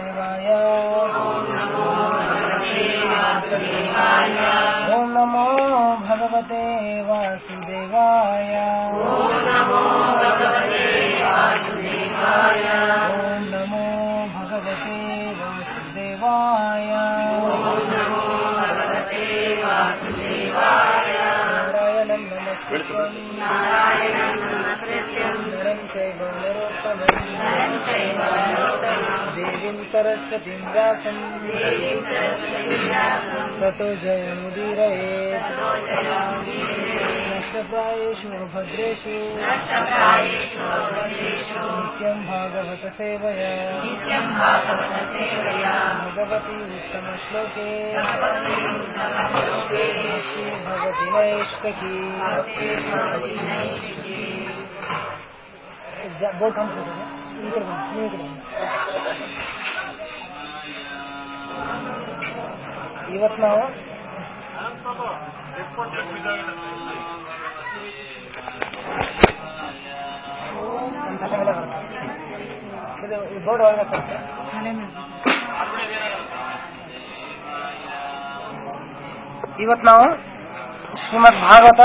वासुदेवाय ॐ नमो भगवते वासुदेवाय ॐ नमो भगवते वासुदेवाय नारायणं नमस्कृत्यं नरं चैव नरोत्तमं देवीं सरस्वतीं व्यासं ततो जयमुदीरयेत् नष्टप्रायेषु भद्रेषु नित्यं भागवतसेवया भगवती उत्तमश्लोके श्रीभगवति नैष्टकी ಬೋರ್ಡ್ ಕಾಣಿಸ್ತಿದೆ ಈ ಕಡೆ ಬನ್ನಿ, ನೀವು ಈ ಕಡೆ ಬನ್ನಿ. ಇವತ್ತು ನಾವು ಅಂತ ಮೇಲೆ ಬರುತ್ತೆ. ಇದು ಈ ಬೋರ್ಡ್ ಒಳಗೆ ಬರುತ್ತೆ. ಇವತ್ತು ನಾವು ಶ್ರೀಮದ್ ಭಾಗವತ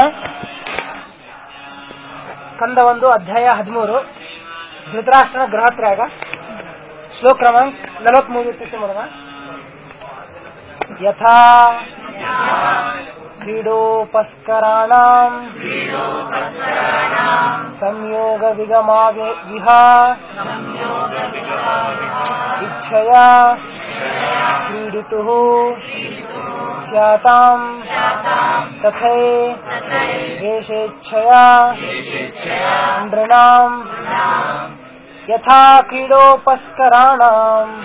ಕಂದ ಒಂದು ಅಧ್ಯಾಯ ಹದಿಮೂರು ಧೃತರಾಷ್ಟ್ರನ ಗೃಹತ್ಯಾಗ ಶ್ಲೋಕ ಕ್ರಮಾಂಕ್ ನಲವತ್ಮೂರು ಇರ್ತಿತ್ತು ನೋಡೋಣ ಯಥಾ ಕ್ರೀಡೋಪಸ್ಕರಾಣಾಂ ಸಂಯೋಗ ವಿಗಮಾವೆ ವಿಹ ಇಚ್ಛಯಾ ಕ್ರೀಡಿತು ಖ್ಯಾತಾಂ ತಥೈ ವೇಷೇಚ್ಛಯಾ ನೃಣಾಂ ಯಥಾ ಕ್ರೀಡೋಪಸ್ಕರಾಣಾಂ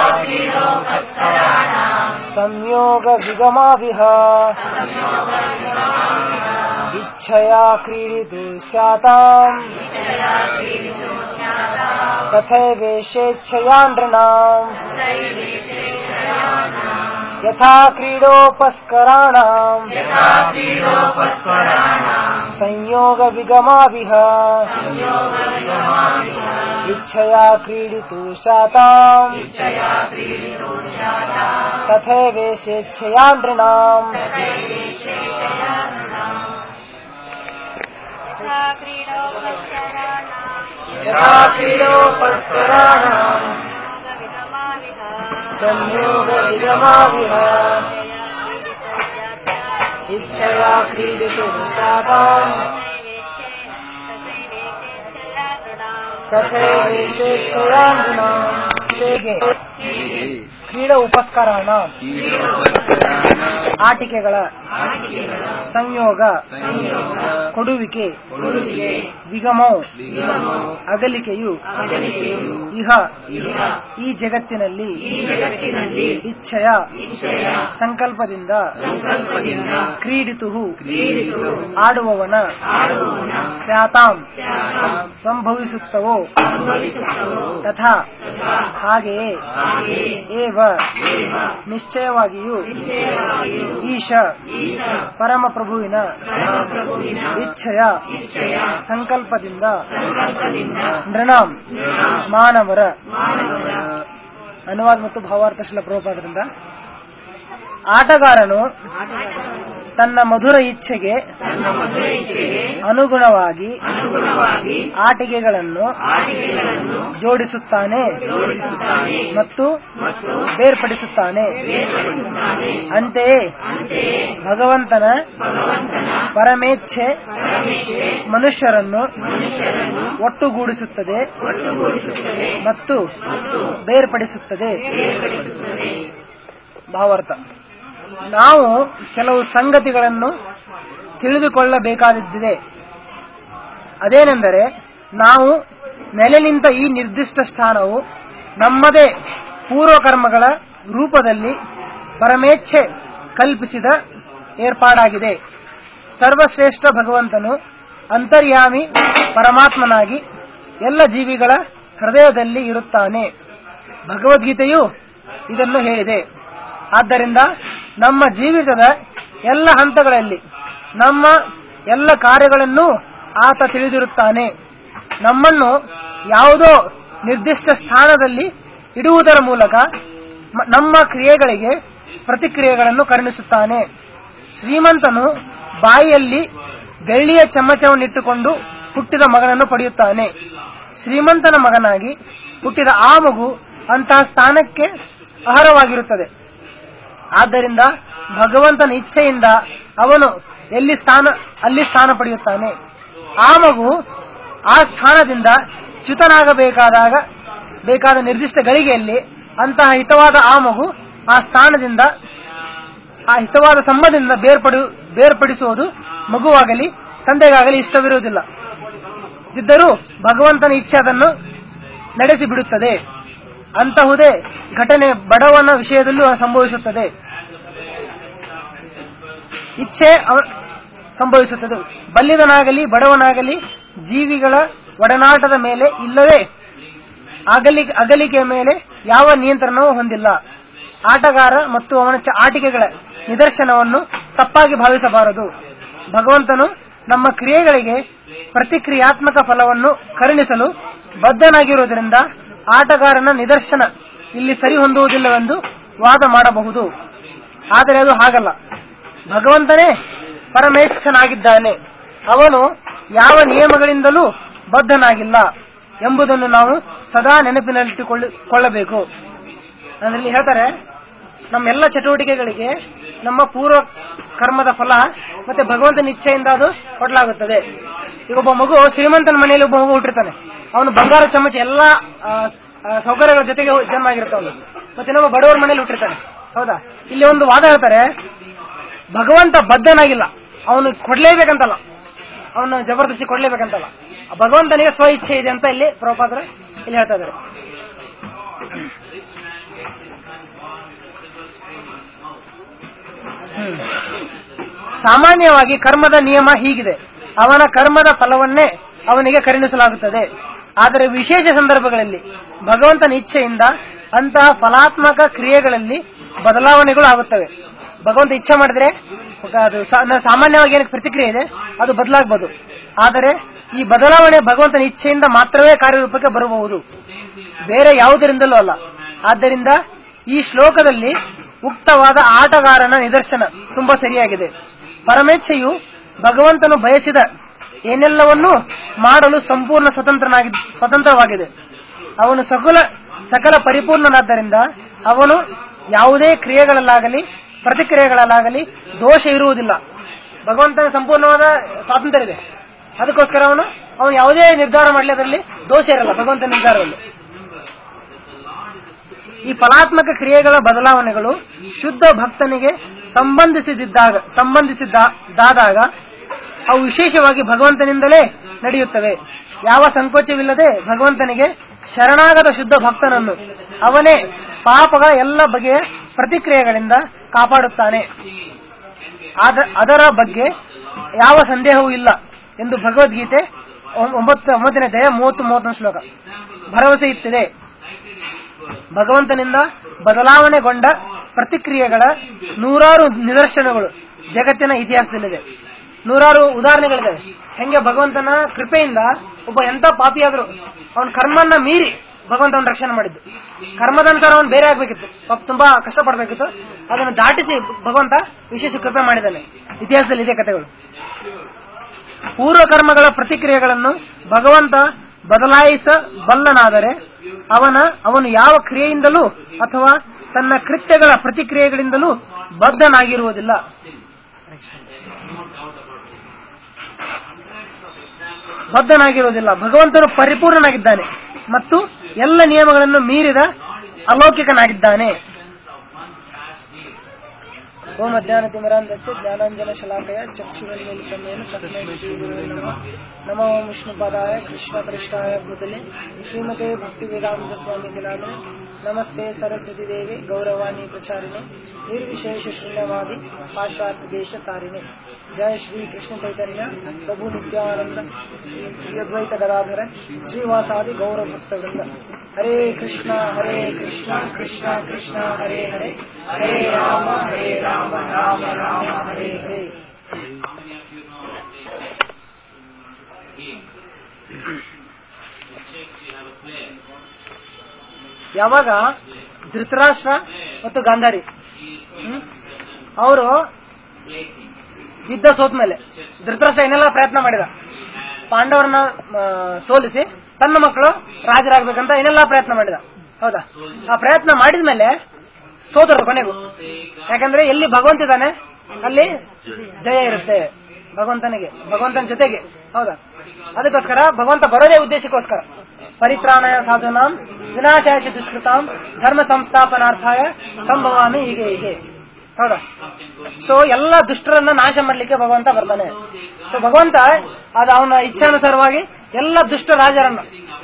ಸಂಯೋಗ ವಿಗಮಾವಿಹ ಇಚ್ಛಯಾ ಕ್ರೀಡಿತು ಸ್ಯಾತಾಂ ತಥೈವೇಷೇಚ್ಛಯಾ ನೃಣಾಂ ಯಥಾ ಕ್ರೀಡೋಪಸ್ಕರಾಣಾಂ ಸಂಯೋಗ ವಿಗಮಾವಿಹ ಇಚ್ಛಯಾ ಕ್ರೀಡಿತು ಶಾತಾಂ ತಥೈವೇಷೇಚ್ಛಯಾ ನೃಣಾಂ ಯಥಾ ಕ್ರೀಡೋಪಸ್ಕರಾಣಾಂ ಸಂಯೋಗ ವಿಗಮಾವಿಹ ಇಚ್ಛಯಾ ಕ್ರೀಡಿತು ಶಾತಾಂ ತಥೈವೇಷೇಚ್ಛಯಾ ನೃಣಾಂ ಹೇಗೆ ಕ್ರೀಡ ಉಪಸ್ಕರಣ ಆಟಿಕೆಗಳ ಸಂಯೋಗ ಕೊಡುವಿಕೆ ವಿಗಮೋ ಅಗಲಿಕೆಯು ಇಹ ಈ ಜಗತ್ತಿನಲ್ಲಿ ಇಚ್ಛೆಯ ಸಂಕಲ್ಪದಿಂದ ಕ್ರೀಡಿತು ಆಡುವವನ ಸ್ಯಾತಾಂ ಸಂಭವಿಸುತ್ತವೋ ತಥಾ ಹಾಗೆಯೇ ಏವ ನಿಶ್ಚಯವಾಗಿಯೂ ಈಶ ಪರಮ ಪ್ರಭುವಿನ ಇಚ್ಛೆಯ ಸಂಕಲ್ಪದಿಂದ ನೃಣಾಂ ಮಾನವರ ಅನುವಾದ ಮತ್ತು ಭಾವಾರ್ಥ ಶಿಲ ಪ್ರಭುಪಾದರಿಂದ ಆಟಗಾರನು ತನ್ನ ಮಧುರ ಇಚ್ಛೆಗೆ ಅನುಗುಣವಾಗಿ ಆಟಿಕೆಗಳನ್ನು ಜೋಡಿಸುತ್ತಾನೆ ಮತ್ತು ಬೇರ್ಪಡಿಸುತ್ತಾನೆ ಅಂತೆಯೇ ಭಗವಂತನ ಪರಮೇಚ್ಛೆ ಮನುಷ್ಯರನ್ನು ಒಟ್ಟುಗೂಡಿಸುತ್ತದೆ ಮತ್ತು ಬೇರ್ಪಡಿಸುತ್ತದೆ ಭಾವಾರ್ಥ ನಾವು ಕೆಲವು ಸಂಗತಿಗಳನ್ನು ತಿಳಿದುಕೊಳ್ಳಬೇಕಾದದ್ದಿದೆ ಅದೇನೆಂದರೆ ನಾವು ನೆಲೆ ನಿಂತ ಈ ನಿರ್ದಿಷ್ಟ ಸ್ಥಾನವು ನಮ್ಮದೇ ಪೂರ್ವಕರ್ಮಗಳ ರೂಪದಲ್ಲಿ ಪರಮೇಚ್ಛೆ ಕಲ್ಪಿಸಿದ ಏರ್ಪಾಡಾಗಿದೆ ಸರ್ವಶ್ರೇಷ್ಠ ಭಗವಂತನು ಅಂತರ್ಯಾಮಿ ಪರಮಾತ್ಮನಾಗಿ ಎಲ್ಲ ಜೀವಿಗಳ ಹೃದಯದಲ್ಲಿ ಇರುತ್ತಾನೆ ಭಗವದ್ಗೀತೆಯು ಇದನ್ನು ಹೇಳಿದೆ ಆದ್ದರಿಂದ ನಮ್ಮ ಜೀವಿತದ ಎಲ್ಲ ಹಂತಗಳಲ್ಲಿ ನಮ್ಮ ಎಲ್ಲ ಕಾರ್ಯಗಳನ್ನೂ ಆತ ತಿಳಿದಿರುತ್ತಾನೆ ನಮ್ಮನ್ನು ಯಾವುದೋ ನಿರ್ದಿಷ್ಟ ಸ್ಥಾನದಲ್ಲಿ ಇಡುವುದರ ಮೂಲಕ ಮ- ನಮ್ಮ ಕ್ರಿಯೆಗಳಿಗೆ ಪ್ರತಿಕ್ರಿಯೆಗಳನ್ನು ಕರುಣಿಸುತ್ತಾನೆ ಶ್ರೀಮಂತನು ಬಾಯಿಯಲ್ಲಿ ಬೆಳ್ಳಿಯ ಚಮಚವನ್ನಿಟ್ಟುಕೊಂಡು ಹುಟ್ಟಿದ ಮಗನನ್ನು ಪಡೆಯುತ್ತಾನೆ ಶ್ರೀಮಂತನ ಮಗನಾಗಿ ಹುಟ್ಟಿದ ಆ ಮಗು ಅಂತಹ ಸ್ಥಾನಕ್ಕೆ ಅರ್ಹವಾಗಿರುತ್ತದೆ ಆದ್ದರಿಂದ ಭಗವಂತನ ಇಚ್ಛೆಯಿಂದ ಅವನು ಎಲ್ಲಿ ಸ್ಥಾನ ಅಲ್ಲಿ ಸ್ಥಾನ ಪಡೆಯುತ್ತಾನೆ ಆ ಮಗು ಆ ಸ್ಥಾನದಿಂದ ಚ್ಯುತನಾಗಬೇಕಾದಾಗ ಬೇಕಾದ ನಿರ್ದಿಷ್ಟ ಗಳಿಗೆಯಲ್ಲಿ ಅಂತಹ ಹಿತವಾದ ಆ ಮಗು ಆ ಸ್ಥಾನದಿಂದ ಆ ಹಿತವಾದ ಸಂಬಂಧದಿಂದ ಬೇರ್ಪಡು ಬೇರ್ಪಡಿಸುವುದು ಮಗುವಾಗಲಿ ತಂದೆಗಾಗಲಿ ಇಷ್ಟವಿರುವುದಿಲ್ಲ ಇದ್ದರೂ ಭಗವಂತನ ಇಚ್ಛೆ ಅದನ್ನು ನಡೆಸಿ ಬಿಡುತ್ತದೆ ಅಂತಹುದೇ ಘಟನೆ ಬಡವನ ವಿಷಯದಲ್ಲೂ ಸಂಭವಿಸುತ್ತದೆ ಇಚ್ಛೆ ಅವ- ಸಂಭವಿಸುತ್ತದೆ ಬಲ್ಲಿದನಾಗಲಿ ಬಡವನಾಗಲಿ ಜೀವಿಗಳ ಒಡನಾಟದ ಮೇಲೆ ಇಲ್ಲವೇ ಅಗಲಿ ಅಗಲಿಕೆಯ ಮೇಲೆ ಯಾವ ನಿಯಂತ್ರಣವೂ ಹೊಂದಿಲ್ಲ ಆಟಗಾರ ಮತ್ತು ಅವನ ಚ- ಆಟಿಕೆಗಳ ನಿದರ್ಶನವನ್ನು ತಪ್ಪಾಗಿ ಭಾವಿಸಬಾರದು ಭಗವಂತನು ನಮ್ಮ ಕ್ರಿಯೆಗಳಿಗೆ ಪ್ರತಿಕ್ರಿಯಾತ್ಮಕ ಫಲವನ್ನು ಕರುಣಿಸಲು ಬದ್ಧನಾಗಿರುವುದರಿಂದ ಆಟಗಾರನ ನಿದರ್ಶನ ಇಲ್ಲಿ ಸರಿ ಹೊಂದುವುದಿಲ್ಲವೆಂದು ವಾದ ಮಾಡಬಹುದು ಆದರೆ ಅದು ಹಾಗಲ್ಲ ಭಗವಂತನೇ ಪರಮೇಶ್ವರನಾಗಿದ್ದಾನೆ ಅವನು ಯಾವ ನಿಯಮಗಳಿಂದಲೂ ಬದ್ಧನಾಗಿಲ್ಲ ಎಂಬುದನ್ನು ನಾವು ಸದಾ ನೆನಪಿನಲ್ಲಿಟ್ಟುಕೊಳ್ಳಬೇಕು ಅಂದ್ರೆ ಇಲ್ಲಿ ಹೇಳ್ತಾರೆ ನಮ್ಮೆಲ್ಲ ಚಟುವಟಿಕೆಗಳಿಗೆ ನಮ್ಮ ಪೂರ್ವ ಕರ್ಮದ ಫಲ ಮತ್ತೆ ಭಗವಂತನ ಇಚ್ಛೆಯಿಂದ ಅದು ಕೊಡಲಾಗುತ್ತದೆ ಈಗ ಒಬ್ಬ ಮಗು ಶ್ರೀಮಂತನ ಮನೆಯಲ್ಲಿ ಒಬ್ಬ ಮಗು ಹುಟ್ಟಿರ್ತಾನೆ ಅವನು ಬಂಗಾರ ಚಮಚ ಎಲ್ಲ ಆ, ಆ, ಸೌಕರ್ಯಗಳ ಜೊತೆಗೆ ಜನ್ಮ ಆಗಿರುತ್ತೆ ಅವನು ಮತ್ತೆ ಇನ್ನೊಬ್ಬ ಬಡವರ ಮನೇಲಿ ಹುಟ್ಟಿರ್ತಾನೆ ಹೌದಾ ಇಲ್ಲಿ ಒಂದು ವಾದ ಹೇಳ್ತಾರೆ ಭಗವಂತ ಬದ್ಧನಾಗಿಲ್ಲ ಅವನು ಕೊಡ್ಲೇಬೇಕಂತಲ್ಲ ಅವನು ಜಬರ್ದಸ್ತಿ ಕೊಡ್ಲೇಬೇಕಂತಲ್ಲ ಆ ಭಗವಂತನಿಗೆ ಸ್ವ ಇಚ್ಛೆ ಇದೆ ಅಂತ ಇಲ್ಲಿ ಪ್ರಭಾದ್ರ ಇಲ್ಲಿ ಹೇಳ್ತಾ ಇದ್ದಾರೆ ಹ್ಮ್. ಸಾಮಾನ್ಯವಾಗಿ ಕರ್ಮದ ನಿಯಮ ಹೀಗಿದೆ ಅವನ ಕರ್ಮದ ಫಲವನ್ನೇ ಅವನಿಗೆ ಕರುಣಿಸಲಾಗುತ್ತದೆ ಆದರೆ ವಿಶೇಷ ಸಂದರ್ಭಗಳಲ್ಲಿ ಭಗವಂತನ ಇಚ್ಛೆಯಿಂದ ಅಂತಹ ಫಲಾತ್ಮಕ ಕ್ರಿಯೆಗಳಲ್ಲಿ ಬದಲಾವಣೆಗಳು ಆಗುತ್ತವೆ ಭಗವಂತ ಇಚ್ಛೆ ಮಾಡಿದ್ರೆ ಅದು ಸಾ- ನ- ಸಾಮಾನ್ಯವಾಗಿ ಏನಕ್ಕೆ ಪ್ರತಿಕ್ರಿಯೆ ಇದೆ ಅದು ಬದಲಾಗಬಹುದು ಆದರೆ ಈ ಬದಲಾವಣೆ ಭಗವಂತನ ಇಚ್ಛೆಯಿಂದ ಮಾತ್ರವೇ ಕಾರ್ಯರೂಪಕ್ಕೆ ಬರಬಹುದು ಬೇರೆ ಯಾವುದರಿಂದಲೂ ಅಲ್ಲ ಆದ್ದರಿಂದ ಈ ಶ್ಲೋಕದಲ್ಲಿ ಉಕ್ತವಾದ ಆಟಗಾರನ ನಿದರ್ಶನ ತುಂಬಾ ಸರಿಯಾಗಿದೆ ಪರಮೇಚ್ಛೆಯು ಭಗವಂತನು ಬಯಸಿದ ಏನೆಲ್ಲವನ್ನೂ ಮಾಡಲು ಸಂಪೂರ್ಣ ಸ್ವತಂತ್ರನಾಗಿ ಸ್ವತಂತ್ರವಾಗಿದೆ ಅವನು ಸಕಲ ಸಕಲ ಪರಿಪೂರ್ಣನಾದ್ದರಿಂದ ಅವನು ಯಾವುದೇ ಕ್ರಿಯೆಗಳಲ್ಲಾಗಲಿ ಪ್ರತಿಕ್ರಿಯೆಗಳಲ್ಲಾಗಲಿ ದೋಷ ಇರುವುದಿಲ್ಲ ಭಗವಂತನ ಸಂಪೂರ್ಣವಾದ ಸ್ವಾತಂತ್ರ್ಯ ಇದೆ ಅದಕ್ಕೋಸ್ಕರ ಅವನು ಅವನು ಯಾವುದೇ ನಿರ್ಧಾರ ಮಾಡಲಿ ಅದರಲ್ಲಿ ದೋಷ ಇರಲ್ಲ ಭಗವಂತನ ನಿರ್ಧಾರದಲ್ಲಿ ಈ ಫಲಾತ್ಮಕ ಕ್ರಿಯೆಗಳ ಬದಲಾವಣೆಗಳು ಶುದ್ಧ ಭಕ್ತನಿಗೆ ಸಂಬಂಧಿಸಿದ್ದಾಗ ಸಂಬಂಧಿಸಿದ್ದಾದಾಗ ಅವು ವಿಶೇಷವಾಗಿ ಭಗವಂತನಿಂದಲೇ ನಡೆಯುತ್ತವೆ ಯಾವ ಸಂಕೋಚವಿಲ್ಲದೆ ಭಗವಂತನಿಗೆ ಶರಣಾಗದ ಶುದ್ಧ ಭಕ್ತನನ್ನು ಅವನೇ ಪಾಪದ ಎಲ್ಲ ಬಗೆಯ ಪ್ರತಿಕ್ರಿಯೆಗಳಿಂದ ಕಾಪಾಡುತ್ತಾನೆ ಆದ- ಅದರ ಬಗ್ಗೆ ಯಾವ ಸಂದೇಹವೂ ಇಲ್ಲ ಎಂದು ಭಗವದ್ಗೀತೆ ಒಂ- ಒಂಬತ್ತು ಒಂಬತ್ತನೇ ದಯ ಮೂವತ್ತು ಮೂವತ್ತೊಂದು ಶ್ಲೋಕ ಭರವಸೆ ಇತ್ತಿದೆ ಭಗವಂತನಿಂದ ಬದಲಾವಣೆಗೊಂಡ ಪ್ರತಿಕ್ರಿಯೆಗಳ ನೂರಾರು ನಿದರ್ಶನಗಳು ಜಗತ್ತಿನ ಇತಿಹಾಸದಲ್ಲಿದೆ ನೂರಾರು ಉದಾಹರಣೆಗಳಿದೆ ಹೆಂಗೆ ಭಗವಂತನ ಕೃಪೆಯಿಂದ ಒಬ್ಬ ಎಂತ ಪಾಪಿಯಾದ್ರು ಅವನ ಕರ್ಮನ್ನ ಮೀರಿ ಭಗವಂತ ಅವನ ರಕ್ಷಣೆ ಮಾಡಿದ್ದು ಕರ್ಮದ ಅನುಸಾರ ಅವನು ಬೇರೆ ಆಗ್ಬೇಕಿತ್ತು ಪಾಪ ತುಂಬಾ ಕಷ್ಟಪಡಬೇಕಿತ್ತು ಅದನ್ನು ದಾಟಿಸಿ ಭಗವಂತ ವಿಶೇಷ ಕೃಪೆ ಮಾಡಿದ್ದಾನೆ ಇತಿಹಾಸದಲ್ಲಿ ಇದೆ ಕಥೆಗಳು ಪೂರ್ವ ಕರ್ಮಗಳ ಪ್ರತಿಕ್ರಿಯೆಗಳನ್ನು ಭಗವಂತ ಬದಲಾಯಿಸಬಲ್ಲನಾದರೆ ಅವನ ಅವನು ಯಾವ ಕ್ರಿಯೆಯಿಂದಲೂ ಅಥವಾ ತನ್ನ ಕೃತ್ಯಗಳ ಪ್ರತಿಕ್ರಿಯೆಗಳಿಂದಲೂ ಬದ್ಧನಾಗಿರುವುದಿಲ್ಲ ಬದ್ಧನಾಗಿರುವುದಿಲ್ಲ ಭಗವಂತನು ಪರಿಪೂರ್ಣನಾಗಿದ್ದಾನೆ ಮತ್ತು ಎಲ್ಲ ನಿಯಮಗಳನ್ನು ಮೀರಿದ ಅಲೌಕಿಕನಾಗಿದ್ದಾನೆ ಓಂ ಅಜ್ಞಾನತಿಮರಾಂಧಸ್ಯ ಜ್ಞಾನಾಂಜನ ಶಲಾಕಯ ಚಕ್ಷುರನ್ಮೇಲಿತಮೇನ ತಸ್ಮೈ ಶ್ರೀಗುರುವೇ ನಮಃ ನಮೋ ಓಂ ವಿಷ್ಣುಪದಾಯ ಕೃಷ್ಣಪೃಷ್ಠಾಯ ಭೂತಲೆ ಶ್ರೀಮತೆ ಭಕ್ತಿವೇದಾಂತ ಸ್ವಾಮಿ ದಿನಾನೆ ನಮಸ್ತೆ ಸರಸ್ವತಿ ದೇವಿ ಗೌರವಾಣಿ ಪ್ರಚಾರಿಣೆ ನಿರ್ವಿಶೇಷ ಶೂನ್ಯವಾದಿ ಪಾಶ್ಚಾತ್ಯ ದೇಶ ತಾರಿಣೆ ಜಯ ಶ್ರೀ ಕೃಷ್ಣ ಚೈತನ್ಯ ಪ್ರಭು ನಿತ್ಯಾನಂದ ಅದ್ವೈತ ಗದಾಧರ ಶ್ರೀವಾಸಾದಿ ಗೌರವ ಭಕ್ತವೃಂದ ಹರೇ ಕೃಷ್ಣ ಹರೇ ಕೃಷ್ಣ ಕೃಷ್ಣ ಕೃಷ್ಣ ಹರೇ ಹರೇ ಹರೇ ರಾಮ ಹರೇ ರಾಮ ರಾಮ ರಾಮ ಹರೇ ಹರೇ Shakes, you have a play. ಯಾವಾಗ ಧೃತರಾಷ್ಟ್ರ ಮತ್ತು ಗಾಂಧಾರಿ ಅವರು ಯುದ್ಧ ಸೋತ್ಮೇಲೆ ಧೃತರಾಷ್ಟ್ರ ಏನೆಲ್ಲ ಪ್ರಯತ್ನ ಮಾಡಿದ ಪಾಂಡವರನ್ನ ಆ, ಸೋಲಿಸಿ ತನ್ನ ಮಕ್ಕಳು ರಾಜರಾಗ್ಬೇಕಂತ ಏನೆಲ್ಲ ಪ್ರಯತ್ನ ಮಾಡಿದ ಹೌದಾ ಆ ಪ್ರಯತ್ನ ಮಾಡಿದ್ಮೇಲೆ ಸೋದರು ಕೊನೆಗೂ ಯಾಕಂದ್ರೆ ಎಲ್ಲಿ ಭಗವಂತ ಇದ್ದಾನೆ ಅಲ್ಲಿ ಜಯ ಇರುತ್ತೆ ಭಗವಂತನಿಗೆ ಭಗವಂತನ ಜೊತೆಗೆ ಹೌದಾ ಅದಕ್ಕೋಸ್ಕರ ಭಗವಂತ ಬರೋದೇ ಉದ್ದೇಶಕ್ಕೋಸ್ಕರ ಪರಿತ್ರಾಣಯ ಸಾಧುನಾಂ ವಿನಾಶಾಯ ಚ ದುಷ್ಕೃತಾಂ ಧರ್ಮ ಸಂಸ್ಥಾಪನಾರ್ಥಾಯ ಸಂಭವಾಮಿ ಹೀಗೆ ಹೀಗೆ ಹೌದಾ ಸೊ ಎಲ್ಲ ದುಷ್ಟರನ್ನ ನಾಶ ಮಾಡ್ಲಿಕ್ಕೆ ಭಗವಂತ ಬರ್ತಾನೆ ಸೊ ಭಗವಂತ ಅದು ಅವನ ಇಚ್ಛಾನುಸಾರವಾಗಿ ಎಲ್ಲ ದುಷ್ಟ ರಾಜರನ್ನ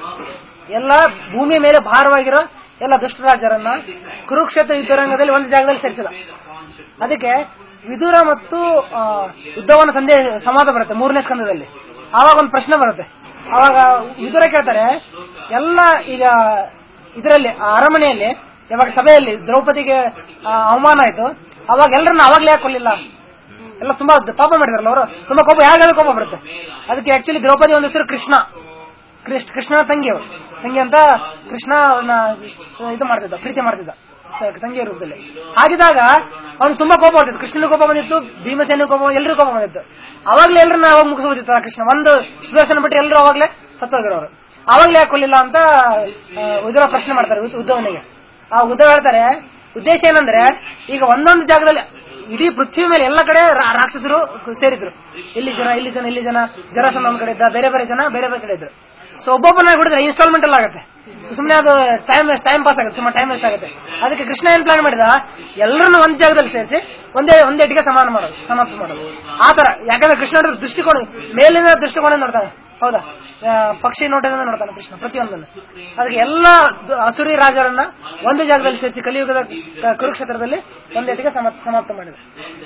ಎಲ್ಲ ಭೂಮಿ ಮೇಲೆ ಭಾರವಾಗಿರೋ ಎಲ್ಲ ದುಷ್ಟ ರಾಜರನ್ನ ಕುರುಕ್ಷೇತ್ರ ಯುದ್ಧರಂಗದಲ್ಲಿ ಒಂದು ಜಾಗದಲ್ಲಿ ಸೇರಿಸಿದ ಅದಕ್ಕೆ ವಿದುರ ಮತ್ತು ಆ, ಉದ್ಧವನ ಸಂದೇಶ ಸಂವಾದ ಬರುತ್ತೆ ಮೂರನೇ ಸ್ಕಂದದಲ್ಲಿ ಆವಾಗ ಒಂದು ಪ್ರಶ್ನೆ ಬರುತ್ತೆ ಅವಾಗ ವಿದುರ ಕೇಳ್ತಾರೆ ಎಲ್ಲ ಈಗ ಇದರಲ್ಲಿ ಆ ಅರಮನೆಯಲ್ಲಿ ಯಾವಾಗ ಸಭೆಯಲ್ಲಿ ದ್ರೌಪದಿಗೆ ಆ, ಅವಮಾನ ಆಯ್ತು ಅವಾಗ ಎಲ್ಲರನ್ನ ಅವಾಗ್ಲೇ ಯಾಕೆ ಕೊಲ್ಲಿಲ್ಲ ಎಲ್ಲ ತುಂಬಾ ಪಾಪ ಮಾಡಿದ್ರಲ್ಲ ಅವರು ತುಂಬಾ ಕೋಪ ಯಾವಾಗ ಕೋಪ ಬರುತ್ತೆ ಅದಕ್ಕೆ ಆಕ್ಚುಲಿ ದ್ರೌಪದಿ ಒಂದು ಹೆಸರು ಕೃಷ್ಣ ಕೃಷ್ಣ ಕೃಷ್ಣನ ತಂಗಿ ಅವಳು ತಂಗಿ ಅಂತ ಕೃಷ್ಣ ಅವ್ರನ್ನ ಇದು ಮಾಡ್ತಿದ್ದ ಪ್ರೀತಿ ಮಾಡ್ತಿದ್ದ ತ- ತಂಗಿಯ ರೂಪದಲ್ಲಿ ಹಾಗಿದಾಗ ಅವ್ನು ತುಂಬಾ ಕೋಪ ಬರ್ತಿತ್ತು ಕೃಷ್ಣನ ಕೋಪ ಬಂದಿತ್ತು ಭೀಮಸೇನ ಕೋಪ ಎಲ್ಲರಿಗೂ ಕೋಪ ಬಂದಿತ್ತು ಅವಾಗ್ಲೇ ಎಲ್ಲರನ್ನ ಅವಾಗ ಮುಗಿಸ್ಬೋದಿತ್ತು ಆ ಕೃಷ್ಣ ಒಂದು ಸುದರ್ಶನ ಬಿಟ್ಟು ಎಲ್ಲರೂ ಅವಾಗ್ಲೇ ಸತ್ತೋಗಿರೋರು ಅವಾಗ್ಲೇ ಯಾಕೆ ಕೊಲ್ಲಿಲ್ಲ ಅಂತ ಆ, ಉದ್ಧವ ಪ್ರಶ್ನೆ ಮಾಡ್ತಾರೆ ಉದ್- ಉದ್ಧವನಿಗೆ ಆ ಉದ್ಧವ ಹೇಳ್ತಾರೆ ಉದ್ದೇಶ ಏನಂದ್ರೆ ಈಗ ಒಂದೊಂದು ಜಾಗದಲ್ಲಿ ಇಡೀ ಪೃಥ್ವಿ ಮೇಲೆ ಎಲ್ಲ ಕಡೆ ರಾ- ರಾಕ್ಷಸರು ಸೇರಿದ್ರು ಇಲ್ಲಿ ಜನ ಇಲ್ಲಿ ಜನ ಇಲ್ಲಿ ಜನ ಜರಾಸಂಧ ಒಂದ್ ಕಡೆ ಇದ್ದ ಬೇರೆ ಬೇರೆ ಜನ ಬೇರೆ ಬೇರೆ ಕಡೆ ಇದ್ರು ಸೊ ಒಬ್ಬೊಬ್ಬನ ಬಿಡಿದ್ರೆ ಇನ್ಸ್ಟಾಲ್ಮೆಂಟ್ ಎಲ್ಲ ಆಗುತ್ತೆ ಸೊ ಸುಮ್ಮನೆ ಅದು ಟೈಮ್ ಟೈಮ್ ಪಾಸ್ ಆಗುತ್ತೆ ಸುಮ್ಮನೆ ಟೈಮ್ ವೇಸ್ಟ್ ಆಗುತ್ತೆ ಅದಕ್ಕೆ ಕೃಷ್ಣ ಏನ್ ಪ್ಲಾನ್ ಮಾಡಿದ ಎಲ್ಲರನ್ನು ಒಂದ್ ಜಾಗದಲ್ಲಿ ಸೇರಿಸಿ ಒಂದೇ ಒಂದೇಟಿಗೆ ಸಮಾನ ಮಾಡೋದು ಸಮಾಪ್ತಿ ಮಾಡೋದು ಆ ತರ ಯಾಕಂದ್ರೆ ಕೃಷ್ಣ ನೋಡಿದ್ರೆ ದೃಷ್ಟಿಕೋನ ಮೇಲಿನ ದೃಷ್ಟಿಕೋನ ನೋಡ್ತಾನೆ ಹೌದಾ ಆ, ಪಕ್ಷಿ ನೋಟದಿಂದ ನೋಡ್ತಾನೆ ಕೃಷ್ಣ ಪ್ರತಿಯೊಂದನ್ನು ಅದಕ್ಕೆ ಎಲ್ಲ ದ- ಅಸುರಿ ರಾಜರನ್ನ ಒಂದು ಜಾಗದಲ್ಲಿ ಸೇರಿಸಿ ಕಲಿಯುಗದ ಕ- ಕುರುಕ್ಷೇತ್ರದಲ್ಲಿ ಒಂದೇಟಿಗೆ ಸಮ- ಸಮಾಪ್ತ ಮಾಡಿದ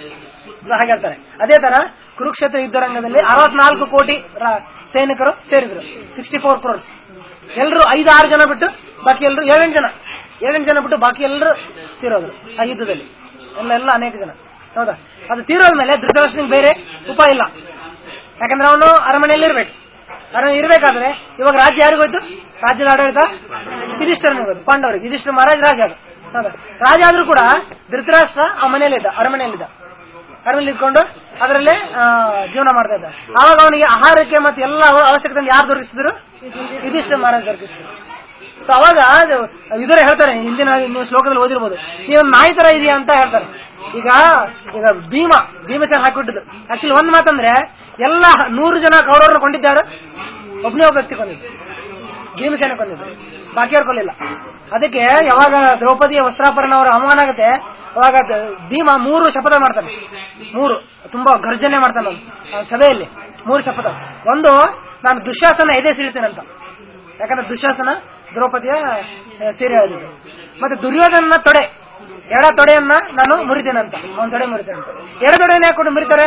ಇದು ಹಾಗೆ ಹೇಳ್ತಾರೆ ಅದೇ ತರ ಕುರುಕ್ಷೇತ್ರ ಯುದ್ಧರಂಗದಲ್ಲಿ ಅರವತ್ನಾಲ್ಕು ಕೋಟಿ ರಾ- ಸೈನಿಕರು ಸೇರಿದ್ರು ಸಿಕ್ಸ್ಟಿ ಫೋರ್ ಕ್ರೋರ್ಸ್ ಎಲ್ಲರೂ ಐದು ಆರು ಜನ ಬಿಟ್ಟು ಬಾಕಿ ಎಲ್ಲರೂ ಏಳೆಂಟು ಜನ ಏಳೆಂಟು ಜನ ಬಿಟ್ಟು ಬಾಕಿ ಎಲ್ಲರೂ ತೀರೋದ್ರು ಆ ಯುದ್ಧದಲ್ಲಿ ಎಲ್ಲ ಎಲ್ಲ ಅನೇಕ ಜನ ಹೌದಾ ಅದು ತೀರೋದ್ಮೇಲೆ ಧೃತರಾಷ್ಟ್ರನಿಗೆ ಬೇರೆ ಉಪಾಯ ಇಲ್ಲ ಯಾಕಂದ್ರೆ ಅವನು ಅರಮನೆಯಲ್ಲಿ ಇರ್ಬೇಕು ಅರಮನೆ ಇರ್ಬೇಕಾದ್ರೆ ಇವಾಗ ರಾಜ್ಯ ಯಾರಿಗೂ ಹೋಯ್ತು ರಾಜ್ಯದ ಆಡಳಿತ ಯುಧಿಷ್ಠರನಿಗೆ ಹೋಯ್ತು ಪಾಂಡವರಿಗೆ ಯುಧಿಷ್ಠರ ಮಹಾರಾಜ್ ರಾಜ ಆದ ಹೌದಾ ರಾಜ ಆದ್ರೂ ಕೂಡ ಧೃತರಾಷ್ಟ್ರ ಆ ಮನೆಯಲ್ಲಿದ್ದ ಅರಮನೆಯಲ್ಲಿದ್ದ ಅರಮನೆಯಲ್ಲಿ ಇದ್ಕೊಂಡು ಅದರಲ್ಲೇ ಆ, ಜೀವನ ಮಾಡ್ತಾ ಇದ್ದ ಆವಾಗ ಅವನಿಗೆ ಆಹಾರಕ್ಕೆ ಮತ್ತೆ ಎಲ್ಲ ಅವ- ಅವಶ್ಯಕತೆ ಯಾರು ದೊರಕಿಸಿದ್ರು ಯುಧಿಷ್ಠರ ಮಹಾರಾಜ್ ದೊರಕಿಸಿದ್ರು ಸೊ ಅವಾಗ ಅದು ಇದರ ಹೇಳ್ತಾರೆ ಹಿಂದಿನ ನೀವು ಶ್ಲೋಕದಲ್ಲಿ ಓದಿರ್ಬೋದು ನೀವು ನಾಯಿ ತರ ಇದೆಯಾ ಅಂತ ಹೇಳ್ತಾರೆ ಈಗ ಈಗ ಭೀಮ ಭೀಮಸೇನ ಹಾಕಿಬಿಟ್ಟದ್ದು ಆಕ್ಚುಲಿ ಒಂದ್ ಮಾತಂದ್ರೆ ಎಲ್ಲ ನೂರು ಜನ ಕೌರವರನ್ನು ಕೊಂಡಿದ್ದಾರೆ ಒಬ್ಬನೇ ಒಬ್ಬ ವ್ಯಕ್ತಿ ಕೊಂಡಿದ್ದು ಭೀಮಸೇನ ಕೊಂಡಿದ್ದು ಬಾಕಿಯವ್ರು ಕೊಲ್ಲಿಲ್ಲ ಅದಕ್ಕೆ ಯಾವಾಗ ದ್ರೌಪದಿಯ ವಸ್ತ್ರಾಪರಣ ಅವರ ಅವಮಾನ ಆಗುತ್ತೆ ಅವಾಗ ದ- ಭೀಮ ಮೂರು ಶಪಥ ಮಾಡ್ತಾನೆ ಮೂರು ತುಂಬಾ ಗರ್ಜನೆ ಮಾಡ್ತಾನೆ ಅವ್ನು. ಆ ಸಭೆಯಲ್ಲಿ ಮೂರು ಶಪಥ ಒಂದು ನಾನು ದುಶ್ಯಾಸನ ಎದೆ ಸಿಳ್ತೇನಂತ ಯಾಕಂದ್ರೆ ದುಶ್ಯಾಸನ ದ್ರೌಪದಿಯ ಆ, ಸೀರೆ ಹೇಳಿದ್ದು ಮತ್ತೆ ದುರ್ಯೋಧನ ತೊಡೆ ಎಡ ತೊಡೆಯನ್ನ ನಾನು ಮುರಿತೇನಂತ ಅವನ ತೊಡೆ ಮುರಿತೇನಂತ ಎಡ ತೊಡೆಯನ್ನ ಯಾಕೆ ಮುರಿತಾರೆ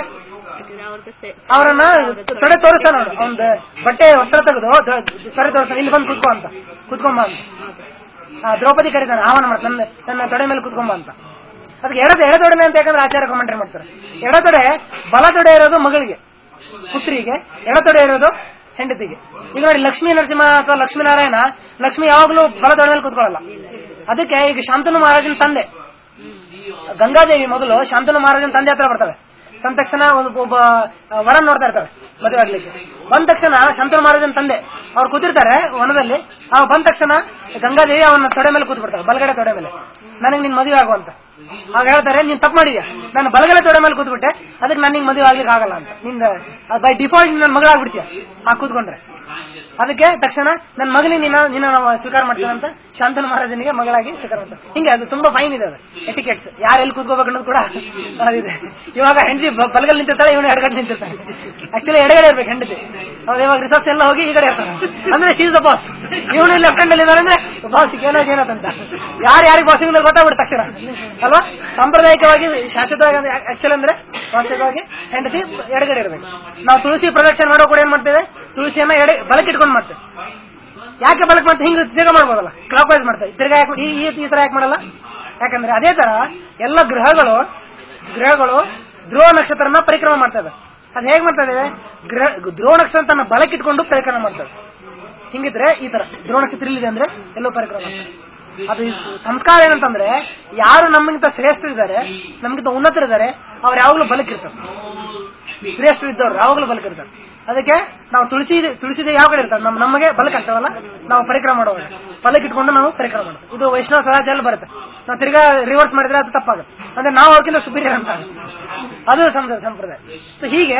ಅವರನ್ನ ತೊಡೆ ತೋರಿಸ್ತಾನ ಅವನು ಅವ್ನ ಬಟ್ಟೆ ವಸ್ತ್ರ ತೆಗೆದು ದ- ತೊಡೆ ತೋರಿಸ್ತಾನೆ ಇಲ್ಲಿ ಬಂದು ಕುತ್ಕೋ ಅಂತ ಕುತ್ಕೊಂಬ ಅಂತ ಆ, ದ್ರೌಪದಿ ಕರೀತಾನೆ ಆಹ್ವಾನ ಮಾಡ್ತಾನೆ ನನ್ನ ನನ್ನ ತೊಡೆ ಮೇಲೆ ಕುತ್ಕೊಂಬ ಅಂತ ಅದಕ್ಕೆ ಎಡ ಎಡ ತೊಡೆನೆ ಅಂತ ಯಾಕಂದ್ರೆ ಆಚಾರ್ಯ ಕಮೆಂಟ್ರಿ ಮಾಡ್ತಾರೆ ಎಡ ತೊಡೆ ಬಲ ತೊಡೆ ಇರೋದು ಮಗಳಿಗೆ ಪುತ್ರಿಗೆ ಎಡ ತೊಡೆ ಇರೋದು ಹೆಂಡತಿಗೆ ಈಗ ನೋಡಿ ಲಕ್ಷ್ಮೀ ನರಸಿಂಹ ಅಥವಾ ಲಕ್ಷ್ಮೀನಾರಾಯಣ ಲಕ್ಷ್ಮಿ ಯಾವಾಗಲೂ ಬಲ ತೊಡೆ ಮೇಲೆ ಕುತ್ಕೊಳ್ಳಲ್ಲ ಅದಕ್ಕೆ ಈಗ ಶಾಂತನು ಮಹಾರಾಜನ ತಂದೆ ಗಂಗಾದೇವಿ ಮೊದಲು ಶಾಂತನು ಮಹಾರಾಜನ ತಂದೆ ಹತ್ರ ಬರ್ತಾಳೆ ತಂದ ತಕ್ಷಣ ಒಬ್ಬ ಒಬ್ಬ ವರನ್ ನೋಡ್ತಾ ಇರ್ತಾಳೆ ಮದುವೆ ಆಗ್ಲಿಕ್ಕೆ ಬಂದ ತಕ್ಷಣ ಶಾಂತನು ಮಹಾರಾಜನ ತಂದೆ ಅವ್ರು ಕೂತಿರ್ತಾರೆ ವನದಲ್ಲಿ ಅವ್ ಬಂದ ತಕ್ಷಣ ಗಂಗಾದೇವಿ ಅವನ ತೊಡೆ ಮೇಲೆ ಕೂತ್ ಬಿಡ್ತಾಳೆ ಬಲಗಡೆ ತೊಡೆ ಮೇಲೆ ನನಗೆ ನಿನ್ ಮದುವೆ ಆಗುವಂತ ಆಗ ಹೇಳ್ತಾರೆ ನೀನ್ ತಪ್ಪು ಮಾಡಿದ್ಯಾ ನಾನು ಬಲಗಡೆ ತೊಡೆ ಮೇಲೆ ಕೂತ್ಬಿಟ್ಟೆ ಅದಕ್ಕೆ ನಾನು ನಿಂಗೆ ಮದುವೆ ಆಗ್ಲಿಕ್ಕೆ ಆಗಲ್ಲ ಅಂತ ನಿಂದ ಬೈ ಡಿಫಾಲ್ಟ್ ನನ್ನ ಮಗಳಾಗ್ಬಿಡ್ತೀಯ ಆ ಕೂತ್ಕೊಂಡ್ರೆ ಅದಕ್ಕೆ ತಕ್ಷಣ ನನ್ನ ಮಗನಿಗೆ ನಿನ್ನ ನಿನ್ನ ನಾವು ಸ್ವೀಕಾರ ಮಾಡ್ತೇವೆ ಅಂತ ಶಾಂತನು ಮಹಾರಾಜನಿಗೆ ಮಗಳಾಗಿ ಸ್ವೀಕಾರ ಮಾಡ್ತಾರೆ ಹಿಂಗೆ ಅದು ತುಂಬಾ ಫೈನ್ ಇದೆ ಅದು ಎಟಿಕೆಟ್ಸ್ ಯಾರು ಎಲ್ಲಿ ಕೂತ್ಕೋಬೇಕು ಅನ್ನೋದು ಕೂಡ ಅದಿದೆ ಇವಾಗ ಹೆಂಡತಿ ಬಲಗಲ್ ನಿಂತಿರ್ತಾಳೆ ಇವನು ಎಡಗಡೆ ನಿಂತಿರ್ತಾನೆ ಆಕ್ಚುಲಿ ಎಡಗಡೆ ಇರ್ಬೇಕು ಹೆಂಡತಿ ಅವ್ರು ಇವಾಗ ರಿಸರ್ಚ್ ಎಲ್ಲ ಹೋಗಿ ಈ ಕಡೆ ಇರ್ತಾನೆ ಅಂದ್ರೆ ಶೀಸ್ ದ ಬಾಸ್ ಇವನು ಲೆಫ್ಟ್ ಹ್ಯಾಂಡ್ ಅಲ್ಲಿ ಇದ್ದಾರೆ ಅಂದ್ರೆ ಬಾಸ್ ಏನಾಗ ಏನಂತ ಯಾರು ಯಾರಿಗೆ ಬಾಸ್ ಗೊತ್ತಾಗ್ಬಿಡುತ್ತೆ ತಕ್ಷಣ ಅಲ್ವಾ ಸಾಂಪ್ರದಾಯಿಕವಾಗಿ ಶಾಶ್ವತವಾಗಿ ಆಕ್ಚುಲ್ ಅಂದ್ರೆ ವಾಸ್ತವಿಕವಾಗಿ ಹೆಂಡತಿ ಎಡಗಡೆ ಇರಬೇಕು ನಾವು ತುಳಸಿ ಪ್ರದಕ್ಷಿಣೆ ಮಾಡೋ ಕೂಡ ಏನ್ ಮಾಡ್ತೇವೆ ತುಳಸಿಯನ್ನ ಎಡೆ ಬಳಕೆ ಇಟ್ಕೊಂಡು ಮಾಡ್ತೇವೆ ಯಾಕೆ ಬಳಕೆ ಮಾಡ್ತೇವೆ ಹಿಂಗೆ ತಿರ್ಗಾ ಮಾಡ್ಬೋದಲ್ಲ ಕ್ಲಾಕ್ ವೈಸ್ ಮಾಡ್ತೇವೆ ತಿರ್ಗಾ ಯಾಕೆ ಈ ಈ- ಈ ತರ ಯಾಕೆ ಮಾಡಲ್ಲ ಯಾಕಂದ್ರೆ ಅದೇ ತರ ಎಲ್ಲ ಗ್ರಹಗಳು ಗ್ರಹಗಳು ಧ್ರುವ ನಕ್ಷತ್ರನ ಪರಿಕ್ರಮ ಮಾಡ್ತವೆ ಅದ್ ಹೇಗ್ ಮಾಡ್ತದೆ ಗ್ರಹ ಧ್ರುವ ನಕ್ಷತ್ರ ತನ್ನ ಬಳಕೆ ಇಟ್ಕೊಂಡು ಪರಿಕ್ರಮ ಮಾಡ್ತವೆ ಹಿಂಗಿದ್ರೆ ಈ ತರ ಧ್ರುವ ನಕ್ಷತ್ರ ಇಲ್ಲಿದೆ ಅಂದ್ರೆ ಎಲ್ಲೋ ಪರಿಕ್ರಮ ಮಾಡ್ತದೆ ಅದು ಈ ಸಂಸ್ಕಾರ ಏನಂತಂದ್ರೆ ಯಾರು ನಮಗಿಂತ ಶ್ರೇಷ್ಠರಿದ್ದಾರೆ ನಮಗಿಂತ ಉನ್ನತರಿದ್ದಾರೆ ಅವ್ರು ಯಾವಾಗಲೂ ಬಲಕ್ಕಿರ್ತಾರೆ ಶ್ರೇಷ್ಠರಿದ್ದವ್ರು ಯಾವಾಗಲೂ ಬಲಕ್ಕಿರ್ತಾರೆ ಅದಕ್ಕೆ ನಾವು ತುಳಸಿ ತುಳಸಿ ಯಾವ ಕಡೆ ಇರ್ತಾರೆ ನಮ್ ನಮಗೆ ಬಲಕ್ ಆಗ್ತಾವಲ್ಲ ನಾವು ಪರಿಕ್ರಮ ಮಾಡುವಾಗ ಬಲಕ್ ಇಟ್ಕೊಂಡು ನಾವು ಪರಿಕ್ರಮ ಮಾಡೋದು ಇದು ವೈಷ್ಣವ ಸದಾಚಾರ ಬರುತ್ತೆ ನಾವು ತಿರ್ಗಾ ರಿವರ್ಸ್ ಮಾಡಿದ್ರೆ ಅದು ತಪ್ಪಾಗುತ್ತೆ ಅಂದ್ರೆ ನಾವು ಅವ್ರಿಗಿಂತ ಸುಪೀರಿಯರ್ ಅಂತ ಅದು ಸಂಪ್ರದಾಯ ಸಂಪ್ರದಾಯ ಸೊ ಹೀಗೆ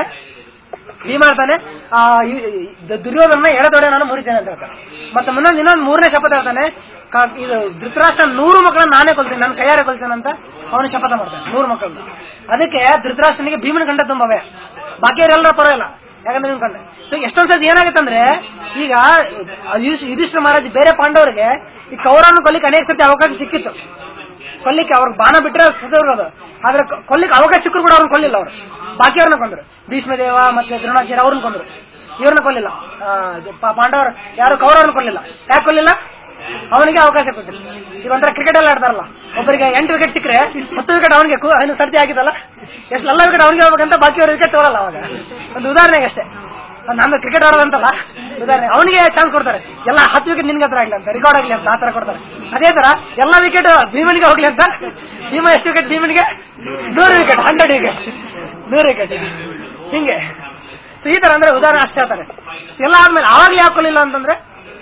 ಭೀಮ ಹೇಳ್ತಾನೆ ಆ ಈ- ಈ ದುರ್ಯೋಧನ ಎಡದೊಡೆ ನಾನು ಮುರಿತೇನೆ ಅಂತ ಹೇಳ್ತಾನೆ ಮತ್ತೆ ಇನ್ನೊಂದು ಇನ್ನೊಂದು ಮೂರನೇ ಶಪಥ ಹೇಳ್ತಾನೆ ಕ- ಇದು ಧೃತರಾಷ್ಟ್ರ ನೂರು ಮಕ್ಕಳನ್ನ ನಾನೇ ಕೊಲ್ತೀನಿ ನನ್ನ ಕೈಯಾರೆ ಕೊಲ್ತೇನೆ ಅಂತ ಅವನು ಶಪಥ ಮಾಡ್ತಾನೆ ನೂರು ಮಕ್ಕಳನ್ನ ಅದಕ್ಕೆ ಧೃತರಾಷ್ಟ್ರನಿಗೆ ಭೀಮನ ಕಂಡ ತುಂಬವೇ ಬಾಕಿಯವರೆಲ್ಲರ ಪರವಾಗಿಲ್ಲ ಯಾಕಂದ್ರೆ ನಿಮ್ ಕಂಡ ಸೊ ಎಷ್ಟೊಂದ್ಸತಿ ಏನಾಗುತ್ತಂದ್ರೆ ಈಗ ಯುಧಿಷ್- ಯುಧಿಷ್ಠಿರ ಮಹಾರಾಜ್ ಬೇರೆ ಪಾಂಡವರಿಗೆ ಈ ಕೌರವನ ಕೊಲ್ಲಿಕ್ಕೆ ಅನೇಕ ಸತಿ ಅವಕಾಶ ಸಿಕ್ಕಿತ್ತು ಕೊಲ್ಲಿಕ್ಕೆ ಅವ್ರಿಗೆ ಬಾಣ ಬಿಟ್ರೆ ಸದವ್ರದು ಆದ್ರೆ ಕೊ- ಕೊಲ್ಲಿಕ್ಕೆ ಅವಕಾಶ ಸಿಕ್ಕರು ಕೂಡ ಅವ್ರನ್ನ ಕೊಲ್ಲಿಲ್ಲ ಅವರು ಬಾಕಿಯವ್ರನ್ನ ಕೊಂದ್ರು ಭೀಷ್ಮದೇವ ಮತ್ತೆ ದ್ರೋಣಾಚಾರ್ಯ ಅವ್ರನ್ನ ಕೊಂದ್ರು ಇವ್ರನ್ನ ಕೊಲ್ಲಿಲ್ಲ ಆ, ಇದು ಪಾ- ಪಾಂಡವರು ಯಾರು ಕೌರವರನ್ನ ಕೊಲ್ಲಿಲ್ಲ ಯಾಕೆ ಕೊಲ್ಲಿಲ್ಲ ಅವನಿಗೆ ಅವಕಾಶ ಕೊಟ್ಟಿಲ್ಲ ಈಗ ಒಂಥರ ಕ್ರಿಕೆಟ್ ಎಲ್ಲ ಆಡ್ತಾರಲ್ಲ ಒಬ್ಬರಿಗೆ ಎಂಟು ವಿಕೆಟ್ ಸಿಕ್ಕರೆ ಹತ್ತು ವಿಕೆಟ್ ಅವನಿಗೆ ಅವನು ಸರ್ತಿ ಆಗಿದ್ದಲ್ಲ ಎಷ್ಟು ಎಲ್ಲ ವಿಕೆಟ್ ಅವನಿಗೆ ಹೋಗ್ಬೇಕಂತ ಬಾಕಿಯವ್ರ ವಿಕೆಟ್ ತಗೊಳ್ಳಲ್ಲ ಅವಾಗ ಒಂದು ಉದಾಹರಣೆಗೆ ಅಷ್ಟೇ ನಾನು ಕ್ರಿಕೆಟ್ ಆಡೋದಂತಲ್ಲ ಉದಾಹರಣೆ ಅವನಿಗೆ ಚಾನ್ಸ್ ಕೊಡ್ತಾರೆ ಎಲ್ಲ ಹತ್ತು ವಿಕೆಟ್ ನಿನ್ಗೆ ಹತ್ರ ಆಗ್ಲಿ ಅಂತ ರೆಕಾರ್ಡ್ ಆಗ್ಲಿ ಅಂತ ಆ ತರ ಕೊಡ್ತಾರೆ ಅದೇ ತರ ಎಲ್ಲ ವಿಕೆಟ್ ಭೀಮನಿಗೆ ಹೋಗ್ಲಿ ಅಂತ ಭೀಮ ಎಷ್ಟು ವಿಕೆಟ್ ಭೀಮನಿಗೆ ನೂರು ವಿಕೆಟ್ ಹಂಡ್ರೆಡ್ ವಿಕೆಟ್ ನೂರು ವಿಕೆಟ್ ಹಿಂಗೆ So ಈ ತರ ಅಂದ್ರೆ ಉದಾಹರಣೆ ಅಷ್ಟೇ ಹೇಳ್ತಾರೆ So ಎಲ್ಲ ಆದ್ಮೇಲೆ ಆವಾಗ್ಲೇ ಹಾಕೊಳ್ಳಿಲ್ಲ ಅಂತಂದ್ರೆ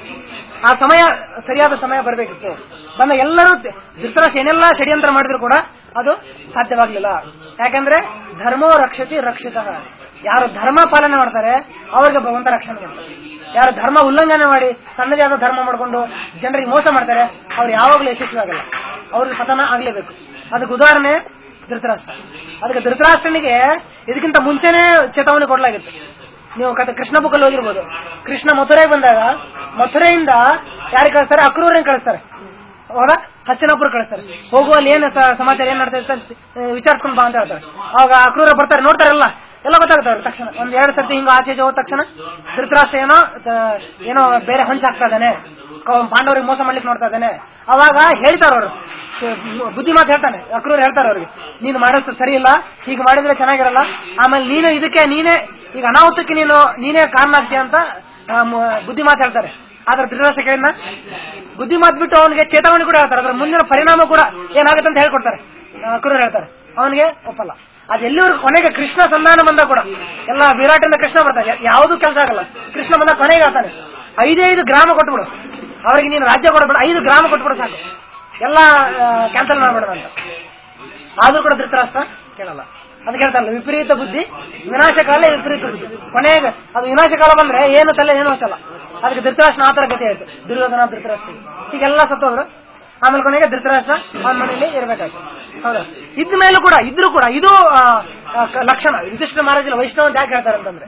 ಆ ಸಮಯ ಸರಿಯಾದ ಸಮಯ ಬರಬೇಕಿತ್ತು ಬಂದ ಎಲ್ಲರೂ ಧೃತರಾಷ್ಟ್ರ ಏನೆಲ್ಲ ಷಡ್ಯಂತ್ರ ಮಾಡಿದ್ರು ಕೂಡ ಅದು ಸಾಧ್ಯವಾಗ್ಲಿಲ್ಲ ಯಾಕಂದ್ರೆ ಧರ್ಮೋ ರಕ್ಷತಿ ರಕ್ಷಿತ ಯಾರು ಧರ್ಮ ಪಾಲನೆ ಮಾಡ್ತಾರೆ ಅವ್ರಿಗೆ ಭಗವಂತ ರಕ್ಷಣೆ ಮಾಡ್ತಾರೆ ಯಾರು ಧರ್ಮ ಉಲ್ಲಂಘನೆ ಮಾಡಿ ತನ್ನದೇ ಆದ ಧರ್ಮ ಮಾಡ್ಕೊಂಡು ಜನರಿಗೆ ಮೋಸ ಮಾಡ್ತಾರೆ ಅವ್ರು ಯಾವಾಗಲೂ ಯಶಸ್ವಿ ಆಗಲ್ಲ ಅವ್ರಿಗೆ ಪತನ ಆಗ್ಲೇಬೇಕು ಅದಕ್ಕೆ ಉದಾಹರಣೆ ಧೃತರಾಷ್ಟ್ರ ಅದಕ್ಕೆ ಧೃತರಾಷ್ಟ್ರನಿಗೆ ಇದಕ್ಕಿಂತ ಮುಂಚೆನೆ ಚೇತಾವಣೆ ಕೊಡಲಾಗಿತ್ತು ನೀವು ಕತೆ ಕೃಷ್ಣ ಬುಕ್ಕಲ್ಲಿ ಹೋಗಿರ್ಬೋದು ಕೃಷ್ಣ ಮಥುರೆಗೆ ಬಂದಾಗ ಮಥುರೆಯಿಂದ ಯಾರಿಗೆ ಕಳಿಸ್ತಾರೆ ಅಕ್ರೂರನ್ನ ಕಳಿಸ್ತಾರೆ ಹೌದಾ ಹಸ್ತಿನಾಪುರ ಕಳಿಸ್ತಾರೆ ಹೋಗುವಲ್ಲಿ ಏನು ಸ- ಸಮಾಚಾರ ಏನ್ ನಡ್ತಾ ಇರುತ್ತೆ ಅಂತ ವಿಚಾರಿಸ್ಕೊಂಡು ಬಾ ಅಂತ ಹೇಳ್ತಾರೆ ಅವಾಗ ಅಕ್ರೂರ ಬರ್ತಾರೆ ನೋಡ್ತಾರಲ್ಲ ಎಲ್ಲ ಗೊತ್ತಾಗುತ್ತೆ ಅವ್ರಿಗೆ ತಕ್ಷಣ ಒಂದ್ ಎರಡು ಸರ್ತಿ ಹಿಂಗ ಆಚೆ ಈಚೆ ಹೋದ ತಕ್ಷಣ ಧೃತರಾಷ್ಟ್ರ ಏನೋ ತ- ಏನೋ ಬೇರೆ ಹಂಚಾಗ್ತಾ ಇದ್ದಾನೆ ಕ- ಪಾಂಡವರಿಗೆ ಮೋಸ ಮಾಡ್ಲಿಕ್ಕೆ ನೋಡ್ತಾ ಇದ್ದಾನೆ ಅವಾಗ ಹೇಳ್ತಾರ ಅವರು ಬುದ್ಧಿ ಮಾತು ಹೇಳ್ತಾನೆ ಅಕ್ರೂರ್ ಹೇಳ್ತಾರೆ ಅವ್ರಿಗೆ ನೀನು ಮಾಡೋದು ಸರಿ ಇಲ್ಲ ಹೀಗೆ ಮಾಡಿದ್ರೆ ಚೆನ್ನಾಗಿರಲ್ಲ ಆಮೇಲೆ ನೀನು ಇದಕ್ಕೆ ನೀನೇ ಈಗ ಅನಾಹುತಕ್ಕೆ ನೀನು ನೀನೇ ಕಾರಣ ಆಗ್ತೀಯ ಅಂತ ಆ, ಮ- ಬುದ್ಧಿ ಮಾತು ಹೇಳ್ತಾರೆ ಆದ್ರೆ ಧೃತರಾಷ್ಟ್ರ ಕೇಳಿದ್ನ ಬುದ್ಧಿ ಮಾತು ಬಿಟ್ಟು ಅವನಿಗೆ ಚೇತಾವಣೆ ಕೂಡ ಹೇಳ್ತಾರೆ ಅದ್ರ ಮುಂದಿನ ಪರಿಣಾಮ ಕೂಡ ಏನಾಗುತ್ತೆ ಅಂತ ಹೇಳ್ಕೊಡ್ತಾರೆ ಅಕ್ರೂರ್ ಹೇಳ್ತಾರೆ ಅವನಿಗೆ ಒಪ್ಪಲ್ಲ ಅದು ಎಲ್ಲಿವರೆಗೂ ಕೊನೆಗೆ ಕೃಷ್ಣ ಸಂಧಾನ ಬಂದ ಕೂಡ ಎಲ್ಲ ವಿರಾಟಿಂದ ಕೃಷ್ಣ ಬರ್ತಾರೆ ಯಾವುದು ಕೆಲಸ ಆಗಲ್ಲ ಕೃಷ್ಣ ಬಂದ ಕೊನೆಗೆ ಹೇಳ್ತಾನೆ ಐದೈದು ಗ್ರಾಮ ಕೊಟ್ಬಿಡು ಅವ್ರಿಗೆ ನೀನು ರಾಜ್ಯ ಕೊಡಬೇಡ ಐದು ಗ್ರಾಮ ಕೊಟ್ಬಿಡು ಸಾಕು ಎಲ್ಲ ಕ್ಯಾನ್ಸಲ್ ಮಾಡ್ಬೇಡ ಅಂತ ಆದ್ರೂ ಕೂಡ ಧೃತರಾಷ್ಟ್ರ ಕೇಳಲ್ಲ ಅದಕ್ಕೆ ಹೇಳ್ತಾರಲ್ಲ ವಿಪರೀತ ಬುದ್ಧಿ ವಿನಾಶಕಾಲ ವಿಪರೀತ ಬುದ್ಧಿ ಕೊನೆಗೆ ಅದು ವಿನಾಶಕಾಲ ಬಂದ್ರೆ ಏನು ತಲೆ ಏನು ಹಚ್ಚಲ್ಲ ಅದಕ್ಕೆ ಧೃತರಾಷ್ಟ್ರ ಆ ತರ ಗತಿ ಆಯ್ತು ದುರ್ಯೋಧನ ಧೃತರಾಷ್ಟ್ರ ಹೀಗೆಲ್ಲ ಸತ್ತೋದ್ರು ಆಮೇಲೆ ಕೊನೆಗೆ ಧೃತರಾಷ್ಟ್ರ ಅವನ ಮನೆಯಲ್ಲಿ ಇರಬೇಕಾಯ್ತು ಹೌದಾ ಇದ್ದ ಮೇಲೂ ಕೂಡ ಇದ್ರೂ ಕೂಡ ಇದು ಆ, ಆ, ಕ- ಲಕ್ಷಣ ಯುಧಿಷ್ಠಿರ ಮಹಾರಾಜನ ವೈಷ್ಣವ ಅಂತ ಯಾಕೆ ಹೇಳ್ತಾರೆ ಅಂತಂದ್ರೆ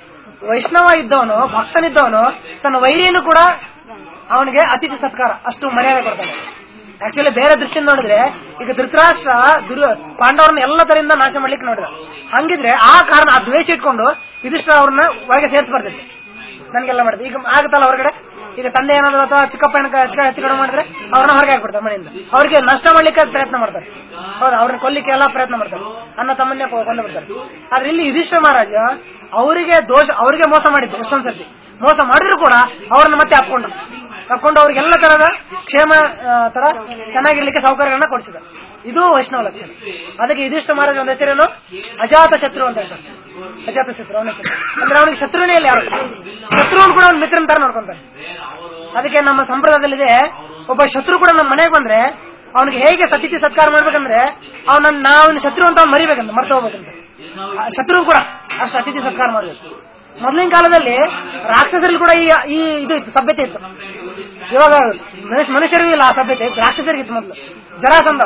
ವೈಷ್ಣವ ಇದ್ದವನು ಭಕ್ತನಿದ್ದವನು ತನ್ನ ವೈರಿಯನ್ನು ಕೂಡ ಅವನಿಗೆ ಅತಿಥಿ ಸತ್ಕಾರ ಅಷ್ಟು ಮರ್ಯಾದೆ ಕೊಡ್ತಾನೆ ಆಕ್ಚುಲಿ ಬೇರೆ ದೃಷ್ಟಿಯಿಂದ ನೋಡಿದ್ರೆ ಈಗ ಧೃತರಾಷ್ಟ್ರ ದುರ್ ಪಾಂಡವರನ್ನ ಎಲ್ಲ ತರದಿಂದ ನಾಶ ಮಾಡ್ಲಿಕ್ಕೆ ನೋಡಿದ ಹಂಗಿದ್ರೆ ಆ ಕಾರಣ ಆ ದ್ವೇಷ ಇಟ್ಕೊಂಡು ಯುಧಿಷ್ಠಿರ ಅವ್ರನ್ನ ಒಳಗೆ ಸೇರಿಸಿ ಬರ್ತಿತ್ತು ನನಗೆಲ್ಲ ಮಾಡಿದೆ ಈಗ ಆಗುತ್ತಲ್ಲ ಹೊರಗಡೆ ಈಗ ತಂದೆ ಏನಾದ್ರು ಅಥವಾ ಚಿಕ್ಕಪ್ಪ ಏನಾದ್ರು ಹೆಚ್ಚು ಹೆಚ್ಚು ಕಡಿಮೆ ಮಾಡಿದ್ರೆ ಅವ್ರನ್ನ ಹೊರಗೆ ಹಾಕ್ಬಿಡ್ತಾರೆ ಮನೆಯಿಂದ ಅವ್ರಿಗೆ ನಷ್ಟ ಮಾಡ್ಲಿಕ್ಕೆ ಪ್ರಯತ್ನ ಮಾಡ್ತಾರೆ ಹೌದು ಅವ್ರನ್ನ ಕೊಲ್ಲಿಕ್ಕೆ ಎಲ್ಲ ಪ್ರಯತ್ನ ಮಾಡ್ತಾರೆ ಅನ್ನ ತಮ್ಮನ್ನೇ ಕೊ- ಕೊಂದು ಬಿಡ್ತಾರೆ ಆದ್ರೆ ಇಲ್ಲಿ ಯುಧಿಷ್ಠಿರ ಮಹಾರಾಜ ಅವರಿಗೆ ದೋಷ ಅವರಿಗೆ ಮೋಸ ಮಾಡಿದ್ದು ಎಷ್ಟೊಂದ್ ಸರ್ತಿ ಮೋಸ ಮಾಡಿದ್ರು ಕೂಡ ಅವ್ರನ್ನ ಮತ್ತೆ ಹಾಕೊಂಡು ಹಾಕೊಂಡು ಅವ್ರಿಗೆಲ್ಲ ತರದ ಕ್ಷೇಮ ಆ, ತರ ಚೆನ್ನಾಗಿರ್ಲಿಕ್ಕೆ ಸೌಕರ್ಯಗಳನ್ನ ಕೊಡಿಸಿದ ಇದು ವೈಷ್ಣವ ಲಕ್ಷಣ ಅದಕ್ಕೆ ಯುಧಿಷ್ಠಿರ ಮಹಾರಾಜ ಒಂದು ಹೆಸರೇನು ಅಜಾತ ಶತ್ರು ಅಂತ ಹೇಳ್ತಾರೆ ಅಜಾತ ಶತ್ರು ಅವನ ಹೆಸರು ಅಂದ್ರೆ ಅವನಿಗೆ ಶತ್ರುನೇ ಇಲ್ಲ ಯಾರು ಶತ್ರುವನ್ನು ಕೂಡ ಅವ್ನ ಮಿತ್ರನ ತರ ನೋಡ್ಕೊಂತಾನೆ ಅದಕ್ಕೆ ನಮ್ಮ ಸಂಪ್ರದಾಯದಲ್ಲಿದೆ ಒಬ್ಬ ಶತ್ರು ಕೂಡ ನಮ್ಮ ಮನೆಗೆ ಬಂದ್ರೆ ಅವನಿಗೆ ಹೇಗೆ ಸತಿಥಿ ಸತ್ಕಾರ ಮಾಡ್ಬೇಕಂದ್ರೆ ಅವನ ನಾವು ಶತ್ರು ಅಂತ ಅವ್ನು ಮರಿಬೇಕಂತ ಮರ್ತು ಹೋಗ್ಬೇಕಂತ ಆ ಶತ್ರು ಕೂಡ ಅಷ್ಟು ಅತಿಥಿ ಸತ್ಕಾರ ಮಾಡಬೇಕು ಮೊದಲಿನ ಕಾಲದಲ್ಲಿ ರಾಕ್ಷಸರಲ್ಲಿ ಕೂಡ ಈ ಈ ಇದು ಇತ್ತು ಸಭ್ಯತೆ ಇತ್ತು ಇವಾಗ ಮನುಷ್ಯ ಮನುಷ್ಯರಿಗೂ ಇಲ್ಲ ಆ ಸಭ್ಯತೆ ರಾಕ್ಷಸರಿಗಿತ್ತು ಮೊದಲು ಜರಾಸಂಧ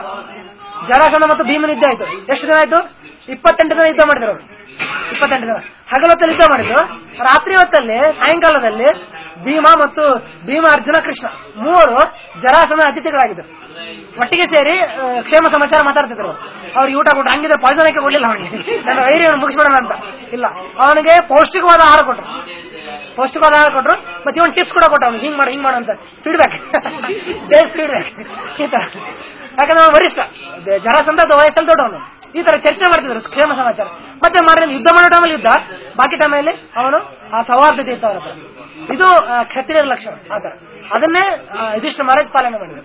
ಜರಾಸಂಧ ಮತ್ತು ಭೀಮನ ಯುದ್ಧ ಆಯ್ತು ಎಷ್ಟು ದಿನ ಆಯ್ತು ಇಪ್ಪತ್ತೆಂಟು ದಿನ ಯುದ್ಧ ಮಾಡಿದ್ರು ಅವರು ಇಪ್ಪತ್ತೆಂಟು ದಿನ ಹಗಲೊತ್ತಲ್ಲಿ ಯುದ್ಧ ಮಾಡಿದ್ರು ರಾತ್ರಿ ಹೊತ್ತಲ್ಲಿ ಸಾಯಂಕಾಲದಲ್ಲಿ ಭೀಮ ಮತ್ತು ಭೀಮ ಅರ್ಜುನ ಕೃಷ್ಣ ಮೂವರು ಜರಾಸನ ಅತಿಥಿಗಳಾಗಿದ್ದರು ಒಟ್ಟಿಗೆ ಸೇರಿ ಆ, ಕ್ಷೇಮ ಸಮಾಚಾರ ಮಾತಾಡ್ತಿದ್ರು ಅವ್ರು. ಅವ್ರಿಗೆ ಊಟ ಕೊಟ್ಟು ಹಂಗಿದ್ರೆ ಪಾಯ್ಸನಕ್ಕೆ ಕೊಡ್ಲಿಲ್ಲ ಅವನಿಗೆ ನನ್ನ ವೈರಿಯನ್ನು ಮುಗಿಸ್ಬಿಡೋಣ ಅಂತ ಇಲ್ಲ ಅವನಿಗೆ ಪೌಷ್ಟಿಕವಾದ ಆಹಾರ ಕೊಟ್ರು ಪೌಷ್ಟಿಕವಾದ ಆಹಾರ ಕೊಟ್ರು ಮತ್ತೆ ಇವನ್ ಟಿಪ್ಸ್ ಕೂಡ ಕೊಟ್ಟ ಅವ್ನಿಗೆ ಹಿಂಗ್ ಮಾಡು ಹಿಂಗ್ ಮಾಡು ಅಂತ ಫೀಡ್ಬ್ಯಾಕ್ ಡೇ ಫೀಡ್ಬ್ಯಾಕ್ ಈ ತರ ಯಾಕಂದ್ರೆ ಅವನು ವರಿಷ್ಠ ಜರಾಸಂಧ ವಯಸ್ಸಲ್ಲಿ ದೊಡ್ಡವನು ಈ ತರ ಚರ್ಚೆ ಮಾಡ್ತಿದ್ರು ಕ್ಷೇಮ ಸಮಾಚಾರ ಮತ್ತೆ ಮಾರ ಯುದ್ಧ ಮಾಡೋ ಟೈಮಲ್ಲಿ ಯುದ್ಧ ಬಾಕಿ ಟೈಮಲ್ಲಿ ಅವನು ಆ ಸೌಹಾರ್ದತೆ ಇತ್ತು ಅವರ ಹತ್ರ ಇದು ಆ, ಕ್ಷತ್ರಿಯರ ಲಕ್ಷಣ ಆತರ ಅದನ್ನೇ ಆ, ಇದಿಷ್ಟು ಮಹಾರಾಜ್ ಪಾಲನೆ ಮಾಡಿದ್ರು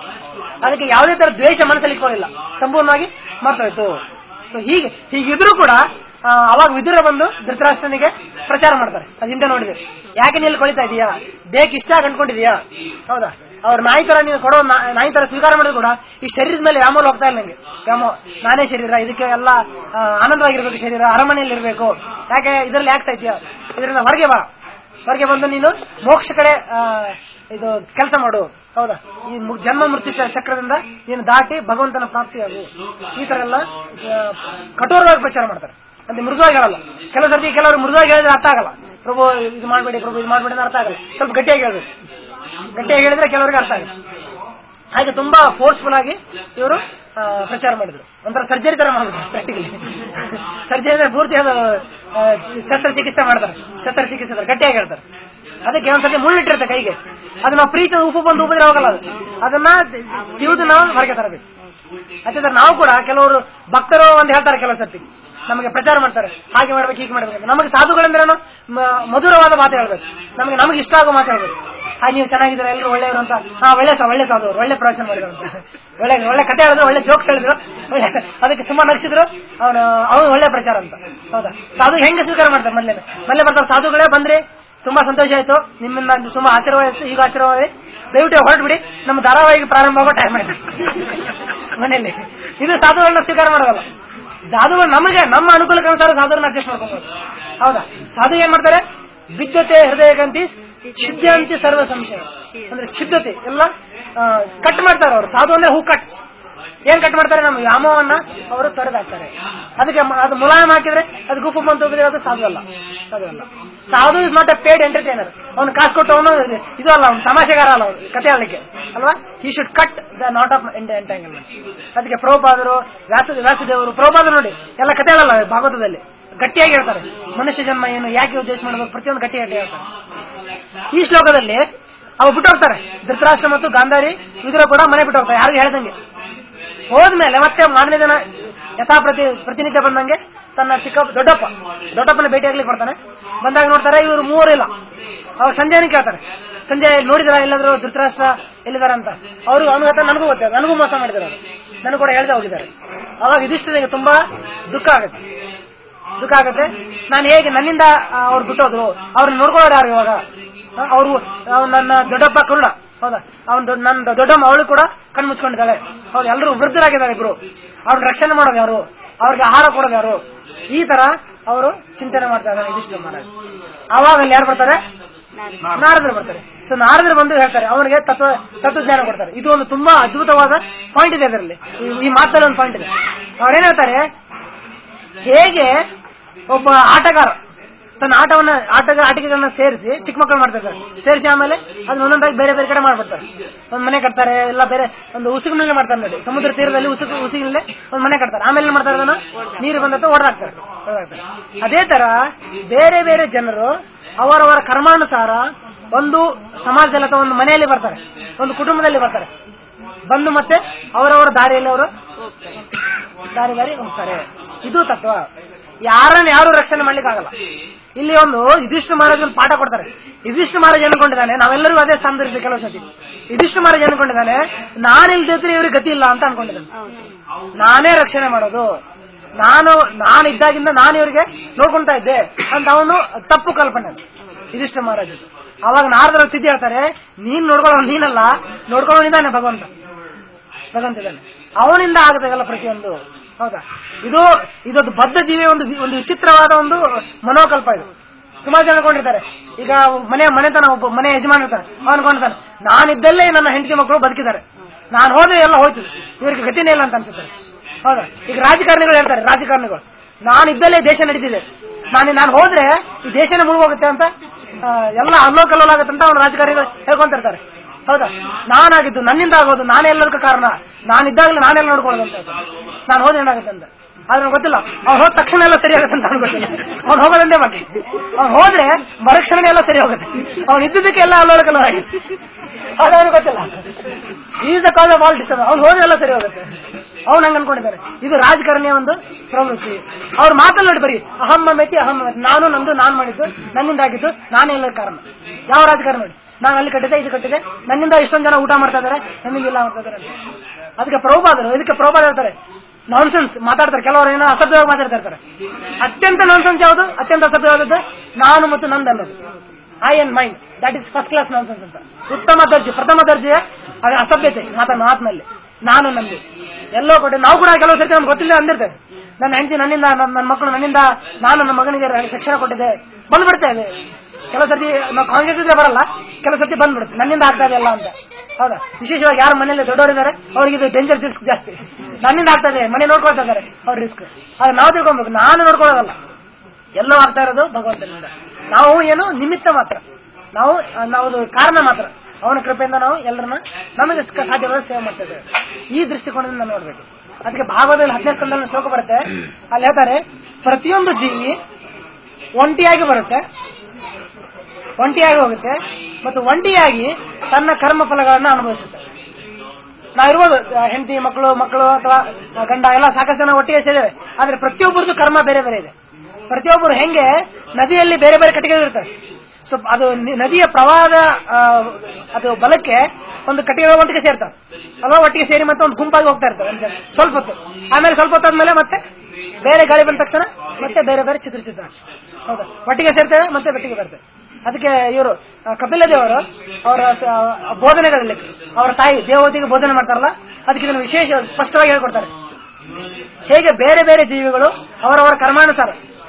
ಅದಕ್ಕೆ ಯಾವುದೇ ತರ ದ್ವೇಷ ಮನಸ್ಸಲ್ಲಿ ಇಟ್ಕೊಳ್ಳಿಲ್ಲ ಸಂಪೂರ್ಣವಾಗಿ ಮರ್ತೋಯ್ತು ಸೊ ಹೀಗೆ ಹೀಗಿದ್ರು ಕೂಡ ಆ, ಅವಾಗ ವಿದುರ ಬಂದು ಧೃತರಾಷ್ಟ್ರನಿಗೆ ಪ್ರಚಾರ ಮಾಡ್ತಾರೆ ಅದು ಹಿಂದೆ ನೋಡಿದೆ ಯಾಕೆ ನೀನು ಕೊಳಿತಾ ಇದೀಯಾ ಬೇಕ್ ಇಷ್ಟ ಕಂಡ್ಕೊಂಡಿದೀಯಾ ಹೌದಾ ಅವ್ರ ನಾಯಿ ತರ ನೀನು ಕೊಡೋ ನಾ- ನಾಯಿ ತರ ಸ್ವೀಕಾರ ಮಾಡಿದ್ರು ಕೂಡ ಈ ಶರೀರದ ಮೇಲೆ ವ್ಯಾಮೋಲ್ ಹೋಗ್ತಾ ಇಲ್ಲ ನಂಗೆ ವ್ಯಾಮೋ ನಾನೇ ಶರೀರ ಇದಕ್ಕೆ ಎಲ್ಲ ಆ, ಆನಂದವಾಗಿರ್ಬೇಕು ಶರೀರ ಅರಮನೆಯಲ್ಲಿ ಇರಬೇಕು ಯಾಕೆ ಇದರಲ್ಲಿ ಆಗ್ತಾ ಇದೆಯಾ ಇದರಿಂದ ಹೊರಗೆ ಬಾ ಹೊರಗೆ ಬಂದು ನೀನು ಮೋಕ್ಷ ಕಡೆ ಆ, ಇದು ಕೆಲಸ ಮಾಡು ಹೌದಾ ಈ ಮು- ಜನ್ಮ ಮೃತ್ಯು ಚ- ಚಕ್ರದಿಂದ ನೀನು ದಾಟಿ ಭಗವಂತನ ಪ್ರಾಪ್ತಿಯಾಗು ಈ ತರ ಎಲ್ಲ ಆ, ಕಠೋರವಾಗಿ ಪ್ರಚಾರ ಮಾಡ್ತಾರೆ ಅಂದ್ರೆ ಮೃದುವಾಗಿ ಹೇಳಲ್ಲ ಕೆಲವು ಸರ್ತಿ ಕೆಲವರು ಮೃದುವಾಗಿ ಹೇಳಿದ್ರೆ ಅರ್ಥ ಆಗಲ್ಲ ಪ್ರಭು ಇದು ಮಾಡಬೇಡಿ ಪ್ರಭು ಇದು ಮಾಡಬೇಡಿ ಅಂತ ಅರ್ಥ ಆಗಲ್ಲ ಸ್ವಲ್ಪ ಗಟ್ಟಿಯಾಗಿ ಹೇಳ್ಬೇಕು ಗಟ್ಟಿಯಾಗಿ ಹೇಳಿದ್ರೆ ಕೆಲವರಿಗೆ ಅರ್ಥ ಆಗುತ್ತೆ ಹಾಗೆ ತುಂಬಾ ಫೋರ್ಸ್ಫುಲ್ ಆಗಿ ಇವರು ಪ್ರಚಾರ ಮಾಡಿದ್ರು ಒಂಥರ ಸರ್ಜರಿ ತರ ಮಾಡಿದ್ರು ಪ್ರಾಕ್ಟಿಕಲಿ ಸರ್ಜರಿ ಅಂದ್ರೆ ಪೂರ್ತಿ ಅದು ಆ, ಶಸ್ತ್ರಚಿಕಿತ್ಸೆ ಮಾಡ್ತಾರೆ ಶಸ್ತ್ರಚಿಕಿತ್ಸೆ ತರ ಗಟ್ಟಿಯಾಗಿ ಹೇಳ್ತಾರೆ ಅದಕ್ಕೆ ಒಂದ್ಸತಿ ಮುಳ್ಳಿಟ್ಟಿರುತ್ತೆ ಕೈಗೆ ಅದು ನಾವು ಪ್ರೀತಿ ಉಪ್ಪು ಬಂದು ಉಪದ್ರೆ ಹೋಗಲ್ಲ ಅದು ಅದನ್ನ ತಿವಿದು ನಾವು ಹೊರಗೆ ತರಬೇಕು ಅದೇ ತರ ನಾವು ಕೂಡ ಕೆಲವರು ಭಕ್ತರು ಅಂತ ಹೇಳ್ತಾರೆ ಕೆಲವು ಸರ್ತಿ ನಮಗೆ ಪ್ರಚಾರ ಮಾಡ್ತಾರೆ ಹಾಗೆ ಮಾಡ್ಬೇಕು ಹೀಗೆ ಮಾಡ್ಬೇಕು ಅಂತ. ನಮಗೆ ಸಾಧುಗಳಂದ್ರೇನು ಮ- ಮಧುರವಾದ ಮಾತು ಹೇಳ್ಬೇಕು ನಮಗೆ ನಮಗೆ ಇಷ್ಟ ಆಗೋ ಮಾತು ಹೇಳ್ಬೇಕು ಹಾಗೆ ನೀವು ಚೆನ್ನಾಗಿದ್ದೀರಾ ಎಲ್ಲರೂ ಒಳ್ಳೆಯವರು ಅಂತ ಹಾ ಒಳ್ಳೆ ಸಾ ಒಳ್ಳೆ ಸಾಧು ಒಳ್ಳೆ ಪ್ರವಚನ ಮಾಡಿದ್ರು ಅಂತ ಒಳ್ಳೆ ಒಳ್ಳೆ ಕತೆ ಹೇಳಿದ್ರು ಒಳ್ಳೆ ಜೋಕ್ಸ್ ಹೇಳಿದ್ರು ಒಳ್ಳೆ ಅದಕ್ಕೆ ಸುಮ್ಮನೆ ನಗಿಸಿದ್ರು ಅವನು ಅವನು ಒಳ್ಳೆ ಪ್ರಚಾರ ಅಂತ ಹೌದಾ ಸಾಧು ಹೆಂಗೆ ಸ್ವೀಕಾರ ಮಾಡ್ತಾರೆ ಮಲ್ಲೆ ಮಲ್ಲೆ ಬರ್ತಾರೆ ಸಾಧುಗಳೇ ಬಂದ್ರೆ ತುಂಬಾ ಸಂತೋಷ ಆಯ್ತು ನಿಮ್ಮಿಂದ ತುಂಬಾ ಆಶೀರ್ವಾದ ಆಯ್ತು ಈಗ ಆಶೀರ್ವಾದ ಇದೆ. ದಯವಿಟ್ಟು ಹೊರಟ್ಬಿಡಿ ನಮ್ಮ ಧಾರಾವಾಹಿಗೆ ಪ್ರಾರಂಭ ಆಗೋ ಟೈಮ್ ಆಯ್ತು ಮನೆಯಲ್ಲಿ ಇದು ಸಾಧುಗಳನ್ನ ಸ್ವೀಕಾರ ಮಾಡೋದಲ್ಲ ಸಾಧುಗಳು ನಮಗೆ ನಮ್ಮ ಅನುಕೂಲಕ್ಕೆ ಅನುಸಾರ ಸಾಧುಗಳನ್ನ ಅಡ್ಜಸ್ಟ್ ಮಾಡ್ಕೊಬೋದು ಹೌದಾ ಸಾಧು ಏನ್ ಮಾಡ್ತಾರೆ ಬಿದ್ಧತೆ ಹೃದಯಗಂತಿ ಛಿದ್ಯಂತಿ ಸರ್ವ ಸಂಶಯ ಅಂದ್ರೆ ಛಿದ್ಧತೆ ಎಲ್ಲ ಕಟ್ ಮಾಡ್ತಾರೆ ಅವರು ಸಾಧು ಅಂದ್ರೆ ಹೂ ಕಟ್ಸ್ ಏನ್ ಕಟ್ ಮಾಡ್ತಾರೆ ನಮ್ಮ ವ್ಯಾಮೋಹನ್ನ ಅವರು ತೊರೆದಾಕ್ತಾರೆ ಅದಕ್ಕೆ ಮ- ಅದು ಮುಲಾಯಂ ಹಾಕಿದ್ರೆ ಅದು ಗುಫು ಬಂತು ಹೋಗಿದ್ರೆ ಅದು ಸಾಧು ಅಲ್ಲ ಸಾಧು ಅಲ್ಲ ಸಾಧು is not a paid entertainer ಅವ್ನು ಕಾಸು ಕೊಟ್ಟು ಅವನು ಇದು ಅಲ್ಲ ಅವ್ನು ತಮಾಷೆಗಾರ ಅಲ್ಲ ಅವ್ನು ಕತೆ ಹೇಳಲಿಕ್ಕೆ ಅಲ್ವಾ ಈ should cut the knot of entanglement ಅದಕ್ಕೆ ಪ್ರಭುಪಾದರು ವ್ಯಾಸ ವ್ಯಾಸದೇವರು ಪ್ರಭುಪಾದರು ನೋಡಿ ಎಲ್ಲ ಕತೆ ಹೇಳಲ್ಲ ಭಾಗವತದಲ್ಲಿ ಗಟ್ಟಿಯಾಗಿ ಹೇಳ್ತಾರೆ ಮನುಷ್ಯ ಜನ್ಮ ಏನು ಯಾಕೆ ಉದ್ದೇಶ ಮಾಡಬೇಕು ಪ್ರತಿಯೊಂದು ಗಟ್ಟಿಯಾಗಿ ಹೇಳ್ತಾರೆ ಈ ಶ್ಲೋಕದಲ್ಲಿ ಅವು ಬಿಟ್ಟು ಹೋಗ್ತಾರೆ ಧೃತರಾಷ್ಟ್ರ ಮತ್ತು ಗಾಂಧಾರಿ ವಿದುರ ಕೂಡ ಮನೆ ಬಿಟ್ಟು ಹೋಗ್ತಾರೆ ಯಾರಿಗೂ ಹೇಳ್ದಂಗೆ ಹೋದ್ಮೇಲೆ ಮತ್ತೆ ಮಾರನೇ ದಿನ ಯಥಾ ಪ್ರತಿ ಪ್ರತಿನಿತ್ಯ ಬಂದಂಗೆ ತನ್ನ ಚಿಕ್ಕ ದೊಡ್ಡಪ್ಪ ದೊಡ್ಡಪ್ಪನ ಭೇಟಿಯಾಗ್ಲಿಕ್ಕೆ ಬರ್ತಾನೆ ಬಂದಾಗ ನೋಡ್ತಾರೆ ಇವರು ಮೂವರು ಇಲ್ಲ ಅವ್ರು ಸಂಜೆನೇ ಕೇಳ್ತಾರೆ ಸಂಜೆ ನೋಡಿದ್ರ ಎಲ್ಲಾದ್ರೂ ಧೃತರಾಷ್ಟ್ರ ಎಲ್ಲಿದಾರ ಅಂತ ಅವರು ಅವನು ಹೇಳ್ತಾರೆ ನನಗೂ ಗೊತ್ತಿಲ್ಲ ನನಗೂ ಮೋಸ ಮಾಡಿದಾರೆ ಅವ್ರು. ನನಗೂ ಕೂಡ ಹೇಳ್ದೆ ಹೋಗಿದ್ದಾರೆ ಅವಾಗ ಇದಿಷ್ಟು ತುಂಬಾ ದುಃಖ ಆಗುತ್ತೆ ದುಃಖ ಆಗುತ್ತೆ ನಾನು ಹೇಗೆ ನನ್ನಿಂದ ಆ, ಅವ್ರು ಬಿಟ್ಟೋದ್ರು ಅವ್ರನ್ನ ನೋಡ್ಕೊಳ್ಳೋರು ಯಾರು ಇವಾಗ ಆ, ಅವ್ರು ಅವ್ನು ನನ್ನ ದೊಡ್ಡಪ್ಪ ಕುರುಡ ಹೌದಾ ಅವ್ನು ನನ್ನ ದೊಡ್ಡಮ್ಮ ಅವಳು ಕೂಡ ಕಣ್ಣು ಮುಚ್ಕೊಂಡಿದ್ದಾಳೆ ಹೌದು ಎಲ್ಲರೂ ವೃದ್ಧರಾಗಿದ್ದಾರೆ ಇಬ್ರು ಅವ್ರನ್ನ ರಕ್ಷಣೆ ಮಾಡೋದು ಯಾರು ಅವ್ರಿಗೆ ಆಹಾರ ಕೊಡೋದು ಯಾರು ಈ ತರ ಅವರು ಚಿಂತನೆ ಮಾಡ್ತಾ ಇದ್ದಾರೆ ಇದಿಷ್ಟು ಮಹಾರಾಜ್ ಆವಾಗ ಅಲ್ಲಿ ಯಾರು ಬರ್ತಾರೆ ನಾರದರು ಬರ್ತಾರೆ ಸೊ ನಾರದರು ಬಂದು ಹೇಳ್ತಾರೆ ಅವನಿಗೆ ತತ್ವ ತತ್ವಜ್ಞಾನ ಕೊಡ್ತಾರೆ ಇದು ಒಂದು ತುಂಬಾ ಅದ್ಭುತವಾದ ಪಾಯಿಂಟ್ ಇದೆ ಅದರಲ್ಲಿ ಈ- ಈ ಮಾತಲ್ಲಿ ಒಂದು ಪಾಯಿಂಟ್ ಇದೆ ಅವ್ರೇನ್ ಹೇಳ್ತಾರೆ ಹೇಗೆ ಒಬ್ಬ ಆಟಗಾರ ತನ್ನ ಆಟವನ್ನ ಆಟಗ ಆಟಿಕೆಗಳನ್ನ ಸೇರಿಸಿ ಚಿಕ್ಕ ಮಕ್ಕಳು ಮಾಡ್ತಾ ಇದ್ದಾರೆ ಸೇರಿಸಿ ಆಮೇಲೆ ಅದನ್ನ ಒಂದೊಂದಾಗಿ ಬೇರೆ ಬೇರೆ ಕಡೆ ಮಾಡ್ಬಿಡ್ತಾರೆ ಒಂದ್ ಮನೆ ಕಟ್ತಾರೆ ಎಲ್ಲ ಬೇರೆ ಒಂದು ಉಸುಗಿನಲ್ಲಿ ಮಾಡ್ತಾರೆ ನೋಡಿ ಸಮುದ್ರ ತೀರದಲ್ಲಿ ಉಸುಗು ಉಸುಗಿನಲ್ಲಿ ಒಂದ್ ಮನೆ ಕಟ್ತಾರೆ ಆಮೇಲೆ ಏನ್ ಮಾಡ್ತಾರೆ ಅದನ್ನ ನೀರು ಬಂದತ್ತ ಹೊಡೆದಾಕ್ತಾರೆ ಹೊಡೆದಾಕ್ತಾರೆ ಅದೇ ತರ ಬೇರೆ ಬೇರೆ ಜನರು ಅವರವರ ಕರ್ಮಾನುಸಾರ ಒಂದು ಸಮಾಜದಲ್ಲಿ ಅಥವಾ ಒಂದು ಮನೆಯಲ್ಲಿ ಬರ್ತಾರೆ ಒಂದು ಕುಟುಂಬದಲ್ಲಿ ಬರ್ತಾರೆ ಬಂದು ಮತ್ತೆ ಅವರವರ ದಾರಿಯಲ್ಲಿ ಅವರು ದಾರಿ ದಾರಿ ಹೋಗ್ತಾರೆ ಇದು ತತ್ವ ಯಾರನ್ನ ಯಾರು ರಕ್ಷಣೆ ಮಾಡ್ಲಿಕ್ಕೆ ಆಗಲ್ಲ ಇಲ್ಲಿ ಒಂದು ಇದಿಷ್ಟು ಮಹಾರಾಜ್ ಒಂದು ಪಾಠ ಕೊಡ್ತಾರೆ ಇದಿಷ್ಟು ಮಹಾರಾಜ್ ಅನ್ಕೊಂಡಿದ್ದಾನೆ ನಾವೆಲ್ಲರಿಗೂ ಅದೇ ಸ್ಥಾನದಲ್ಲಿರ್ತೀವಿ ಕೆಲವು ಸತಿ ಇದಿಷ್ಟು ಮಹಾರಾಜ್ ಅನ್ಕೊಂಡಿದ್ದಾನೆ ನಾನಿಲ್ದಿದ್ರೆ ಇವ್ರಿಗೆ ಗತಿ ಇಲ್ಲ ಅಂತ ಅನ್ಕೊಂಡಿದ್ದಾನೆ ನಾನೇ ರಕ್ಷಣೆ ಮಾಡೋದು ನಾನು ನಾನು ಇದ್ದಾಗಿಂದ ನಾನು ಇವರಿಗೆ ನೋಡ್ಕೊಂತಾ ಇದ್ದೆ ಅಂತ ಅವನು ತಪ್ಪು ಕಲ್ಪನೆ ಅದು. ಇದಿಷ್ಟು ಮಹಾರಾಜ್ ಅವಾಗ ನಾರದರು ತಿದ್ದಿ ಹೇಳ್ತಾರೆ ನೀನ್ ನೋಡ್ಕೊಳ್ಳೋ ನೀನಲ್ಲ ನೋಡ್ಕೊಳ್ಳೋನಿದ್ದಾನೆ ಭಗವಂತ ಭಗವಂತ ಇದ್ದಾನೆ ಅವನಿಂದ ಆಗಬೇಕಲ್ಲ ಪ್ರತಿಯೊಂದು ಹೌದಾ ಇದು ಇದೊಂದು ಬದ್ಧ ಜೀವಿ ಒಂದು ಒಂದು ವಿಚಿತ್ರವಾದ ಒಂದು ಮನೋಕಲ್ಪ ಇದು ಸುಮಾರು ಜನ ಅನ್ಕೊಂಡಿರ್ತಾರೆ ಈಗ ಮನೆ ಮನೆತನ ಒಬ್ಬ ಮನೆ ಯಜಮಾನ ಇರ್ತಾನೆ ಅವ್ನು ಅನ್ಕೊಂಡಿರ್ತಾನೆ ನಾನಿದ್ದಲ್ಲೇ ನನ್ನ ಹೆಂಡತಿ ಮಕ್ಕಳು ಬದುಕಿದ್ದಾರೆ ನಾನು ಹೋದ್ರೆ ಎಲ್ಲ ಹೋಯ್ತು ಇವ್ರಿಗೆ ಗತಿನೇ ಇಲ್ಲ ಅಂತ ಅನ್ಸುತ್ತೆ ಹೌದಾ ಈಗ ರಾಜಕಾರಣಿಗಳು ಹೇಳ್ತಾರೆ ರಾಜಕಾರಣಿಗಳು ನಾನಿದ್ದಲ್ಲೇ ದೇಶ ನಡೀತಿದೆ ನಾನು ನಾನು ಹೋದ್ರೆ ಈ ದೇಶನೇ ಮುಳುಗೋಗುತ್ತೆ ಅಂತ ಆ, ಎಲ್ಲ ಅಲ್ಲೋಕಲ್ಲೋಲಾಗುತ್ತೆ ಅಂತ ಅವ್ನು ರಾಜಕಾರಣಿಗಳು ಹೇಳ್ಕೊಂತಿರ್ತಾರೆ ಹೌದಾ ನಾನಾಗಿದ್ದು ನನ್ನಿಂದ ಆಗೋದು ನಾನೇ ಎಲ್ಲದಕ್ಕೂ ಕಾರಣ ನಾನಿದ್ದಾಗಲೇ ನಾನೆಲ್ಲ ನೋಡ್ಕೊಳ್ಳೋದು ಅಂತ ಹೇಳ್ತಾರೆ. ನಾನು ಹೋದ್ರೆ ಏನಾಗುತ್ತೆ ಅಂತ ಆದ್ರೆ ನಂಗೆ ಗೊತ್ತಿಲ್ಲ ಅವ್ನು ಹೋದ ತಕ್ಷಣ ಎಲ್ಲ ಸರಿ ಆಗುತ್ತೆ ಅಂತ ನನಗೆ ಗೊತ್ತಿಲ್ಲ ಅವ್ನು ಹೋಗೋದಂದೇ ಬಾಕಿ ಅವ್ನು ಹೋದ್ರೆ ಮರುಕ್ಷಣ ಎಲ್ಲ ಸರಿ ಹೋಗುತ್ತೆ ಅವ್ನು ಇದ್ದಿದ್ದಕ್ಕೆ ಎಲ್ಲ ಅಲ್ಲೋಳಕಲ್ಲ ಆಗಿದೆ ಅದು ಅವ್ನಿಗೆ ಗೊತ್ತಿಲ್ಲ is the cause of all disturb ಅವ್ನು ಹೋದ್ರೆ ಎಲ್ಲ ಸರಿ ಹೋಗುತ್ತೆ ಅವ್ನು ಹಂಗ ಅನ್ಕೊಂಡಿದ್ದಾರೆ ಇದು ರಾಜಕಾರಣಿಯ ಒಂದು ಪ್ರವೃತ್ತಿ ಅವ್ರು ಮಾತಲ್ಲಿ ನೋಡಿ ಬರೀ ಅಹಮ್ಮ ಮೆತಿ ಅಹಮ್ಮ ಮೆತಿ. ನಾನು ನಂದು ನಾನ್ ಮಾಡಿದ್ದು ನನ್ನಿಂದ ಆಗಿದ್ದು ನಾನೇ ಎಲ್ಲ ಕಾರಣ ಯಾವ ರಾಜಕಾರಣ ನೋಡಿ ನಾನು ಅಲ್ಲಿ ಕಟ್ಟಿದೆ ಇದು ಕಟ್ಟಿದೆ ನನ್ನಿಂದ ಇಷ್ಟೊಂದು ಜನ ಊಟ ಮಾಡ್ತಾ ಇದಾರೆ ನಮಗೆ ಇಲ್ಲ ಮಾಡ್ತಾ ಇದಾರೆ ಅಂತ. ಅದಕ್ಕೆ ಪ್ರಭುಪಾದರು ಇದಕ್ಕೆ ಪ್ರಭುಪಾದ ಹೇಳ್ತಾರೆ ನಾನ್ಸೆನ್ಸ್ ಮಾತಾಡ್ತಾರೆ ಕೆಲವರು ಏನೋ ಅಸಭ್ಯವಾಗಿ ಮಾತಾಡ್ತಾ ಇರ್ತಾರೆ ಅತ್ಯಂತ ನಾನ್ಸೆನ್ಸ್ ಯಾವುದು ಅತ್ಯಂತ ಅಸಭ್ಯವಾದದ್ದು ನಾನು ಮತ್ತು ನಂದು ಅನ್ನೋದು I and mind that is first class nonsense ಅಂತ ಉತ್ತಮ ದರ್ಜೆ ಪ್ರಥಮ ದರ್ಜೆಯ ಅದು ಅಸಭ್ಯತೆ ಮಾತಾ ಮಾತಿನಲ್ಲಿ ನಾನು ನಂದು ಎಲ್ಲೋ ಕೊಟ್ಟೆ ನಾವು ಕೂಡ ಕೆಲವು ಸರ್ತಿ ನಮ್ಗೆ ಗೊತ್ತಿಲ್ಲ ಅಂದಿರ್ತೇವೆ ನನ್ನ ಹೆಂಡತಿ ನನ್ನಿಂದ ನನ್ನ ನನ್ನ ಮಕ್ಕಳು ನನ್ನಿಂದ ನಾನು ನನ್ನ ಮಗನಿಗೆ ಶಿಕ್ಷಣ ಕೊಟ್ಟಿದ್ದೆ ಬಂದ್ಬಿಡ್ತೇವೆ ಕೆಲವು ಸರ್ತಿ ನಾವು ಕಾಂಗ್ರೆಸ್ ಇದ್ರೆ ಬರಲ್ಲ ಕೆಲವು ಸರ್ತಿ ಬಂದ್ಬಿಡುತ್ತೆ ನನ್ನಿಂದ ಆಗ್ತಾ ಇದೆ ಎಲ್ಲ ಅಂತ ಹೌದಾ ವಿಶೇಷವಾಗಿ ಯಾರು ಮನೆಯಲ್ಲಿ ದೊಡ್ಡವರಿದ್ದಾರೆ ಅವರಿಗೆ ಇದು ಡೇಂಜರ್ ರಿಸ್ಕ್ ಜಾಸ್ತಿ ನನ್ನಿಂದ ಆಗ್ತಾ ಇದೆ ಮನೆ ನೋಡ್ಕೊಳ್ತಾ ಇದ್ದಾರೆ ಅವ್ರ ರಿಸ್ಕ್ ಆದ್ರೆ ನಾವು ತಿಳ್ಕೊಬೇಕು ನಾನು ನೋಡ್ಕೊಳ್ಳೋದಲ್ಲ ಎಲ್ಲೋ ಆಗ್ತಾ ಇರೋದು ಭಗವಂತನಿಂದ ನಾವು ಏನು ನಿಮಿತ್ತ ಮಾತ್ರ ನಾವು ನಾವು ಅದು ಕಾರಣ ಮಾತ್ರ ಅವನ ಕೃಪೆಯಿಂದ ನಾವು ಎಲ್ಲರನ್ನ ನಮಗೆ ಸ- ಸಾಧ್ಯವಾದ ಸೇವೆ ಮಾಡ್ತಾ ಇದ್ದೇವೆ ಈ ದೃಷ್ಟಿಕೋನದಿಂದ ನೋಡ್ಬೇಕು ಅದಕ್ಕೆ ಭಾಗವತದಲ್ಲಿ ಹದಿನೈದು ಸ್ಕಂದಲ್ಲಿ ಶ್ಲೋಕ ಬರುತ್ತೆ ಅಲ್ಲಿ ಹೇಳ್ತಾರೆ ಪ್ರತಿಯೊಂದು ಜೀವಿ ಒಂಟಿಯಾಗಿ ಬರುತ್ತೆ ಒಂಟಿಯಾಗಿ ಹೋಗುತ್ತೆ ಮತ್ತು ಒಂಟಿಯಾಗಿ ತನ್ನ ಕರ್ಮ ಫಲಗಳನ್ನ ಅನುಭವಿಸುತ್ತೆ ನಾವಿರ್ಬೋದು ಹೆಂಡತಿ ಮಕ್ಕಳು ಮಕ್ಕಳು ಅಥವಾ ಗಂಡ ಎಲ್ಲ ಸಾಕಷ್ಟು ಜನ ಒಟ್ಟಿಗೆ ಸೇರಿವೆ ಆದ್ರೆ ಪ್ರತಿಯೊಬ್ಬರದ್ದು ಕರ್ಮ ಬೇರೆ ಬೇರೆ ಇದೆ ಪ್ರತಿಯೊಬ್ಬರು ಹೆಂಗೆ ನದಿಯಲ್ಲಿ ಬೇರೆ ಬೇರೆ ಕಟ್ಟಿಗೆಗಳು ಇರ್ತವೆ ಸೊ ಅದು ನಿ- ನದಿಯ ಪ್ರವಾಹದ ಆ, ಅದು ಬಲಕ್ಕೆ ಒಂದು ಕಟ್ಟಿಗೆಗಳು ಒಟ್ಟಿಗೆ ಸೇರ್ತಾವೆ ಅಲ್ವಾ ಒಟ್ಟಿಗೆ ಸೇರಿ ಮತ್ತೆ ಒಂದು ಗುಂಪಾಗಿ ಹೋಗ್ತಾ ಇರ್ತವೆ ಒಂದ್ ಜನ. ಸ್ವಲ್ಪ ಹೊತ್ತು ಆಮೇಲೆ ಸ್ವಲ್ಪ ಹೊತ್ತಾದ್ಮೇಲೆ ಮತ್ತೆ ಬೇರೆ ಗಾಳಿ ಬಂದ ತಕ್ಷಣ ಮತ್ತೆ ಬೇರೆ ಬೇರೆ ಚಿತ್ರ ಚಿತ್ರ ಹೌದಾ ಒಟ್ಟಿಗೆ ಸೇರ್ತೇವೆ ಮತ್ತೆ ಒಟ್ಟಿಗೆ ಬರ್ತೇವೆ ಅದಕ್ಕೆ ಇವರು ಕಪಿಲ ದೇವರು ಅವರ ಸ- ಬೋಧನೆಗಳಲ್ಲಿ ಅವರ ತಾಯಿ ದೇವತೆಗೆ ಬೋಧನೆ ಮಾಡ್ತಾರಲ್ಲ ಅದಕ್ಕೆ ಇದನ್ನು ವಿಶೇಷ ಸ್ಪಷ್ಟವಾಗಿ ಹೇಳ್ಕೊಡ್ತಾರೆ ಹೇಗೆ ಬೇರೆ ಬೇರೆ ಜೀವಿಗಳು ಅವರವರ ಕರ್ಮಾನುಸಾರ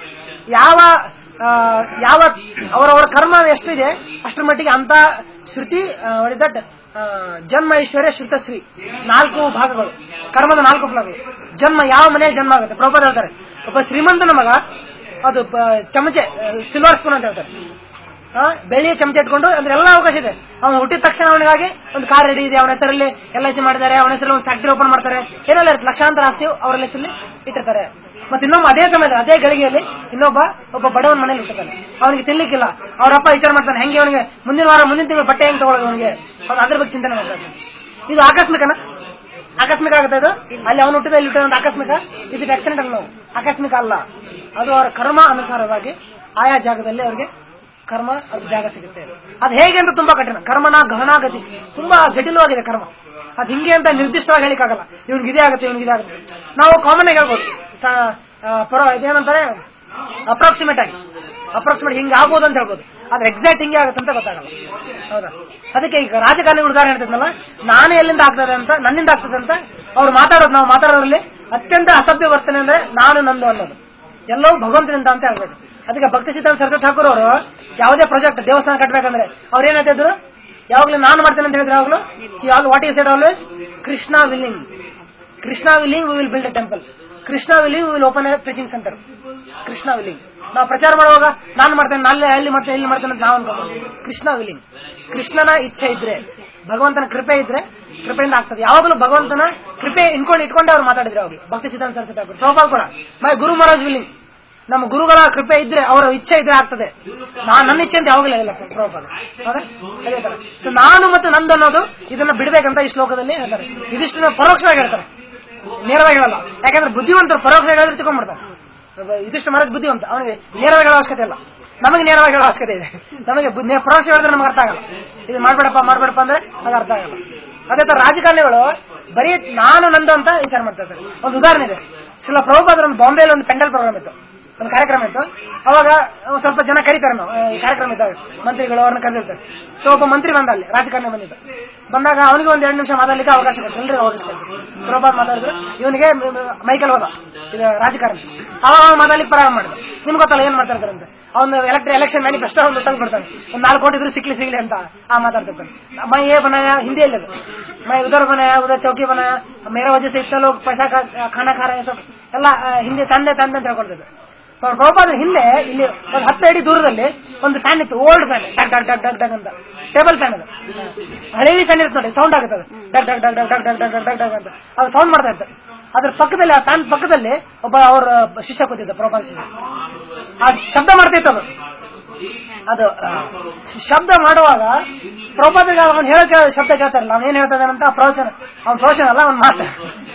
ಯಾವ ಆ, ಯಾವ ಅವರವರ ಕರ್ಮ ಎಷ್ಟಿದೆ ಅಷ್ಟರ ಮಟ್ಟಿಗೆ ಅಂತ ಶ್ರುತಿ ದಟ್ ಜನ್ಮ ಐಶ್ವರ್ಯ ಶ್ರುತಶ್ರೀ ನಾಲ್ಕು ಭಾಗಗಳು ಕರ್ಮದ ನಾಲ್ಕು ಫಲಗಳು ಜನ್ಮ ಯಾವ ಮನೆಯಲ್ಲಿ ಜನ್ಮ ಆಗುತ್ತೆ ಪ್ರಭಾದ ಹೇಳ್ತಾರೆ ಒಬ್ಬ ಶ್ರೀಮಂತನ ಮಗ ಅದು ಪ- ಚಮಚೆ ಸಿಲ್ವರ್ ಸ್ಪೂನ್ ಅಂತ ಹೇಳ್ತಾರೆ ಆ, ಬೆಳ್ಳಿಯ ಚಮಚ ಇಟ್ಕೊಂಡು ಅಂದ್ರೆ ಎಲ್ಲ ಅವಕಾಶ ಇದೆ ಅವನು ಹುಟ್ಟಿದ ತಕ್ಷಣ ಅವನಿಗಾಗಿ ಒಂದು ಕಾರ್ ರೆಡಿ ಇದೆ ಅವನ ಹೆಸರಲ್ಲಿ ಎಲ್ ಐ ಸಿ ಮಾಡಿದ್ದಾರೆ ಅವನ ಹೆಸರಲ್ಲಿ ಒಂದು ಫ್ಯಾಕ್ಟರಿ ಓಪನ್ ಮಾಡ್ತಾರೆ ಏನೆಲ್ಲ ಇರುತ್ತೆ ಲಕ್ಷಾಂತರ ಆಸ್ತಿ ಅವರ ಹೆಸರಲ್ಲಿ ಇಟ್ಟಿರ್ತಾರೆ ಮತ್ತೆ ಇನ್ನೊಬ್ಬ ಅದೇ ಸಮಯದಲ್ಲಿ ಅದೇ ಗಳಿಗೆಯಲ್ಲಿ ಇನ್ನೊಬ್ಬ ಒಬ್ಬ ಬಡವನ ಮನೇಲಿ ಇಟ್ಟಿರ್ತಾನೆ ಅವನಿಗೆ ತಿನ್ಲಿಕ್ಕಿಲ್ಲ ಅವರಪ್ಪ ವಿಚಾರ ಮಾಡ್ತಾನೆ ಹೆಂಗೆ ಅವನಿಗೆ ಮುಂದಿನ ವಾರ ಮುಂದಿನ ತಿಂಗಳು ಬಟ್ಟೆ ಹೆಂಗ್ ತಗೊಳ್ಳೋದು ಅವನಿಗೆ ಅವ್ನು ಅದ್ರ ಬಗ್ಗೆ ಚಿಂತನೆ ಮಾಡ್ತಾನೆ ಇದು ಆಕಸ್ಮಿಕನ ಆಕಸ್ಮಿಕ ಆಗುತ್ತೆ ಅದು ಅಲ್ಲಿ ಅವನು ಹುಟ್ಟಿದ ಇಲ್ಲಿ ಹುಟ್ಟಿದ ಒಂದು ಆಕಸ್ಮಿಕ ಇದು ಆಕ್ಸಿಡೆಂಟ್ ಅಲ್ಲ ನಾವು ಆಕಸ್ಮಿಕ ಅಲ್ಲ ಅದು ಅವರ ಕರ್ಮ ಅನುಸಾರವಾಗಿ ಆಯಾ ಜಾಗದಲ್ಲಿ ಅವರಿಗೆ ಕರ್ಮ ಅದು ಜಾಗ ಸಿಗುತ್ತೆ ಅದು ಹೇಗೆ ಅಂತ ತುಂಬಾ ಕಠಿಣ ಕರ್ಮನ ಗಹನಾಗತಿ ತುಂಬಾ ಜಟಿಲವಾಗಿದೆ ಕರ್ಮ ಅದು ಹಿಂಗೆ ಅಂತ ನಿರ್ದಿಷ್ಟವಾಗಿ ಹೇಳಿಕ್ಕಾಗಲ್ಲ ಇವ್ನಿಗೆ ಇದೇ ಆಗುತ್ತೆ ಇವ್ನಿಗೆ ಇದೇ ಆಗುತ್ತೆ ನಾವು ಕಾಮನ್ ಆಗಿ ಹೇಳ್ಬೋದು ಸ- ಆ, ಪರ ಇದೇನಂತಾರೆ ಅಪ್ರಾಕ್ಸಿಮೇಟ್ ಆಗಿ ಅಪ್ರಾಕ್ಸಿಮೇಟ್ ಹಿಂಗೆ ಆಗ್ಬೋದು ಅಂತ ಹೇಳ್ಬೋದು ಆದ್ರೆ ಎಕ್ಸಾಕ್ಟ್ ಹಿಂಗೆ ಆಗುತ್ತೆ ಅಂತ ಗೊತ್ತಾಗಲ್ಲ ಹೌದಾ ಅದಕ್ಕೆ ಈಗ ರಾಜಕಾರಣಿಗಳ ಉದಾಹರಣೆ ಹೇಳ್ತಿದ್ನಲ್ಲ ನಾನೇ ಎಲ್ಲಿಂದ ಆಗ್ತದೆ ಅಂತ ನನ್ನಿಂದ ಆಗ್ತದೆ ಅಂತ ಅವ್ರು ಮಾತಾಡೋದು ನಾವು ಮಾತಾಡೋದ್ರಲ್ಲಿ ಅತ್ಯಂತ ಅಸಭ್ಯ ವರ್ತನೆ ಅಂದ್ರೆ ನಾನು ನಂದು ಅನ್ನೋದು ಎಲ್ಲವೂ ಭಗವಂತನಿಂದ ಅಂತ ಹೇಳ್ಬೇಕು ಅದಕ್ಕೆ ಭಕ್ತಿ ಸಿದ್ಧಾಂತ ಸರ್ಕಾರ ಠಾಕೂರ್ ಅವರು ಯಾವುದೇ ಪ್ರಾಜೆಕ್ಟ್ ದೇವಸ್ಥಾನ ಕಟ್ಟಬೇಕಂದ್ರೆ ಅವ್ರು ಏನಂತಿದ್ರು ಯಾವಾಗಲೂ ನಾನು ಮಾಡ್ತೇನೆ ಅಂತ ಹೇಳಿದ್ರೆ ಯಾವಾಗಲೂ ಯಾವಾಗ what is it always Krishna willing Krishna willing will build a temple Krishna willing will open a preaching centre Krishna willing ನಾವು ಪ್ರಚಾರ ಮಾಡುವಾಗ ನಾನು ಮಾಡ್ತೇನೆ ನಾಳೆ ಅಲ್ಲಿ ಮಾಡ್ತೇನೆ ಇಲ್ಲಿ ಮಾಡ್ತೇನೆ ಅಂತ ನಾವು ಅನ್ಕೋಬಹುದು ಕೃಷ್ಣ ವಿಲ್ಲಿಂಗ್ ಕೃಷ್ಣನ ಇಚ್ಛೆ ಇದ್ರೆ ಭಗವಂತನ ಕೃಪೆ ಇದ್ರೆ ಕೃಪೆಯಿಂದ ಆಗ್ತದೆ ಯಾವಾಗಲೂ ಭಗವಂತನ ಕೃಪೆ ಇನ್ಕೊಂಡು ಇಟ್ಕೊಂಡೆ ಅವ್ರು ಮಾತಾಡಿದ್ರು ಅವ್ರು ಭಕ್ತಿ ಸಿದ್ಧಾಂತ ಸರಸ್ವತಿ ಠಾಕೂರ್ ಪ್ರಭಾವ ಕೂಡ ಮೈ ಗುರು ಮಹಾರಾಜ್ ವಿಲ್ಲಿಂಗ್ ನಮ್ಮ ಗುರುಗಳ ಕೃಪೆ ಇದ್ರೆ ಅವರ ಇಚ್ಛೆ ಇದ್ರೆ ಆಗ್ತದೆ ನಾನ್ ನನ್ನ ಇಚ್ಛೆ ಅಂತ ಯಾವಾಗಲೂ ಇಲ್ಲ ಪ್ರಭಾವ ಹೌದಾ ಅದೇ ತರ ಸೊ ನಾನು ಮತ್ತು ನಂದು ಅನ್ನೋದು ಇದನ್ನ ಬಿಡ್ಬೇಕಂತ ಈ ಶ್ಲೋಕದಲ್ಲಿ ಹೇಳ್ತಾರೆ ಇದಿಷ್ಟು ಪರೋಕ್ಷವಾಗಿ ಹೇಳ್ತಾರೆ ನೇರವಾಗಿ ಹೇಳಲ್ಲ ಯಾಕಂದ್ರೆ ಬುದ್ಧಿವಂತರು ಪರೋಕ್ಷವಾಗಿ ಹೇಳಿದ್ರೆ ತಿಳ್ಕೊಂಡ್ಬಿಡ್ತಾರೆ ಒಬ್ಬ ಇದಿಷ್ಟು ಮರದ್ ಬುದ್ಧಿವಂತ ಅವನಿಗೆ ನೇರವಾಗಿ ಹೇಳೋ ಅವಶ್ಯಕತೆ ಇಲ್ಲ ನಮಗೆ ನೇರವಾಗಿ ಹೇಳೋ ಅವಶ್ಯಕತೆ ಇದೆ ನಮಗೆ ಬು- ನೇ- ಪರೋಕ್ಷ ಹೇಳಿದ್ರೆ ನಮ್ಗೆ ಅರ್ಥ ಆಗಲ್ಲ ಇದು ಮಾಡ್ಬೇಡಪ್ಪ ಮಾಡ್ಬೇಡಪ್ಪ ಅಂದ್ರೆ ಅದು ಅರ್ಥ ಆಗಲ್ಲ ಅದೇ ತರ ರಾಜಕಾರಣಿಗಳು ಬರೀ ನಾನು ನಂದು ಅಂತ ವಿಚಾರ ಮಾಡ್ತಾ ಇರ್ತಾರೆ ಒಂದು ಉದಾಹರಣೆ ಇದೆ ಶಿಲ ಪ್ರಭುಪಾದ್ರ ಒಂದು ಬಾಂಬೆಯಲ್ಲಿ ಒಂದು ಪೆಂಡಲ್ ಪ್ರೋಗ್ರಾಮ್ ಇತ್ತು ಒಂದು ಕಾರ್ಯಕ್ರಮ ಇತ್ತು ಅವಾಗ ಒಂದ್ ಸ್ವಲ್ಪ ಜನ ಕರೀತಾರೆ ನಾವು ಈ ಕಾರ್ಯಕ್ರಮ ಇದ್ದಾಗ ಮಂತ್ರಿಗಳು ಅವ್ರನ್ನ ಕರೆದಿರ್ತಾರೆ ಸೊ ಒಬ್ಬ ಮಂತ್ರಿ ಬಂದ ಅಲ್ಲಿ ರಾಜಕಾರಣಿ ಬಂದಿದ್ದ ಬಂದಾಗ ಅವನಿಗೆ ಒಂದ್ ಎರಡು ನಿಮಿಷ ಮಾತಾಡ್ಲಿಕ್ಕೆ ಅವಕಾಶ ಕೊಟ್ಟು ಎಲ್ರಿಗೂ ಅವಕಾಶ ಕೊಟ್ಟು ಪ್ರಭಾತ್ ಮಾತಾಡಿದ್ರು ಇವನಿಗೆ ಮೈಕಲ್ ಹೋದ ಇದು ರಾಜಕಾರಣಿ ಅವಾಗ ಅವ್ನು ಮಾತಾಡ್ಲಿಕ್ಕೆ ಪ್ರಾರಂಭ ಮಾಡಿದ ನಿಮ್ಗೆ ಗೊತ್ತಲ್ಲ ಏನ್ ಮಾತಾಡ್ತಾರೆ ಅಂತ ಅವ್ನು ಎಲೆಕ್ಟ್ರಿ ಎಲೆಕ್ಷನ್ ಮ್ಯಾನಿಫೆಸ್ಟೋ ಒಂದು ತಂದು ಕೊಡ್ತಾನೆ ಒಂದು ನಾಲ್ಕು ಕೋಟಿ ಇದ್ರು ಸಿಕ್ಲಿ ಸಿಗ್ಲಿ ಅಂತ ಆ ಮಾತಾಡ್ತಿರ್ತಾನೆ ಮೈ ಏ ಬನಾಯ ಹಿಂದಿಯಲ್ಲಿ ಅದು ಮೈ ಉದರ್ ಬನಾಯ ಉದರ್ ಚೌಕಿ ಬನಾಯ ಮೇರಾ ವಜೆ से इतना लोग पैसा का खाना खा रहे हैं सब ಎಲ್ಲ ಆ, ಹಿಂದೆ ತಂದೆ ತಂದೆ ಅಂತ ಹೇಳ್ಕೊಳ್ತಿದ್ರು ಅವ್ರ ಪ್ರಭುಪಾದ್ರ ಹಿಂದೆ ಇಲ್ಲಿ ಒಂದು ಹತ್ತು ಅಡಿ ದೂರದಲ್ಲಿ ಒಂದು ಫ್ಯಾನ್ ಇತ್ತು ಓಲ್ಡ್ ಫ್ಯಾನ್ ಡಗ್ ಡಗ್ ಡಗ್ ಡಗ್ ಡಗ್ ಅಂತ ಟೇಬಲ್ ಫ್ಯಾನ್ ಅದು ಹಳೇಲಿ ಫ್ಯಾನ್ ಇರುತ್ತೆ ನೋಡಿ ಸೌಂಡ್ ಆಗುತ್ತೆ ಅದು ಡಗ್ ಡಗ್ ಡಗ್ ಡಗ್ ಡಗ್ ಡಗ್ ಡಗ್ ಡಗ್ ಡಗ್ ಡಗ್ ಅಂತ ಅದು ಸೌಂಡ್ ಮಾಡ್ತಾ ಇತ್ತು ಅದ್ರ ಪಕ್ಕದಲ್ಲಿ ಆ ಫ್ಯಾನ್ ಪಕ್ಕದಲ್ಲಿ ಒಬ್ಬ ಅವ್ರ ಶಿಷ್ಯ ಕೂತಿದ್ದ ಪ್ರಭಾದ ಶಿಷ್ಯ ಆ ಶಬ್ದ ಮಾಡ್ತಿತ್ತು ಅದು ಅದು ಆ, ಶಬ್ದ ಮಾಡುವಾಗ ಪ್ರಭಾದಿಗೆ ಅವ್ನು ಹೇಳೋ ಕೇಳ- ಶಬ್ದ ಕೇಳ್ತಾ ಇರಲಿಲ್ಲ ಅವ್ನು ಏನ್ ಹೇಳ್ತಾ ಇದ್ದಾನಂತ ಪ್ರವಚನ ಅವ್ನ ಪ್ರವಚನ ಅಲ್ಲ ಅವ್ನ ಮಾತು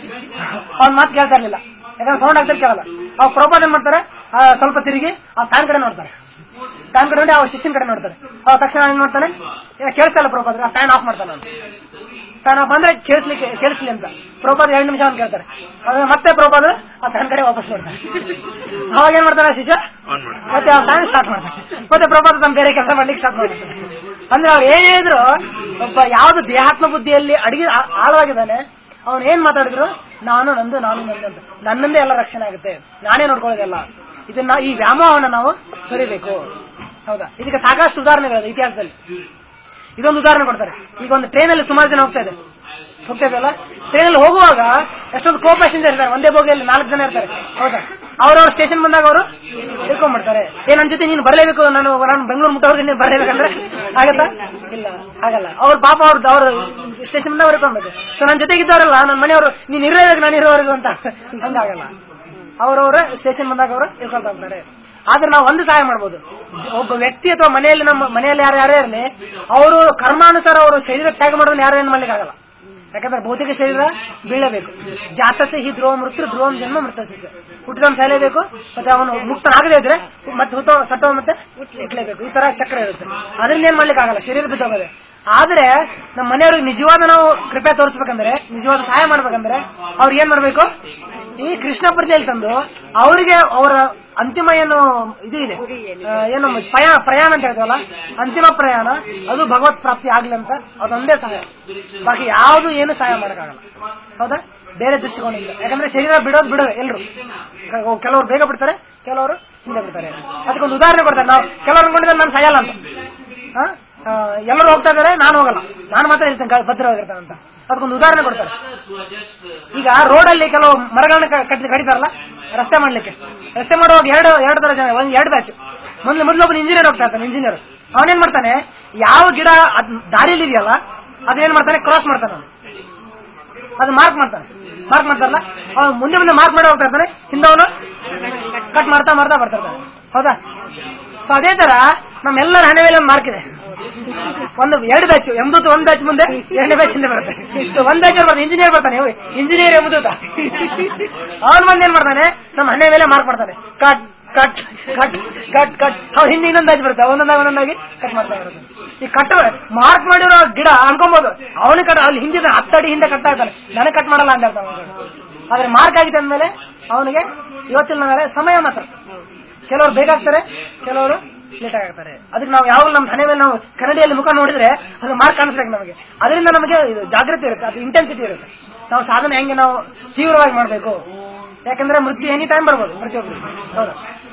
ಅವ್ನ ಮಾತು ಕೇಳ್ತಾ ಇರ್ಲಿಲ್ಲ ಯಾಕಂದ್ರೆ ಸೌಂಡ್ ಆಗ್ತಾರೆ ಕೇಳಲ್ಲ ಅವ್ರು ಪ್ರಭಾದ ಏನ್ ಮಾಡ್ತಾರೆ ಆ, ಸ್ವಲ್ಪ ತಿರುಗಿ ಆ ಫ್ಯಾನ್ ಕಡೆ ನೋಡ್ತಾರೆ ಫ್ಯಾನ್ ಕಡೆ ನೋಡಿ ಅವ್ರ ಶಿಷ್ಯನ ಕಡೆ ನೋಡ್ತಾರೆ ಅವ ತಕ್ಷಣ ಏನ್ ಮಾಡ್ತಾನೆ ಏ, ಕೇಳ್ತಾ ಇಲ್ಲ ಪ್ರಭಾದ್ರೆ ಆ ಫ್ಯಾನ್ ಆಫ್ ಮಾಡ್ತಾನೆ ಅವ್ನು ಫ್ಯಾನ್ ಆಫ್ ಅಂದ್ರೆ ಕೇಳಿಸ್ಲಿಕ್ಕೆ ಕೇಳಿಸ್ಲಿ ಅಂತ ಪ್ರಭಾದ ಎರಡು ನಿಮಿಷ ಅವ್ನು ಕೇಳ್ತಾರೆ ಆದ್ರೆ ಮತ್ತೆ ಪ್ರಭಾದ ಆ ಫ್ಯಾನ್ ಕಡೆ ವಾಪಸ್ ನೋಡ್ತಾರೆ ಅವಾಗ ಏನ್ ಮಾಡ್ತಾನೆ ಆ ಶಿಷ್ಯ ಆನ್ ಮಾಡಿ ಮತ್ತೆ ಆ ಫ್ಯಾನ್ ಸ್ಟಾರ್ಟ್ ಮಾಡ್ತಾರೆ ಮತ್ತೆ ಪ್ರಭಾತ ತಮ್ಮ ಬೇರೆ ಕೆಲಸ ಮಾಡ್ಲಿಕ್ಕೆ ಸ್ಟಾರ್ಟ್ ಮಾಡ್ತಾರೆ ಅಂದ್ರೆ ಅವ್ರು ಏನೇ ಇದ್ರು ಒಬ್ಬ ಯಾವ್ದು ದೇಹಾತ್ಮ ಬುದ್ಧಿಯಲ್ಲಿ ಅಡಿಗೆ ಆ- ಆಳವಾಗಿದ್ದಾನೆ ಅವನು ಏನ್ ಮಾತಾಡಿದ್ರು ನಾನು ನಂದು ನಾನು ನಂದು ಅಂತ ನನ್ನಂದೇ ಎಲ್ಲ ರಕ್ಷಣೆ ಆಗುತ್ತೆ ನಾನೇ ನೋಡ್ಕೊಳ್ಳೋದಲ್ಲ ಇದನ್ನ ಈ ವ್ಯಾಮೋಹವನ್ನು ನಾವು ತೊರಿಬೇಕು ಹೌದಾ ಇದಕ್ಕೆ ಸಾಕಷ್ಟು ಉದಾಹರಣೆಗಳಿದೆ ಇತಿಹಾಸದಲ್ಲಿ ಇದೊಂದು ಉದಾಹರಣೆ ಕೊಡ್ತಾರೆ ಈಗ ಒಂದು ಟ್ರೈನ್ ಅಲ್ಲಿ ಸುಮಾರು ಜನ ಹೋಗ್ತಾ ಇದೆ ಹೋಗ್ತಾ ಇದೆಯಲ್ಲ ಟ್ರೈನ್ ಅಲ್ಲಿ ಹೋಗುವಾಗ ಎಷ್ಟೊಂದು ಕೋ ಪ್ಯಾಸೆಂಜರ್ ಇರ್ತಾರೆ ಒಂದೇ ಬೋಗಿಯಲ್ಲಿ ನಾಲ್ಕು ಜನ ಇರ್ತಾರೆ ಹೌದಾ ಅವ್ರವ್ರ ಸ್ಟೇಷನ್ ಬಂದಾಗ ಅವರು ಹಿಡ್ಕೊಂಡ್ಬಿಡ್ತಾರೆ ಏ ನನ್ನ ಜೊತೆ ನೀನು ಬರಲೇಬೇಕು ನಾನು ನಾನು ಬೆಂಗಳೂರು ಮುಟ್ಟೋರ್ಗೆ ನೀನು ಬರಲೇಬೇಕಂದ್ರೆ ಆಗತ್ತಾ ಇಲ್ಲ ಆಗಲ್ಲ ಅವ್ರ ಪಾಪ ಅವ್ರ ಅವ್ರ ಸ್ಟೇಷನ್ ಬಂದಾಗ ಹಿಡ್ಕೊಳ್ಬೇಕು ಸೊ ನನ್ನ ಜೊತೆಗೆ ಇದ್ದವರಲ್ಲ ನನ್ನ ಮನೆಯವರು ನೀನು ಇರಲೇಬೇಕು ನಾನು ಇರೋವರೆಗೂ ಅಂತ ಹಂಗಾಗಲ್ಲ ಅವರವರ ಸ್ಟೇಷನ್ ಬಂದಾಗ ಅವರು ಇಳ್ಕೊಳ್ತಾ ಹೋಗ್ತಾರೆ ಆದ್ರೆ ನಾವು ಒಂದು ಸಹಾಯ ಮಾಡ್ಬೋದು ಒಬ್ಬ ವ್ಯಕ್ತಿ ಅಥವಾ ಮನೆಯಲ್ಲಿ ನಮ್ಮ ಮನೆಯಲ್ಲಿ ಯಾರು ಯಾರೇ ಇರಲಿ ಅವರು ಕರ್ಮಾನುಸಾರ ಅವರು ಶರೀರ ತ್ಯಾಗ ಮಾಡೋದನ್ನ ಯಾರು ಏನ್ ಮಾಡ್ಲಿಕ್ಕೆ ಆಗಲ್ಲ ಯಾಕಂದ್ರೆ ಭೌತಿಕ ಶರೀರ ಬೀಳಬೇಕು ಜಾತಸೆ ಹಿ ಧ್ರುವ ಮೃತ್ಯು ಧ್ರುವಂ ಜನ್ಮ ಮೃತ ಸಿಕ್ಕ ಹುಟ್ಟಿದವನು ಸಾಯಲೇಬೇಕು ಮತ್ತೆ ಅವನು ಮುಕ್ತನಾಗದೇ ಇದ್ರೆ ಮತ್ತೆ ಹುಟ್ಟೋ ಸತ್ತವ ಮತ್ತೆ ಹುಟ್ಟಲೇಬೇಕು ಈ ತರ ಚಕ್ರ ಇರುತ್ತೆ ಅದರಿಂದ ಏನ್ ಮಾಡ್ಲಿಕ್ಕೆ ಆಗಲ್ಲ ಶರೀರ ಬಿದ್ದೋಗದೆ ಆದ್ರೆ ನಮ್ಮ ಮನೆಯವ್ರಿಗೆ ನಿಜವಾದ ನಾವು ಕೃಪೆ ತೋರಿಸ್ಬೇಕಂದ್ರೆ ನಿಜವಾದ ಸಹಾಯ ಮಾಡ್ಬೇಕಂದ್ರೆ ಅವ್ರಿಗೆ ಏನ್ ಮಾಡ್ಬೇಕು ಈ ಕೃಷ್ಣ ಪ್ರತಿಯಲ್ಲಿ ತಂದು ಅವರಿಗೆ ಅವರ ಅಂತಿಮ ಏನು ಇದು ಇದೆ ಆ, ಏನು ಪ್ರಯಾಣ ಪ್ರಯಾಣ ಅಂತ ಹೇಳ್ತೀವಲ್ಲ ಅಂತಿಮ ಪ್ರಯಾಣ ಅದು ಭಗವತ್ ಪ್ರಾಪ್ತಿ ಆಗ್ಲಿ ಅಂತ ಅದೊಂದೇ ಸಹಾಯ ಬಾಕಿ ಯಾವುದು ಏನು ಸಹಾಯ ಮಾಡಕ್ಕಾಗಲ್ಲ ಹೌದಾ ಬೇರೆ ದೃಷ್ಟಿಕೋನ ಇಲ್ಲ ಯಾಕಂದ್ರೆ ಶರೀರ ಬಿಡೋದು ಬಿಡೋದು ಎಲ್ರು ಕೆಲವರು ಬೇಗ ಬಿಡ್ತಾರೆ ಕೆಲವರು ಹಿಂದೆ ಬಿಡ್ತಾರೆ ಅದಕ್ಕೊಂದು ಉದಾಹರಣೆ ಕೊಡ್ತಾರೆ ನಾವು ಕೆಲವರು ಅನ್ಕೊಂಡಿದ್ದಾರೆ ನಾನು ಸಾಯಲ್ಲ ಅಂತ ಆ? ಆ, ಎಲ್ಲರೂ ಹೋಗ್ತಾ ಇದಾರೆ ನಾನು ಹೋಗಲ್ಲ ನಾನು ಮಾತ್ರ ಇರ್ತೇನೆ ಗ- ಭದ್ರವಾಗಿರ್ತೇನೆ ಅಂತ ಅದಕ್ಕೊಂದು ಉದಾಹರಣೆ ಕೊಡ್ತಾರೆ ಈಗ ರೋಡ್ ಅಲ್ಲಿ ಕೆಲವು ಮರಗಳನ್ನ ಕ- ಕಟ್ಟಿ ಕಡಿತಾರಲ್ಲ ರಸ್ತೆ ಮಾಡ್ಲಿಕ್ಕೆ ರಸ್ತೆ ಮಾಡುವಾಗ ಎರಡು ಎರಡು ತರ ಜನ ಒಂದ್ ಎರಡು ಬ್ಯಾಚ್ ಮೊದ್ಲು ಮೊದ್ಲು ಒಬ್ಬನ ಇಂಜಿನಿಯರ್ ಹೋಗ್ತಾ ಇರ್ತಾನೆ ಇಂಜಿನಿಯರ್ ಅವನೇನ್ ಮಾಡ್ತಾನೆ ಯಾವ ಗಿಡ ಅದ್ ದಾರಿಯಲ್ಲಿ ಇದೆಯಲ್ಲ ಅದೇನ್ ಮಾಡ್ತಾನೆ ಕ್ರಾಸ್ ಮಾಡ್ತಾನೆ ಅವ್ನು ಅದು ಮಾರ್ಕ್ ಮಾಡ್ತಾನೆ ಮಾರ್ಕ್ ಮಾಡ್ತಾರಲ್ಲ ಅವ್ನು ಮುಂದೆ ಮುಂದೆ ಮಾರ್ಕ್ ಮಾಡಿ ಹೋಗ್ತಾ ಇರ್ತಾನೆ ಹಿಂದೆ ಅವನು ಕಟ್ ಮಾಡ್ತಾ ಮಾಡ್ತಾ ಬರ್ತಾ ಇರ್ತಾನೆ ಹೌದಾ ಸೊ ಅದೇ ತರ ನಮ್ಮೆಲ್ಲರ ಹಣೆ ಮೇಲೆ ಒಂದು ಮಾರ್ಕ್ ಇದೆ ಒಂದು ಎರಡು ಬ್ಯಾಚ್ ಎಂಬತ್ತು ಒಂದ್ ಬ್ಯಾಚ್ ಮುಂದೆ ಎರಡನೇ ಬ್ಯಾಚ್ ಹಿಂದೆ ಬರುತ್ತೆ ಸೊ ಒಂದ್ ಬ್ಯಾಚ್ ಬರ್ತಾನೆ ಇಂಜಿನಿಯರ್ ಬರ್ತಾನೆ ಇಂಜಿನಿಯರ್ ಎಂಬುದು ಅವನ್ ಬಂದ್ ಏನ್ ಮಾಡ್ತಾನೆ ನಮ್ಮ ಹಣೆ ಮೇಲೆ ಮಾರ್ಕ್ ಮಾಡ್ತಾನೆ cut cut cut cut cut ಅವ್ನು ಹಿಂದೆ ಇನ್ನೊಂದು ಬ್ಯಾಚ್ ಬರುತ್ತೆ ಒಂದೊಂದಾಗಿ ಒಂದೊಂದಾಗಿ ಕಟ್ ಮಾಡ್ತಾ ಇರುತ್ತೆ ಈ ಕಟ್ ಮಾರ್ಕ್ ಮಾಡಿರೋ ಗಿಡ ಅನ್ಕೊಬಹುದು ಅವನಿಗೆ ಕಟ್ ಅಲ್ಲಿ ಹಿಂದಿನ ಹತ್ತಡಿ ಹಿಂದೆ ಕಟ್ತಾ ಇರ್ತಾನೆ ನನಗೆ ಕಟ್ ಮಾಡಲ್ಲ ಅಂತ ಹೇಳ್ತಾನೆ ಅವ್ನು. ಆದ್ರೆ ಮಾರ್ಕ್ ಆಗಿದೆ ಅಂದ್ಮೇಲೆ ಅವನಿಗೆ ಇವತ್ತಿನ ಮೇಲೆ ಸಮಯ ಮಾತ್ರ ಕೆಲವರು ಬೇಕಾಗ್ತಾರೆ ಕೆಲವರು ಲೇಟ್ ಆಗ್ತಾರೆ ಅದಕ್ಕೆ ನಾವು ಯಾವ ನಮ್ಮ ಹಣೆ ಮೇಲೆ ನಾವು ಕನ್ನಡಿಯಲ್ಲಿ ಮುಖ ನೋಡಿದ್ರೆ ಅದು ಮಾರ್ಕ್ ಕಾಣಿಸ್ಬೇಕು ನಮಗೆ ಅದರಿಂದ ನಮಗೆ ಇದು ಜಾಗೃತಿ ಇರುತ್ತೆ ಅದು ಇಂಟೆನ್ಸಿಟಿ ಇರುತ್ತೆ ನಾವು ಸಾಧನೆ ಹೆಂಗೆ ನಾವು ತೀವ್ರವಾಗಿ ಮಾಡಬೇಕು ಯಾಕಂದ್ರೆ ಮೃತ್ಯು ಎನಿ ಟೈಮ್ ಬರ್ಬೋದು ಪ್ರತಿಯೊಬ್ಬರು ಹೌದು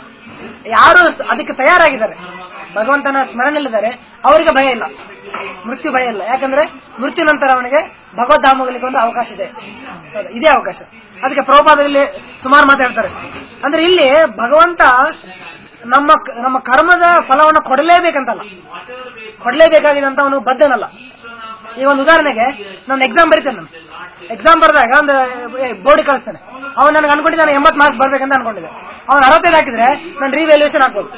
ಯಾರು ಅದಕ್ಕೆ ತಯಾರಾಗಿದ್ದಾರೆ ಭಗವಂತನ ಸ್ಮರಣೆಯಲ್ಲಿದ್ದಾರೆ ಅವರಿಗೆ ಭಯ ಇಲ್ಲ ಮೃತ್ಯು ಭಯ ಇಲ್ಲ ಯಾಕಂದ್ರೆ ಮೃತ್ಯು ನಂತರ ಅವನಿಗೆ ಭಗವದ್ಧಾಮಗಳಿಗೆ ಒಂದು ಅವಕಾಶ ಇದೆ ಹೌದು, ಇದೇ ಅವಕಾಶ ಅದಕ್ಕೆ ಪ್ರಭುಪಾದದಲ್ಲಿ ಸುಮಾರು ಮಾತಾಡ್ತಾರೆ ಅಂದ್ರೆ ಇಲ್ಲಿ ಭಗವಂತ ನಮ್ಮ ನಮ್ಮ ಕರ್ಮದ ಫಲವನ್ನು ಕೊಡಲೇಬೇಕಂತಲ್ಲ ಕೊಡಲೇಬೇಕಾಗಿದೆ ಅಂತ ಅವನು ಬದ್ಧನಲ್ಲ ಈಗ ಒಂದು ಉದಾಹರಣೆಗೆ ನಾನು ಎಕ್ಸಾಮ್ ಬರೀತೇನೆ ನಾನು ಎಕ್ಸಾಮ್ ಬರೆದಾಗ ಒಂದು ಬೋರ್ಡ್ ಕಳಿಸ್ತೇನೆ ಅವನು ನನಗೆ ಅನ್ಕೊಂಡಿದ್ದೆ ನಾನು ಎಂಬತ್ತು ಮಾರ್ಕ್ಸ್ ಬರ್ಬೇಕಂತ ಅನ್ಕೊಂಡಿದ್ದೆ ಅವ್ನು ಅರವತ್ತೈದು ಹಾಕಿದ್ರೆ ನಾನು ರಿವ್ಯಾಲ್ಯೂಷನ್ ಹಾಕ್ಬೋದು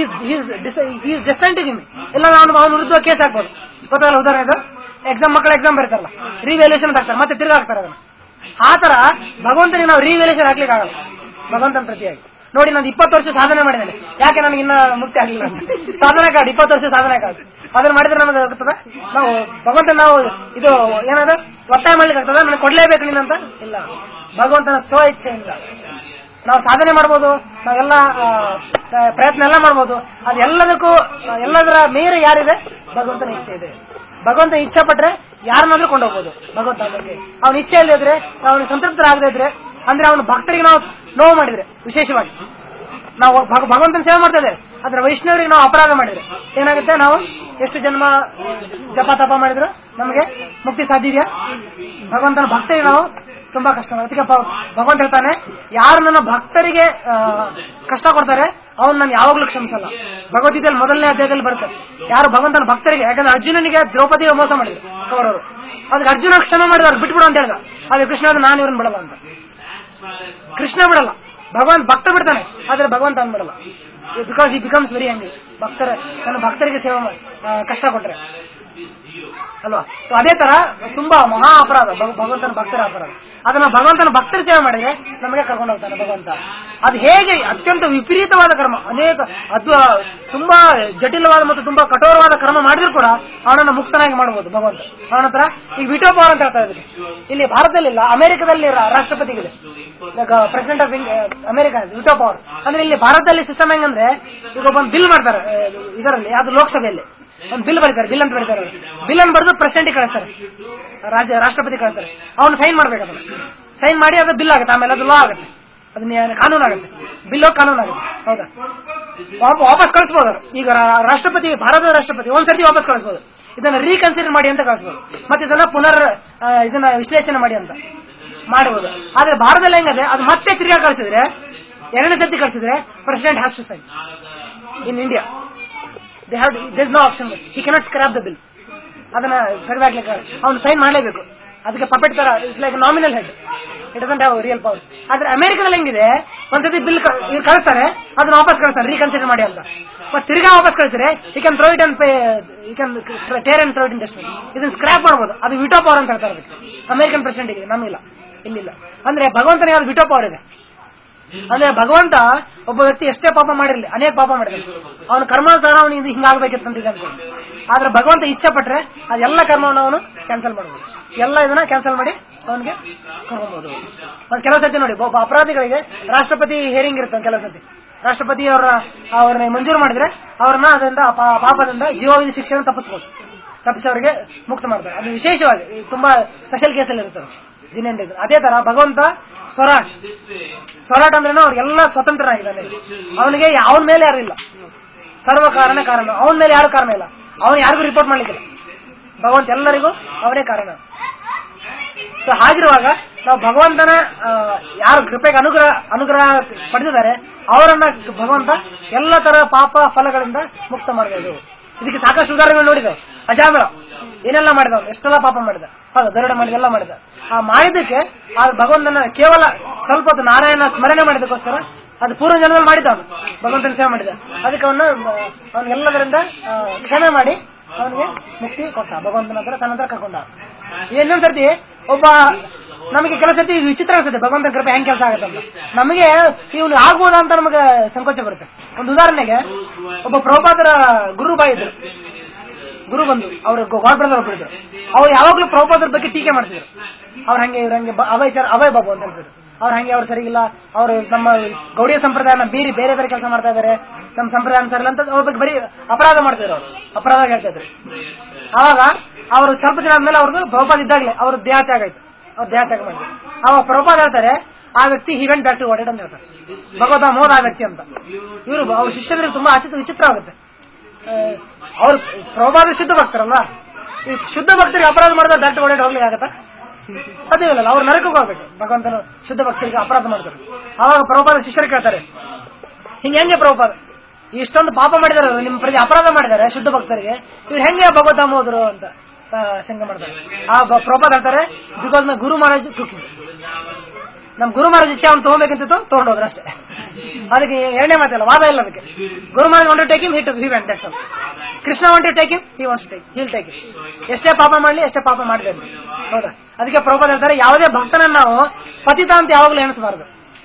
ಈಸ್ ಡಿಸ್ಟೆಂಟ್ ಗಿಮಿ ಇಲ್ಲ ಅವನು ಅವನ ವಿರುದ್ಧ ಕೇಸ್ ಹಾಕ್ಬೋದು ಗೊತ್ತಲ್ಲ ಉದಾಹರಣೆ ಇದು ಎಕ್ಸಾಮ್ ಮಕ್ಕಳ ಎಕ್ಸಾಮ್ ಬರೀತಾರಲ್ಲ ರಿವ್ಯಾಲ್ಯೂಷನ್ ಹಾಕ್ತಾರೆ ಮತ್ತೆ ತಿರ್ಗಾ ಹಾಕ್ತಾರೆ ಅದನ್ನ ಆ ತರ ಭಗವಂತನಿಗೆ ನಾವು ರಿವ್ಯಾಲ್ಯೂಷನ್ ಹಾಕ್ಲಿಕ್ಕೆ ಆಗಲ್ಲ ಭಗವಂತನ ಪ್ರತಿಯಾಗಿ ನೋಡಿ ನಾನು ಇಪ್ಪತ್ತು ವರ್ಷ ಸಾಧನೆ ಮಾಡಿದ್ದೇನೆ ಯಾಕೆ ನನಗೆ ಇನ್ನ ಮುಕ್ತಿ ಆಗಲಿಲ್ಲ ಅಂತ. ಸಾಧನೆ ಕಾರ್ಡ್ ಇಪ್ಪತ್ತು ವರ್ಷ ಸಾಧನೆ ಕಾರ್ಡ್ ಅದನ್ನ ಮಾಡಿದ್ರೆ ನಮಗೆ ಆಗ್ತದ ನಾವು ಭಗವಂತ ನಾವು ಇದು ಏನದ ಒತ್ತಾಯ ಮಾಡ್ಲಿಕ್ಕೆ ಆಗ್ತದ ನನಗೆ ಕೊಡ್ಲೇಬೇಕು ನೀನಂತ ಇಲ್ಲ ಭಗವಂತನ ಸ್ವ ಇಚ್ಛೆಯಿಂದ ನಾವು ಸಾಧನೆ ಮಾಡ್ಬೋದು ನಾವೆಲ್ಲ ಆ, ಆ, ಪ್ರಯತ್ನ ಎಲ್ಲ ಮಾಡ್ಬೋದು ಅದೆಲ್ಲದಕ್ಕೂ ಆ, ಎಲ್ಲದರ ಮೇರೆ ಯಾರಿದೆ ಭಗವಂತನ ಇಚ್ಛೆ ಇದೆ ಭಗವಂತ ಇಚ್ಛೆ ಪಟ್ರೆ ಯಾರನ್ನಾದ್ರೂ ಕೊಂಡೋಗ್ಬೋದು ಭಗವಂತ ಬಗ್ಗೆ ಅವನ ಇಚ್ಛೆ ಇಲ್ಲದಿದ್ರೆ ಅವನಿಗೆ ಸಂತೃಪ್ತರಾಗದೇ ಇದ್ರೆ ಅಂದ್ರೆ ಅವನ ಭಕ್ತರಿಗೆ ನಾವು ನೋವು ಮಾಡಿದ್ರೆ ವಿಶೇಷವಾಗಿ ನಾವು ಭಗ- ಭಗವಂತನ ಸೇವೆ ಮಾಡ್ತಾ ಇದ್ದೇವೆ ಆದ್ರೆ ವೈಷ್ಣವರಿಗೆ ನಾವು ಅಪರಾಧ ಮಾಡಿದ್ರೆ ಏನಾಗುತ್ತೆ ನಾವು ಎಷ್ಟು ಜನ್ಮ ಜಪ ತಪ ಮಾಡಿದ್ರು ನಮಗೆ ಮುಕ್ತಿ ಸಾಧ್ಯ ಇದೆಯಾ ಭಗವಂತನ ಭಕ್ತರಿಗೆ ನಾವು ತುಂಬಾ ಕಷ್ಟ ಅದಕ್ಕೆ ಪ- ಭಗವಂತ ಹೇಳ್ತಾನೆ ಯಾರು ನನ್ನ ಭಕ್ತರಿಗೆ ಆ, ಕಷ್ಟ ಕೊಡ್ತಾರೆ ಅವ್ನು ನಾನು ಯಾವಾಗ್ಲೂ ಕ್ಷಮಿಸಲ್ಲ ಭಗವದ್ಗೀತೆಯಲ್ಲಿ ಮೊದಲನೇ ಅಧ್ಯಾಯದಲ್ಲಿ ಬರುತ್ತೆ ಯಾರು ಭಗವಂತನ ಭಕ್ತರಿಗೆ ಯಾಕಂದ್ರೆ ಅರ್ಜುನನಿಗೆ ದ್ರೌಪದಿಗೆ ಮೋಸ ಮಾಡಿದ್ರು ಕೌರವರು ಅದಕ್ಕೆ ಅರ್ಜುನ ಕ್ಷಮೆ ಮಾಡಿದವ್ರು ಬಿಟ್ಬಿಡು ಅಂತ ಹೇಳಿದ ಆದ್ರೆ ಕೃಷ್ಣ ಅದು ನಾನು ಇವ್ರನ್ನ ಬಿಡಲ್ಲ ಅಂತ ಕೃಷ್ಣ ಬಿಡಲ್ಲ ಭಗವಂತ ಭಕ್ತ ಬಿಡ್ತಾನೆ ಆದ್ರೆ ಭಗವಂತ ಅಂದ್ ಬಿಡಲ್ಲ ಬಿಕಾಸ್ ಈ ಬಿಕಮ್ಸ್ ವೆರಿ ಹಂಗಿ ಭಕ್ತರ ತನ್ನ ಭಕ್ತರಿಗೆ ಸೇವೆ ಮಾ- ಆ, ಕಷ್ಟ ಕೊಟ್ರೆ ಅಲ್ವಾ ಸೊ ಅದೇ ತರ ತುಂಬಾ ಮಹಾ ಅಪರಾಧ ಭಗ- ಭಗವಂತನ ಭಕ್ತರ ಅಪರಾಧ ಅದನ್ನ ಭಗವಂತನ ಭಕ್ತರ ಸೇವೆ ಮಾಡಿದ್ರೆ ನಮಗೆ ಕರ್ಕೊಂಡು ಹೋಗ್ತಾನೆ ಭಗವಂತ ಅದು ಹೇಗೆ ಅತ್ಯಂತ ವಿಪರೀತವಾದ ಕರ್ಮ ಅನೇಕ ಅದು ತುಂಬಾ ಜಟಿಲವಾದ ಮತ್ತು ತುಂಬಾ ಕಠೋರವಾದ ಕರ್ಮ ಮಾಡಿದ್ರು ಕೂಡ ಅವನನ್ನ ಮುಕ್ತನಾಗಿ ಮಾಡಬಹುದು ಭಗವಂತ ಅವನ ಹತ್ರ ಈಗ ವಿಟೋ ಪವರ್ ಅಂತ ಹೇಳ್ತಾ ಇದ್ದಾರೆ ಇಲ್ಲಿ ಭಾರತದಲ್ಲಿಲ್ಲ ಅಮೆರಿಕದಲ್ಲಿ ರಾ- ರಾಷ್ಟ್ರಪತಿಗಿದೆ president of America veto power ಅಂದ್ರೆ ಇಲ್ಲಿ ಭಾರತದಲ್ಲಿ ಸಿಸ್ಟಮ್ ಹೆಂಗಂದ್ರೆ ಈಗ ಒಂದು ಬಿಲ್ ಮಾಡ್ತಾರೆ ಆ, ಇದರಲ್ಲಿ ಅದು ಲೋಕಸಭೆಯಲ್ಲಿ ಒಂದು ಬಿಲ್ ಬರೀತಾರೆ ಬಿಲ್ ಅಂತ ಬರೀತಾರೆ ಬಿಲ್ ಅನ್ನು ಬರೆದು ಪ್ರೆಸಿಡೆಂಟ್ ಕಳಿಸ್ತಾರೆ ರಾಜ್ಯ ರಾಷ್ಟ್ರಪತಿ ಕಳಿಸ್ತಾರೆ ಅವನು ಸೈನ್ ಮಾಡ್ಬೇಕು ಅದನ್ನ ಸೈನ್ ಮಾಡಿ ಅದು ಬಿಲ್ ಆಗುತ್ತೆ ಆಮೇಲೆ ಅದು ಲಾ ಆಗುತ್ತೆ ಅದನ್ನ ಕಾನೂನು ಆಗುತ್ತೆ ಬಿಲ್ ಕಾನೂನು ಆಗುತ್ತೆ ಹೌದಾ ವಾಪ- ವಾಪಸ್ ಕಳಿಸ್ಬೋದು ಅವ್ರು. ಈಗ ರಾ- ರಾಷ್ಟ್ರಪತಿ ಭಾರತದ ರಾಷ್ಟ್ರಪತಿ ಒಂದ್ಸರ್ತಿ ವಾಪಸ್ ಕಳಿಸ್ಬೋದು ಇದನ್ನ ರೀಕನ್ಸಿಡರ್ ಮಾಡಿ ಅಂತ ಕಳಿಸ್ಬೋದು ಮತ್ತೆ ಇದನ್ನ ಪುನರ್ ಆ, ಇದನ್ನ ವಿಶ್ಲೇಷಣೆ ಮಾಡಿ ಅಂತ ಮಾಡಬಹುದು ಆದ್ರೆ ಭಾರತದಲ್ಲಿ ಹೆಂಗದೆ ಅದು ಮತ್ತೆ ತಿರ್ಗಾ ಕಳಿಸಿದ್ರೆ ಎರಡನೇ ಸರ್ತಿ ಕಳಿಸಿದ್ರೆ president has to sign in India they have there's no option he cannot scrap the bill ಅದನ್ನ ಸರಿದಾಗ್ಲಿಕ್ಕೆ ಅವ್ನು ಸೈನ್ ಮಾಡಲೇಬೇಕು ಅದಕ್ಕೆ ಪಪೆಟ್ ತರ it's like nominal head it doesn't have real power ಆದ್ರೆ ಅಮೆರಿಕದಲ್ಲಿ ಹೆಂಗಿದೆ ಒಂದ್ಸತಿ ಬಿಲ್ ಕಳಿಸ್ತಾರೆ ಅದನ್ನ ವಾಪಸ್ ಕಳಿಸ್ತಾರೆ ರೀಕನ್ಸಿಡರ್ ಮಾಡಿ ಅಂತ ಮತ್ತೆ ತಿರ್ಗಾ ವಾಪಸ್ ಕಳಿಸಿದ್ರೆ he can throw it and pay he can tear and throw it industry ಇದನ್ನ ಸ್ಕ್ರಾಪ್ ಮಾಡ್ಬೋದು ಅದು ವಿಟೋ ಪವರ್ ಅಂತ ಹೇಳ್ತಾರೆ ಅದಕ್ಕೆ ಅಮೆರಿಕನ್ ಪ್ರೆಸಿಡೆಂಟ್ ಇದೆ ನಮಗಿಲ್ಲ ಇಲ್ಲಿಲ್ಲ ಅಂದ್ರೆ ಭಗವಂತನಿಗೆ ಅದು ವಿಟೋ ಪವರ್ ಇದೆ ಅಂದ್ರೆ ಭಗವಂತ ಒಬ್ಬ ವ್ಯಕ್ತಿ ಎಷ್ಟೇ ಪಾಪ ಮಾಡಿರ್ಲಿ ಅನೇಕ ಪಾಪ ಮಾಡಿರ್ಲಿ ಅವನ ಕರ್ಮಾನುಸಾರ ಅವನಿಗೆ ಇದು ಹಿಂಗಾಗ್ಬೇಕಿತ್ತು ಅಂತ ಇದೆ ಅನ್ಕೊಂಡು ಆದ್ರೆ ಭಗವಂತ ಇಚ್ಛೆ ಪಟ್ರೆ ಅದೆಲ್ಲ ಕರ್ಮವನ್ನು ಅವನು ಕ್ಯಾನ್ಸಲ್ ಮಾಡಬಹುದು ಎಲ್ಲ ಇದನ್ನ ಕ್ಯಾನ್ಸಲ್ ಮಾಡಿ ಅವನಿಗೆ ಕರ್ಕೊಬಹುದು ಒಂದ್ ಕೆಲವು ಸತಿ ನೋಡಿ ಒಬ್ಬ ಅಪರಾಧಿಗಳಿಗೆ ರಾಷ್ಟ್ರಪತಿ ಹೇರಿಂಗ್ ಇರುತ್ತೆ ಒಂದ್ ಕೆಲವು ಸತಿ ರಾಷ್ಟ್ರಪತಿ ಅವರ ಅವ್ರನ್ನ ಮಂಜೂರು ಮಾಡಿದ್ರೆ ಅವ್ರನ್ನ ಅದರಿಂದ ಪಾ- ಪಾಪದಿಂದ ಜೀವಾವಧಿ ಶಿಕ್ಷೆಯನ್ನು ತಪ್ಪಿಸ್ಬೋದು ತಪ್ಪಿಸಿ ಅವರಿಗೆ ಮುಕ್ತ ಮಾಡ್ತಾರೆ ಅದು ವಿಶೇಷವಾಗಿ ಈ ತುಂಬಾ ಸ್ಪೆಷಲ್ ಕೇಸಲ್ಲಿ ಇರ್ತಾರೆ ದಿನ ಅದೇ ತರ ಭಗವಂತ ಸ್ವರಾಟ್ ಸ್ವರಾಟ್ ಅಂದ್ರೇನು ಅವ್ರಿಗೆಲ್ಲ ಸ್ವತಂತ್ರನಾಗಿದ್ದಾನೆ ಅವನಿಗೆ ಅವನ ಮೇಲೆ ಯಾರು ಇಲ್ಲ ಸರ್ವ ಕಾರಣ ಕಾರಣ ಅವನ ಮೇಲೆ ಯಾರು ಕಾರಣ ಇಲ್ಲ ಅವನು ಯಾರಿಗೂ ರಿಪೋರ್ಟ್ ಮಾಡ್ಲಿಕ್ಕಿಲ್ಲ ಭಗವಂತ ಎಲ್ಲರಿಗೂ ಅವನೇ ಕಾರಣ ಸೊ ಹಾಗಿರುವಾಗ ನಾವು ಭಗವಂತನ ಆ, ಯಾರು ಕೃಪೆಗೆ ಅನುಗ್ರಹ ಅನುಗ್ರಹ ಪಡೆದಿದ್ದಾರೆ ಅವರನ್ನ ಭಗವಂತ ಎಲ್ಲ ತರ ಪಾಪ ಫಲಗಳಿಂದ ಮುಕ್ತ ಮಾಡಬಹುದು ಇದಕ್ಕೆ ಸಾಕಷ್ಟು ಉದಾಹರಣೆಗಳು ನೋಡಿದ ಅಜಾಮಿಳ ಏನೆಲ್ಲ ಮಾಡಿದ ಅವ್ನು ಎಷ್ಟೆಲ್ಲ ಪಾಪ ಮಾಡಿದ ಹೌದು ದರೋಡೆ ಮಾಡಿದ ಎಲ್ಲ ಮಾಡಿದ ಆ ಮಾಡಿದ್ದಕ್ಕೆ ಆ ಭಗವಂತನ ಕೇವಲ ಸ್ವಲ್ಪ ಹೊತ್ತು ನಾರಾಯಣ ಸ್ಮರಣೆ ಮಾಡಿದಕ್ಕೋಸ್ಕರ ಅದು ಪೂರ್ವ ಜನ್ಮದಲ್ಲಿ ಮಾಡಿದ ಅವನು ಭಗವಂತನ ಸೇವೆ ಮಾಡಿದ ಅದಕ್ಕೆ ಅವನ್ನ ಅವನಿಗೆಲ್ಲದರಿಂದ ಆ, ಕ್ಷಮೆ ಮಾಡಿ ಅವನಿಗೆ ಮುಕ್ತಿ ಕೊಟ್ಟ ಭಗವಂತನ ಹತ್ರ ತನ್ನ ಹತ್ರ ಕರ್ಕೊಂಡ ಇನ್ನೊಂದ್ ಸರ್ತಿ ಒಬ್ಬ ನಮಗೆ ಕೆಲಸ ಸರ್ತಿ ಇದು ವಿಚಿತ್ರ ಅನ್ಸುತ್ತೆ ಭಗವಂತನ ಕೃಪೆ ಹೆಂಗ್ ಕೆಲಸ ಆಗುತ್ತೆ ಅಂತ ನಮಗೆ ಇವನು ಆಗ್ಬೋದಾ ಅಂತ ನಮಗೆ ಸಂಕೋಚ ಬರುತ್ತೆ ಒಂದು ಉದಾಹರಣೆಗೆ ಒಬ್ಬ ಪ್ರಭುಪಾದರ ಗುರು ಬಾಯಿ ಇದ್ರು ಗುರು ಬಂದು ಅವ್ರ ಗಾಡ್ ಬ್ರದರ್ ಒಬ್ರು ಇದ್ರು ಅವ್ರು ಯಾವಾಗ್ಲೂ ಪ್ರಭುಪಾದರ ಬಗ್ಗೆ ಟೀಕೆ ಮಾಡ್ತಿದ್ರು ಅವ್ರ ಹಂಗೆ ಇವ್ರ ಹಂಗೆ ಬ- ಅಭಯ್ ಸರ್ ಅಭಯ್ ಬಾಬು ಅಂತ ಹೇಳ್ತಿದ್ರು ಅವ್ರ ಹಂಗೆ ಅವ್ರು ಸರಿಗಿಲ್ಲ ಅವರು ನಮ್ಮ ಗೌಡಿಯ ಸಂಪ್ರದಾಯನ ಬೀರಿ ಬೇರೆ ಬೇರೆ ಕೆಲಸ ಮಾಡ್ತಾ ಇದಾರೆ ನಮ್ಮ ಸಂಪ್ರದಾಯ ಅನುಸಾರ ಅಂತ ಅವ್ರ ಬಗ್ಗೆ ಬರೀ ಅಪರಾಧ ಮಾಡ್ತಿದ್ರು ಅವ್ರು ಅಪರಾಧ ಹೇಳ್ತಾ ಇದ್ರು ಅವಾಗ ಅವರು ಸ್ವಲ್ಪ ದಿನ ಆದ್ಮೇಲೆ ಅವ್ರದ್ದು ಪ್ರಭುಪಾದ ಇದ್ದಾಗಲೇ ಅವ್ರ ದೇಹತ್ಯಾಗ ಆಯ್ತು ಅವ್ರು ದೇಹತ್ಯಾಗ ಮಾಡಿದ್ರು ಅವಾಗ ಪ್ರಭುಪಾದ ಹೇಳ್ತಾರೆ ಆ ವ್ಯಕ್ತಿ he went back to waited ಅಂತ ಹೇಳ್ತಾರೆ ಭಗವತ ಮೋದ ಆ ವ್ಯಕ್ತಿ ಅಂತ ಇವರು ಅವ್ರ ಶಿಷ್ಯರಿಗೆ ತುಂಬಾ ಆಚಿತ ವಿಚಿತ್ರ ಆಗುತ್ತೆ ಅವ್ರು ಪ್ರಭುಪಾದ ಶುದ್ಧ ಭಕ್ತರಲ್ವಾ ಈ ಶುದ್ಧ ಭಕ್ತರಿಗೆ ಅಪರಾಧ ಮಾಡಿದ್ರೆ ಬ್ಯಾಕ್ ಟು ವಾಟೆಡ್ ಹೋಗ್ಲಿಕ್ಕೆ ಆಗತ್ತಾ ಅದೇ ಇಲ್ಲ ಅವ್ರು ನರಕಕ್ಕೆ ಹೋಗ್ಬೇಕು ಭಗವಂತನ ಶುದ್ಧ ಭಕ್ತರಿಗೆ ಅಪರಾಧ ಮಾಡ್ತಾರೆ ಅವಾಗ ಪ್ರಭುಪಾದ ಶಿಷ್ಯರು ಕೇಳ್ತಾರೆ ಹಿಂಗೆ ಹೆಂಗೆ ಪ್ರಭುಪಾದ ಇಷ್ಟೊಂದು ಪಾಪ ಮಾಡಿದಾರೆ ನಿಮ್ಮ ಪ್ರತಿ ಅಪರಾಧ ಮಾಡಿದ್ದಾರೆ ಶುದ್ಧ ಭಕ್ತರಿಗೆ ಇವ್ರು ಹೆಂಗೆ ಭಗವತ ಹೋದ್ರು ಅಂತ ಆ, ಶಂಕೆ ಮಾಡ್ತಾರೆ ಆ ಬ- ಪ್ರಭುಪಾದ ಹೇಳ್ತಾರೆ because my guru Maharaj cooking ನಮ್ ಗುರು ಮಹಾರಾಜ್ ಇಚ್ಛೆ ಅವ್ನು ತಗೋಬೇಕಂತಿತ್ತು ತಗೊಂಡೋದ್ರು ಅಷ್ಟೇ ಅದಕ್ಕೆ ಎರಡನೇ ಮಾತಿಲ್ಲ ವಾದ ಇಲ್ಲ ಅದಕ್ಕೆ guru Maharaj want take him hit he went that's all Krishna want take him he wants take hill take ಎಷ್ಟೇ ಪಾಪ ಮಾಡ್ಲಿ ಎಷ್ಟೇ ಪಾಪ ಮಾಡಿದೆ ಹೌದಾ ಅದಕ್ಕೆ ಪ್ರಭುಪಾದ ಹೇಳ್ತಾರೆ ಯಾವುದೇ ಭಕ್ತನನ್ನ ನಾವು ಪತಿತ ಅಂತ ಯಾವಾಗಲೂ ಎಣಿಸಬಾರದು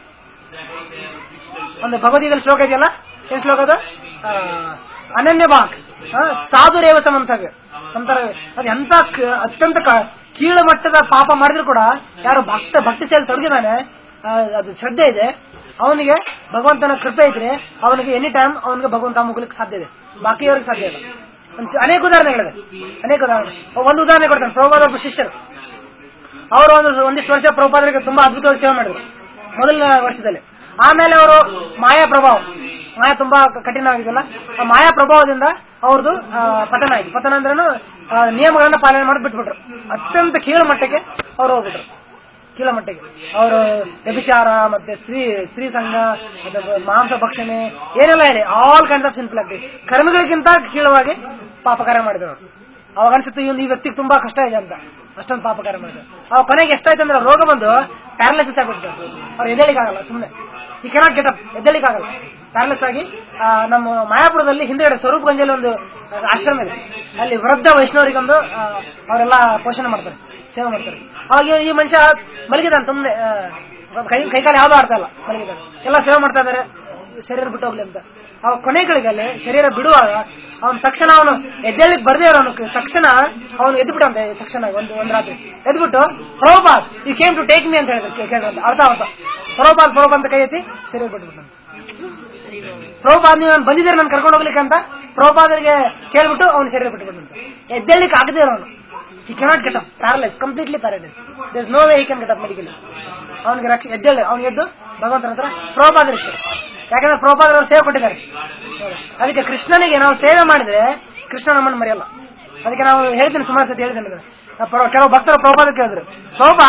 ಒಂದು ಭಗವದ್ಗೀತೆಯಲ್ಲಿ ಶ್ಲೋಕ ಇದೆಯಲ್ಲ ಏನ್ ಶ್ಲೋಕ ಅದು ಆ, ಅನನ್ಯ ಭಾಗ್ ಸಾಧು ರೇವ ಸಮಂತವ್ಯ ಅಂತಾರೆ ಅದು ಎಂತ ಕ- ಅತ್ಯಂತ ಕ- ಕೀಳು ಮಟ್ಟದ ಪಾಪ ಮಾಡಿದ್ರು ಕೂಡ ಯಾರು ಭಕ್ತ ಭಕ್ತಿ ಸೇರಿ ತೊಡಗಿದಾನೆ ಆ, ಅದು ಶ್ರದ್ಧೆ ಇದೆ ಅವನಿಗೆ ಭಗವಂತನ ಕೃಪೆ ಇದ್ರೆ ಅವನಿಗೆ ಎನಿ ಟೈಮ್ ಅವನಿಗೆ ಭಗವಂತ ಮುಗ್ಲಿಕ್ಕೆ ಸಾಧ್ಯ ಇದೆ ಬಾಕಿಯವರಿಗೆ ಸಾಧ್ಯ ಇಲ್ಲ ಒಂಚ- ಅನೇಕ ಉದಾಹರಣೆಗಳಿವೆ ಅನೇಕ ಉದಾಹರಣೆ ಒಂದು ಉದಾಹರಣೆ ಕೊಡ್ತಾನೆ ಪ್ರಭುಪಾದ ಒಬ್ಬ ಶಿಷ್ಯರು ಅವರು ಒಂದು ಒಂದಿಷ್ಟು ವರ್ಷ ಪ್ರಭುಪಾದರಿಗೆ ತುಂಬಾ ಅದ್ಭುತವಾಗಿ ಸೇವೆ ಮಾಡಿದ್ರು ಮೊದಲನೇ ವರ್ಷದಲ್ಲಿ ಆಮೇಲೆ ಅವರು ಮಾಯಾ ಪ್ರಭಾವ ಮಾಯಾ ತುಂಬಾ ಕ- ಕಠಿಣ ಆಗಿದೆಲ್ಲ ಆ ಮಾಯಾ ಪ್ರಭಾವದಿಂದ ಅವ್ರದ್ದು ಆ, ಪತನ ಆಯ್ತು ಪತನ ಅಂದ್ರೇನು ಆ, ನಿಯಮಗಳನ್ನ ಪಾಲನೆ ಮಾಡಿ ಬಿಟ್ಬಿಟ್ರು ಅತ್ಯಂತ ಕೀಳು ಮಟ್ಟಕ್ಕೆ ಅವ್ರು ಹೋಗ್ಬಿಟ್ರು ಕೀಳ ಮಟ್ಟಿಗೆ ಅವರು ವ್ಯಭಿಚಾರ ಮತ್ತೆ ಸ್ತ್ರೀ ಸ್ತ್ರೀ ಸಂಘ ಮತ್ತೆ ಮಾಂಸ ಭಕ್ಷಣೆ ಏನೆಲ್ಲ ಹೇಳಿ ಆಲ್ ಕೈಂಡ್ಸ್ ಆಫ್ ಸಿಂಪಲ್ ಆಗಿ ಕರ್ಮಗಳಿಗಿಂತ ಕೀಳವಾಗಿ ಪಾಪ ಕಾರ್ಯ ಮಾಡಿದ್ರು ಅವ್ರು ಅವಾಗ ಅನ್ಸುತ್ತೆ ಇವ್ನು ಈ ವ್ಯಕ್ತಿಗೆ ತುಂಬಾ ಕಷ್ಟ ಇದೆ ಅಂತ ಅಷ್ಟೊಂದು ಪಾಪ ಕಾರ್ಯ ಮಾಡಿದ್ರು ಅವ್ ಕೊನೆಗೆ ಎಷ್ಟಾಯ್ತು ಅಂದ್ರೆ ರೋಗ ಬಂದು ಪ್ಯಾರಲೈಸಿಸ್ ಆಗ್ಬಿಡ್ತಾರೆ ಅವ್ರು ಎದ್ದೇಳಿಕ್ಕಾಗಲ್ಲ ಸುಮ್ಮನೆ ಈ ಕೆನಾಟ್ ಗೆಟಪ್ ಎದ್ದೇಳಿಕ್ಕಾಗಲ್ಲ ಪ್ಯಾರಲೈಸ್ ಆಗಿ ಆ, ನಮ್ಮ ಮಾಯಾಪುರದಲ್ಲಿ ಹಿಂದೆಗಡೆ ಸ್ವರೂಪಗಂಜಲ್ಲಿ ಒಂದು ಆಶ್ರಮ ಇದೆ ಅಲ್ಲಿ ವೃದ್ಧ ವೈಷ್ಣವರಿಗೊಂದು ಆ, ಅವರೆಲ್ಲ ಪೋಷಣೆ ಮಾಡ್ತಾರೆ ಸೇವೆ ಮಾಡ್ತಾರೆ ಅವಾಗ ಈ ಮನುಷ್ಯ ಮಲಗಿದಾನೆ ಸುಮ್ಮನೆ ಕೈ ಕೈಕಾಲು ಯಾವ್ದು ಆಡ್ತಾ ಇಲ್ಲ ಮಲಗಿದಾನೆ ಎಲ್ಲ ಸೇವೆ ಮಾಡ್ತಾ ಇದಾರೆ ಶರೀರ ಬಿಟ್ಟು ಹೋಗ್ಲಿ ಅಂತ ಅವ ಕೊನೆಗಳಿಗಲ್ಲಿ ಶರೀರ ಬಿಡುವಾಗ ಅವನ ತಕ್ಷಣ ಅವನು ಎದ್ದೇಳಿಕ್ ಬರ್ದೇ ಇರೋನು ತಕ್ಷಣ ಅವನು ಎದ್ದು ಬಿಟ್ಟಂತೆ ತಕ್ಷಣ ಒಂದು ಒಂದ್ ರಾತ್ರಿ ಎದ್ಬಿಟ್ಟು ಪ್ರಭುಪಾದ್ ಈ ಕೇಮ್ ಟು ಟೇಕ್ ಮಿ ಅಂತ ಹೇಳಿದ್ರು ಕೇಳಿದ್ರಂತೆ ಅರ್ಥ ಅರ್ಥ ಪ್ರಭುಪಾದ್ ಪ್ರಭುಪಾದ್ ಅಂತ ಕೈ ಎತ್ತಿ ಶರೀರ ಬಿಟ್ಬಿಟ್ಟಂತೆ ಪ್ರಭುಪಾದ್ ನೀವು ನಾನು ಬಂದಿದ್ದಾರೆ ನಾನು ಕರ್ಕೊಂಡು ಹೋಗ್ಲಿಕ್ಕೆ ಅಂತ ಪ್ರಭುಪಾದರಿಗೆ ಕೇಳ್ಬಿಟ್ಟು ಅವನ ಶರೀರ ಬಿಟ್ಟುಬಿಟ್ಟಂತೆ ಎದ್ದೇಳಿಕ್ ಆಗದೆ ಇರೋನು he cannot get up paralyse completely paralyse there's no way he can get up medical ಅವನಿಗೆ ರಕ್ಷೆ ಎದ್ದೇಳಿ ಅವ್ನಿಗೆ ಎದ್ದು ಭಗವಂತನ ಹತ್ರ ಪ್ರೋಪಾದರಿಕೆ ಯಾಕಂದ್ರೆ ಪ್ರೋಪಾದರ ಸೇವೆ ಕೊಟ್ಟಿದ್ದಾರೆ ಅದಕ್ಕೆ ಕೃಷ್ಣನಿಗೆ ನಾವು ಸೇವೆ ಮಾಡಿದ್ರೆ ಕೃಷ್ಣ ನಮ್ಮನ್ನು ಮರೆಯಲ್ಲ ಅದಕ್ಕೆ ನಾವು ಹೇಳ್ತೀನಿ ಸುಮಾರು ಸತಿ ಹೇಳಿದ್ದೇನೆ ಇದನ್ನ. ಆ ಪ್ರೋ- ಕೆಲವು ಭಕ್ತರು ಪ್ರೋಪಾದ ಕೇಳಿದ್ರು ಪ್ರೋಪಾ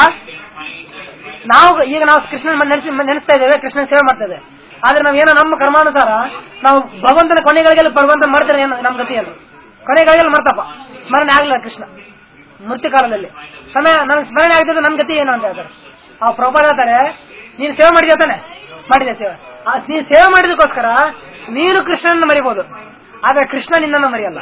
ನಾವು ಈಗ ನಾವು ಕೃಷ್ಣನ ನೆನೆಸಿ ನೆನೆಸ್ತಾ ಇದ್ದೇವೆ ಕೃಷ್ಣನ ಸೇವೆ ಮಾಡ್ತಾ ಇದ್ದೇವೆ ಆದ್ರೆ ನಾವೇನೋ ನಮ್ಮ ಕರ್ಮಾನುಸಾರ ನಾವು ಭಗವಂತನ ಕೊನೆಗಳಿಗೆಲ್ಲ ಭಗವಂತ ಮಾಡ್ತಾರೆ ಏನು ನಮ್ಮ ಗತಿ ಏನು ಕೊನೆಗಳಿಗೆಲ್ಲ ಮರ್ತಪ್ಪ ಸ್ಮರಣೆ ಆಗ್ಲಿಲ್ಲ ಕೃಷ್ಣ ಮೃತ್ಯು ಕಾಲದಲ್ಲಿ ಸಮಯ ನಮ್ಗೆ ಸ್ಮರಣೆ ಆಗ್ತದೆ ನಮ್ ಗತಿ ಏನು ಅಂತ ಹೇಳ್ತಾರೆ ಆ ಪ್ರಭಾದ ಹೇಳ್ತಾರೆ ನೀನು ಸೇವೆ ಮಾಡಿದ್ಯಾ ತಾನೆ ಮಾಡಿದೆ ಸೇವೆ ಆ, ನೀನು ಸೇವೆ ಮಾಡಿದಕ್ಕೋಸ್ಕರ ನೀನು ಕೃಷ್ಣನ ಮರಿಬಹುದು ಆದ್ರೆ ಕೃಷ್ಣ ನಿನ್ನನ್ನು ಮರೆಯಲ್ಲ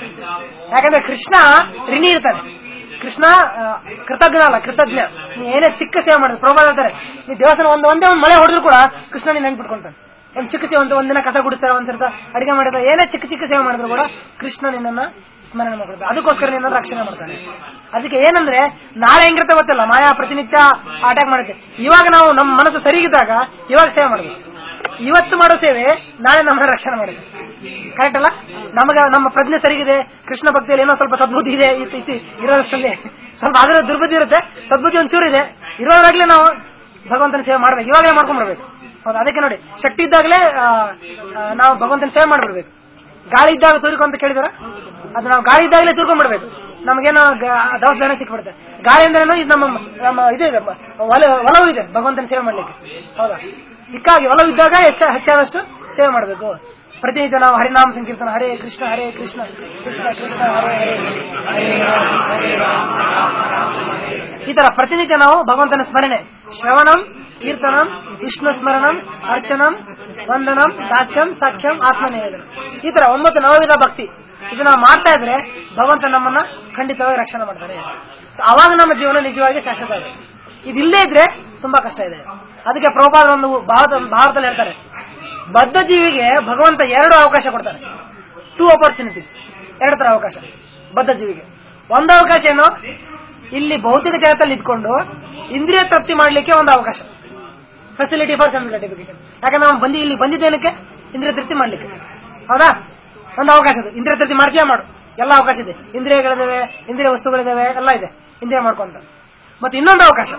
ಯಾಕಂದ್ರೆ ಕೃಷ್ಣ ಋಣಿ ಇರ್ತಾನೆ ಕೃಷ್ಣ ಆ, ಕೃತಜ್ಞ ಅಲ್ಲ ಕೃತಜ್ಞ ನೀ ಏನೇ ಚಿಕ್ಕ ಸೇವೆ ಮಾಡಿದ್ರು ಪ್ರಭಾದ ಹೇಳ್ತಾರೆ ನೀ ದೇವಸ್ಥಾನ ಒಂದು ಒಂದೇ ಒಂದು ಮಳೆ ಹೊಡೆದ್ರು ಕೂಡ ಕೃಷ್ಣ ನಿನ್ನ ನೆನ್ಪಿಟ್ಕೊಂತಾನೆ ಒಂದ್ ಚಿಕ್ಕ ಸೇವೆ ಒಂದು ಒಂದಿನ ಕಸ ಗುಡಿಸ್ತಾರೆ ಒಂದ್ಸರ್ತ ಅಡಿಗೆ ಮಾಡಿದ ಏನೇ ಚಿಕ್ಕ ಚಿಕ್ಕ ಸೇವೆ ಮಾಡಿದ್ರು ಕೂಡ ಕೃಷ್ಣ ನಿನ್ನನ್ನ ಸ್ಮರಣೆ ಮಾಡ್ಕೊಳ್ತಾನೆ ಅದಕ್ಕೋಸ್ಕರ ನಿನ್ನ ರಕ್ಷಣೆ ಮಾಡ್ತಾನೆ ಅದಕ್ಕೆ ಏನಂದ್ರೆ ನಾಳೆ ಹೆಂಗಿರುತ್ತೆ ಗೊತ್ತಿಲ್ಲ ಮಾಯಾ ಪ್ರತಿನಿತ್ಯ ಅಟ್ಯಾಕ್ ಮಾಡುತ್ತೆ ಇವಾಗ ನಾವು ನಮ್ಮ ಮನಸ್ಸು ಸರಿಗಿದ್ದಾಗ ಇವಾಗ ಸೇವೆ ಮಾಡಬೇಕು ಇವತ್ತು ಮಾಡೋ ಸೇವೆ ನಾಳೆ ನಮ್ಮನ್ನ ರಕ್ಷಣೆ ಮಾಡುತ್ತೆ ಕರೆಕ್ಟ್ ಅಲ್ಲ ನಮಗೆ ನಮ್ಮ ಪ್ರಜ್ಞೆ ಸರಿಗಿದೆ ಕೃಷ್ಣ ಭಕ್ತಿಯಲ್ಲಿ ಏನೋ ಸ್ವಲ್ಪ ಸದ್ಬುದ್ಧಿ ಇದೆ ಇತ್ತು ಇತ್ತು ಇರೋದ್ರಲ್ಲಿ ಸ್ವಲ್ಪ ಅದರ ದುರ್ಬುದ್ಧಿ ಇರುತ್ತೆ ಸದ್ಬುದ್ಧಿ ಒಂಚೂರು ಇದೆ ಇರೋದ್ರಾಗ್ಲೇ ನಾವು ಭಗವಂತನ ಸೇವೆ ಮಾಡ್ಬೇಕು ಇವಾಗಲೇ ಮಾಡ್ಕೊಂಡ್ಬಿಡ್ಬೇಕು ಹೌದು ಅದಕ್ಕೆ ನೋಡಿ ಶಕ್ತಿ ಇದ್ದಾಗಲೇ ಆ, ಆ, ನಾವು ಭಗವಂತನ ಸೇವೆ ಮಾಡ್ಬಿಡ್ಬೇಕು ಗಾಳಿ ಇದ್ದಾಗ ತೂರಿಕೊ ಅಂತ ಕೇಳಿದಾರ ಅದು ನಾವು ಗಾಳಿ ಇದ್ದಾಗಲೇ ತಿಳ್ಕೊಂಡ್ಬಿಡ್ಬೇಕು ನಮಗೇನೋ ಗ- ದವಸ ಧಾನ್ಯ ಸಿಕ್ಬಿಡುತ್ತೆ ಗಾಳಿ ಅಂದ್ರೇನು ಇದು ನಮ್ಮ ನಮ್ಮ ಇದು ಇದೆ ಮ- ಒಲ ಒಲವು ಇದೆ ಭಗವಂತನ ಸೇವೆ ಮಾಡ್ಲಿಕ್ಕೆ ಹೌದಾ ಸಿಕ್ಕಾಗಿ ಒಲವು ಇದ್ದಾಗ ಹೆಚ್ಚ ಹೆಚ್ಚಾದಷ್ಟು ಸೇವೆ ಮಾಡಬೇಕು ಪ್ರತಿನಿತ್ಯ ನಾವು ಹರಿನಾಮ ಸಂಕೀರ್ತನ ಹರೇ ಕೃಷ್ಣ ಹರೇ ಕೃಷ್ಣ ಕೃಷ್ಣ ಕೃಷ್ಣ ಹರೇ ಹರೇ ಹರೇ ರಾಮ, ಹರೇ ರಾಮ, ರಾಮ ರಾಮ, ಹರೇ ಹರೇ. ಈ ತರ ಪ್ರತಿನಿತ್ಯ ನಾವು ಭಗವಂತನ ಸ್ಮರಣೆ ಶ್ರವಣಂ ಕೀರ್ತನಂ ವಿಷ್ಣು ಸ್ಮರಣಂ ಅರ್ಚನಂ ವಂದನಂ ಸಾಕ್ಷ್ಯಂ ಸಾಕ್ಷ್ಯಂ ಆತ್ಮನಿವೇದನ ಈ ತರ ಒಂಬತ್ತು ನವವಿಧ ಭಕ್ತಿ ಇದು ನಾವು ಮಾಡ್ತಾ ಇದ್ರೆ ಭಗವಂತ ನಮ್ಮನ್ನ ಖಂಡಿತವಾಗಿ ರಕ್ಷಣೆ ಮಾಡ್ತಾರೆ So ಅವಾಗ ನಮ್ಮ ಜೀವನ ನಿಜವಾಗಿ ಶಾಶ್ವತ ಇದೆ ಇದಿಲ್ಲದೆ ಇದ್ರೆ ತುಂಬಾ ಕಷ್ಟ ಇದೆ ಅದಕ್ಕೆ ಪ್ರಭುಪಾದ ಒಂದು ಭಾರತ ಭಾರತದಲ್ಲಿ ಹೇಳ್ತಾರೆ ಬದ್ಧ ಜೀವಿಗೆ ಭಗವಂತ ಎರಡು ಅವಕಾಶ ಕೊಡ್ತಾನೆ ಟೂ ಅಪರ್ಚುನಿಟೀಸ್ ಎರಡು ತರ ಅವಕಾಶ ಬದ್ಧ ಜೀವಿಗೆ ಒಂದು ಅವಕಾಶ ಏನು ಇಲ್ಲಿ ಭೌತಿಕ ಜಗತ್ತಲ್ಲಿ ಇದ್ಕೊಂಡು ಇಂದ್ರಿಯ ತೃಪ್ತಿ ಮಾಡ್ಲಿಕ್ಕೆ ಒಂದು ಅವಕಾಶ ಫೆಸಿಲಿಟಿ ಫಾರ್ ಸೆನ್ಸ್ ಗ್ರಾಟಿಫಿಕೇಶನ್ ಯಾಕಂದ್ರೆ ನಾವು ಬಂದು ಇಲ್ಲಿ ಬಂದಿದ್ದೇನಕ್ಕೆ ಇಂದ್ರಿಯ ತೃಪ್ತಿ ಮಾಡ್ಲಿಕ್ಕೆ ಹೌದಾ ಒಂದು ಅವಕಾಶ ಇದೆ ಇಂದ್ರಿಯ ತೃಪ್ತಿ ಮಾಡ್ತೀಯಾ ಮಾಡು ಎಲ್ಲ ಅವಕಾಶ ಇದೆ ಇಂದ್ರಿಯಗಳಿದಾವೆ ಇಂದ್ರಿಯ ವಸ್ತುಗಳಿದಾವೆ ಎಲ್ಲ ಇದೆ ಇಂದ್ರಿಯ ಮಾಡ್ಕೊಂತ ಮತ್ತೆ ಇನ್ನೊಂದು ಅವಕಾಶ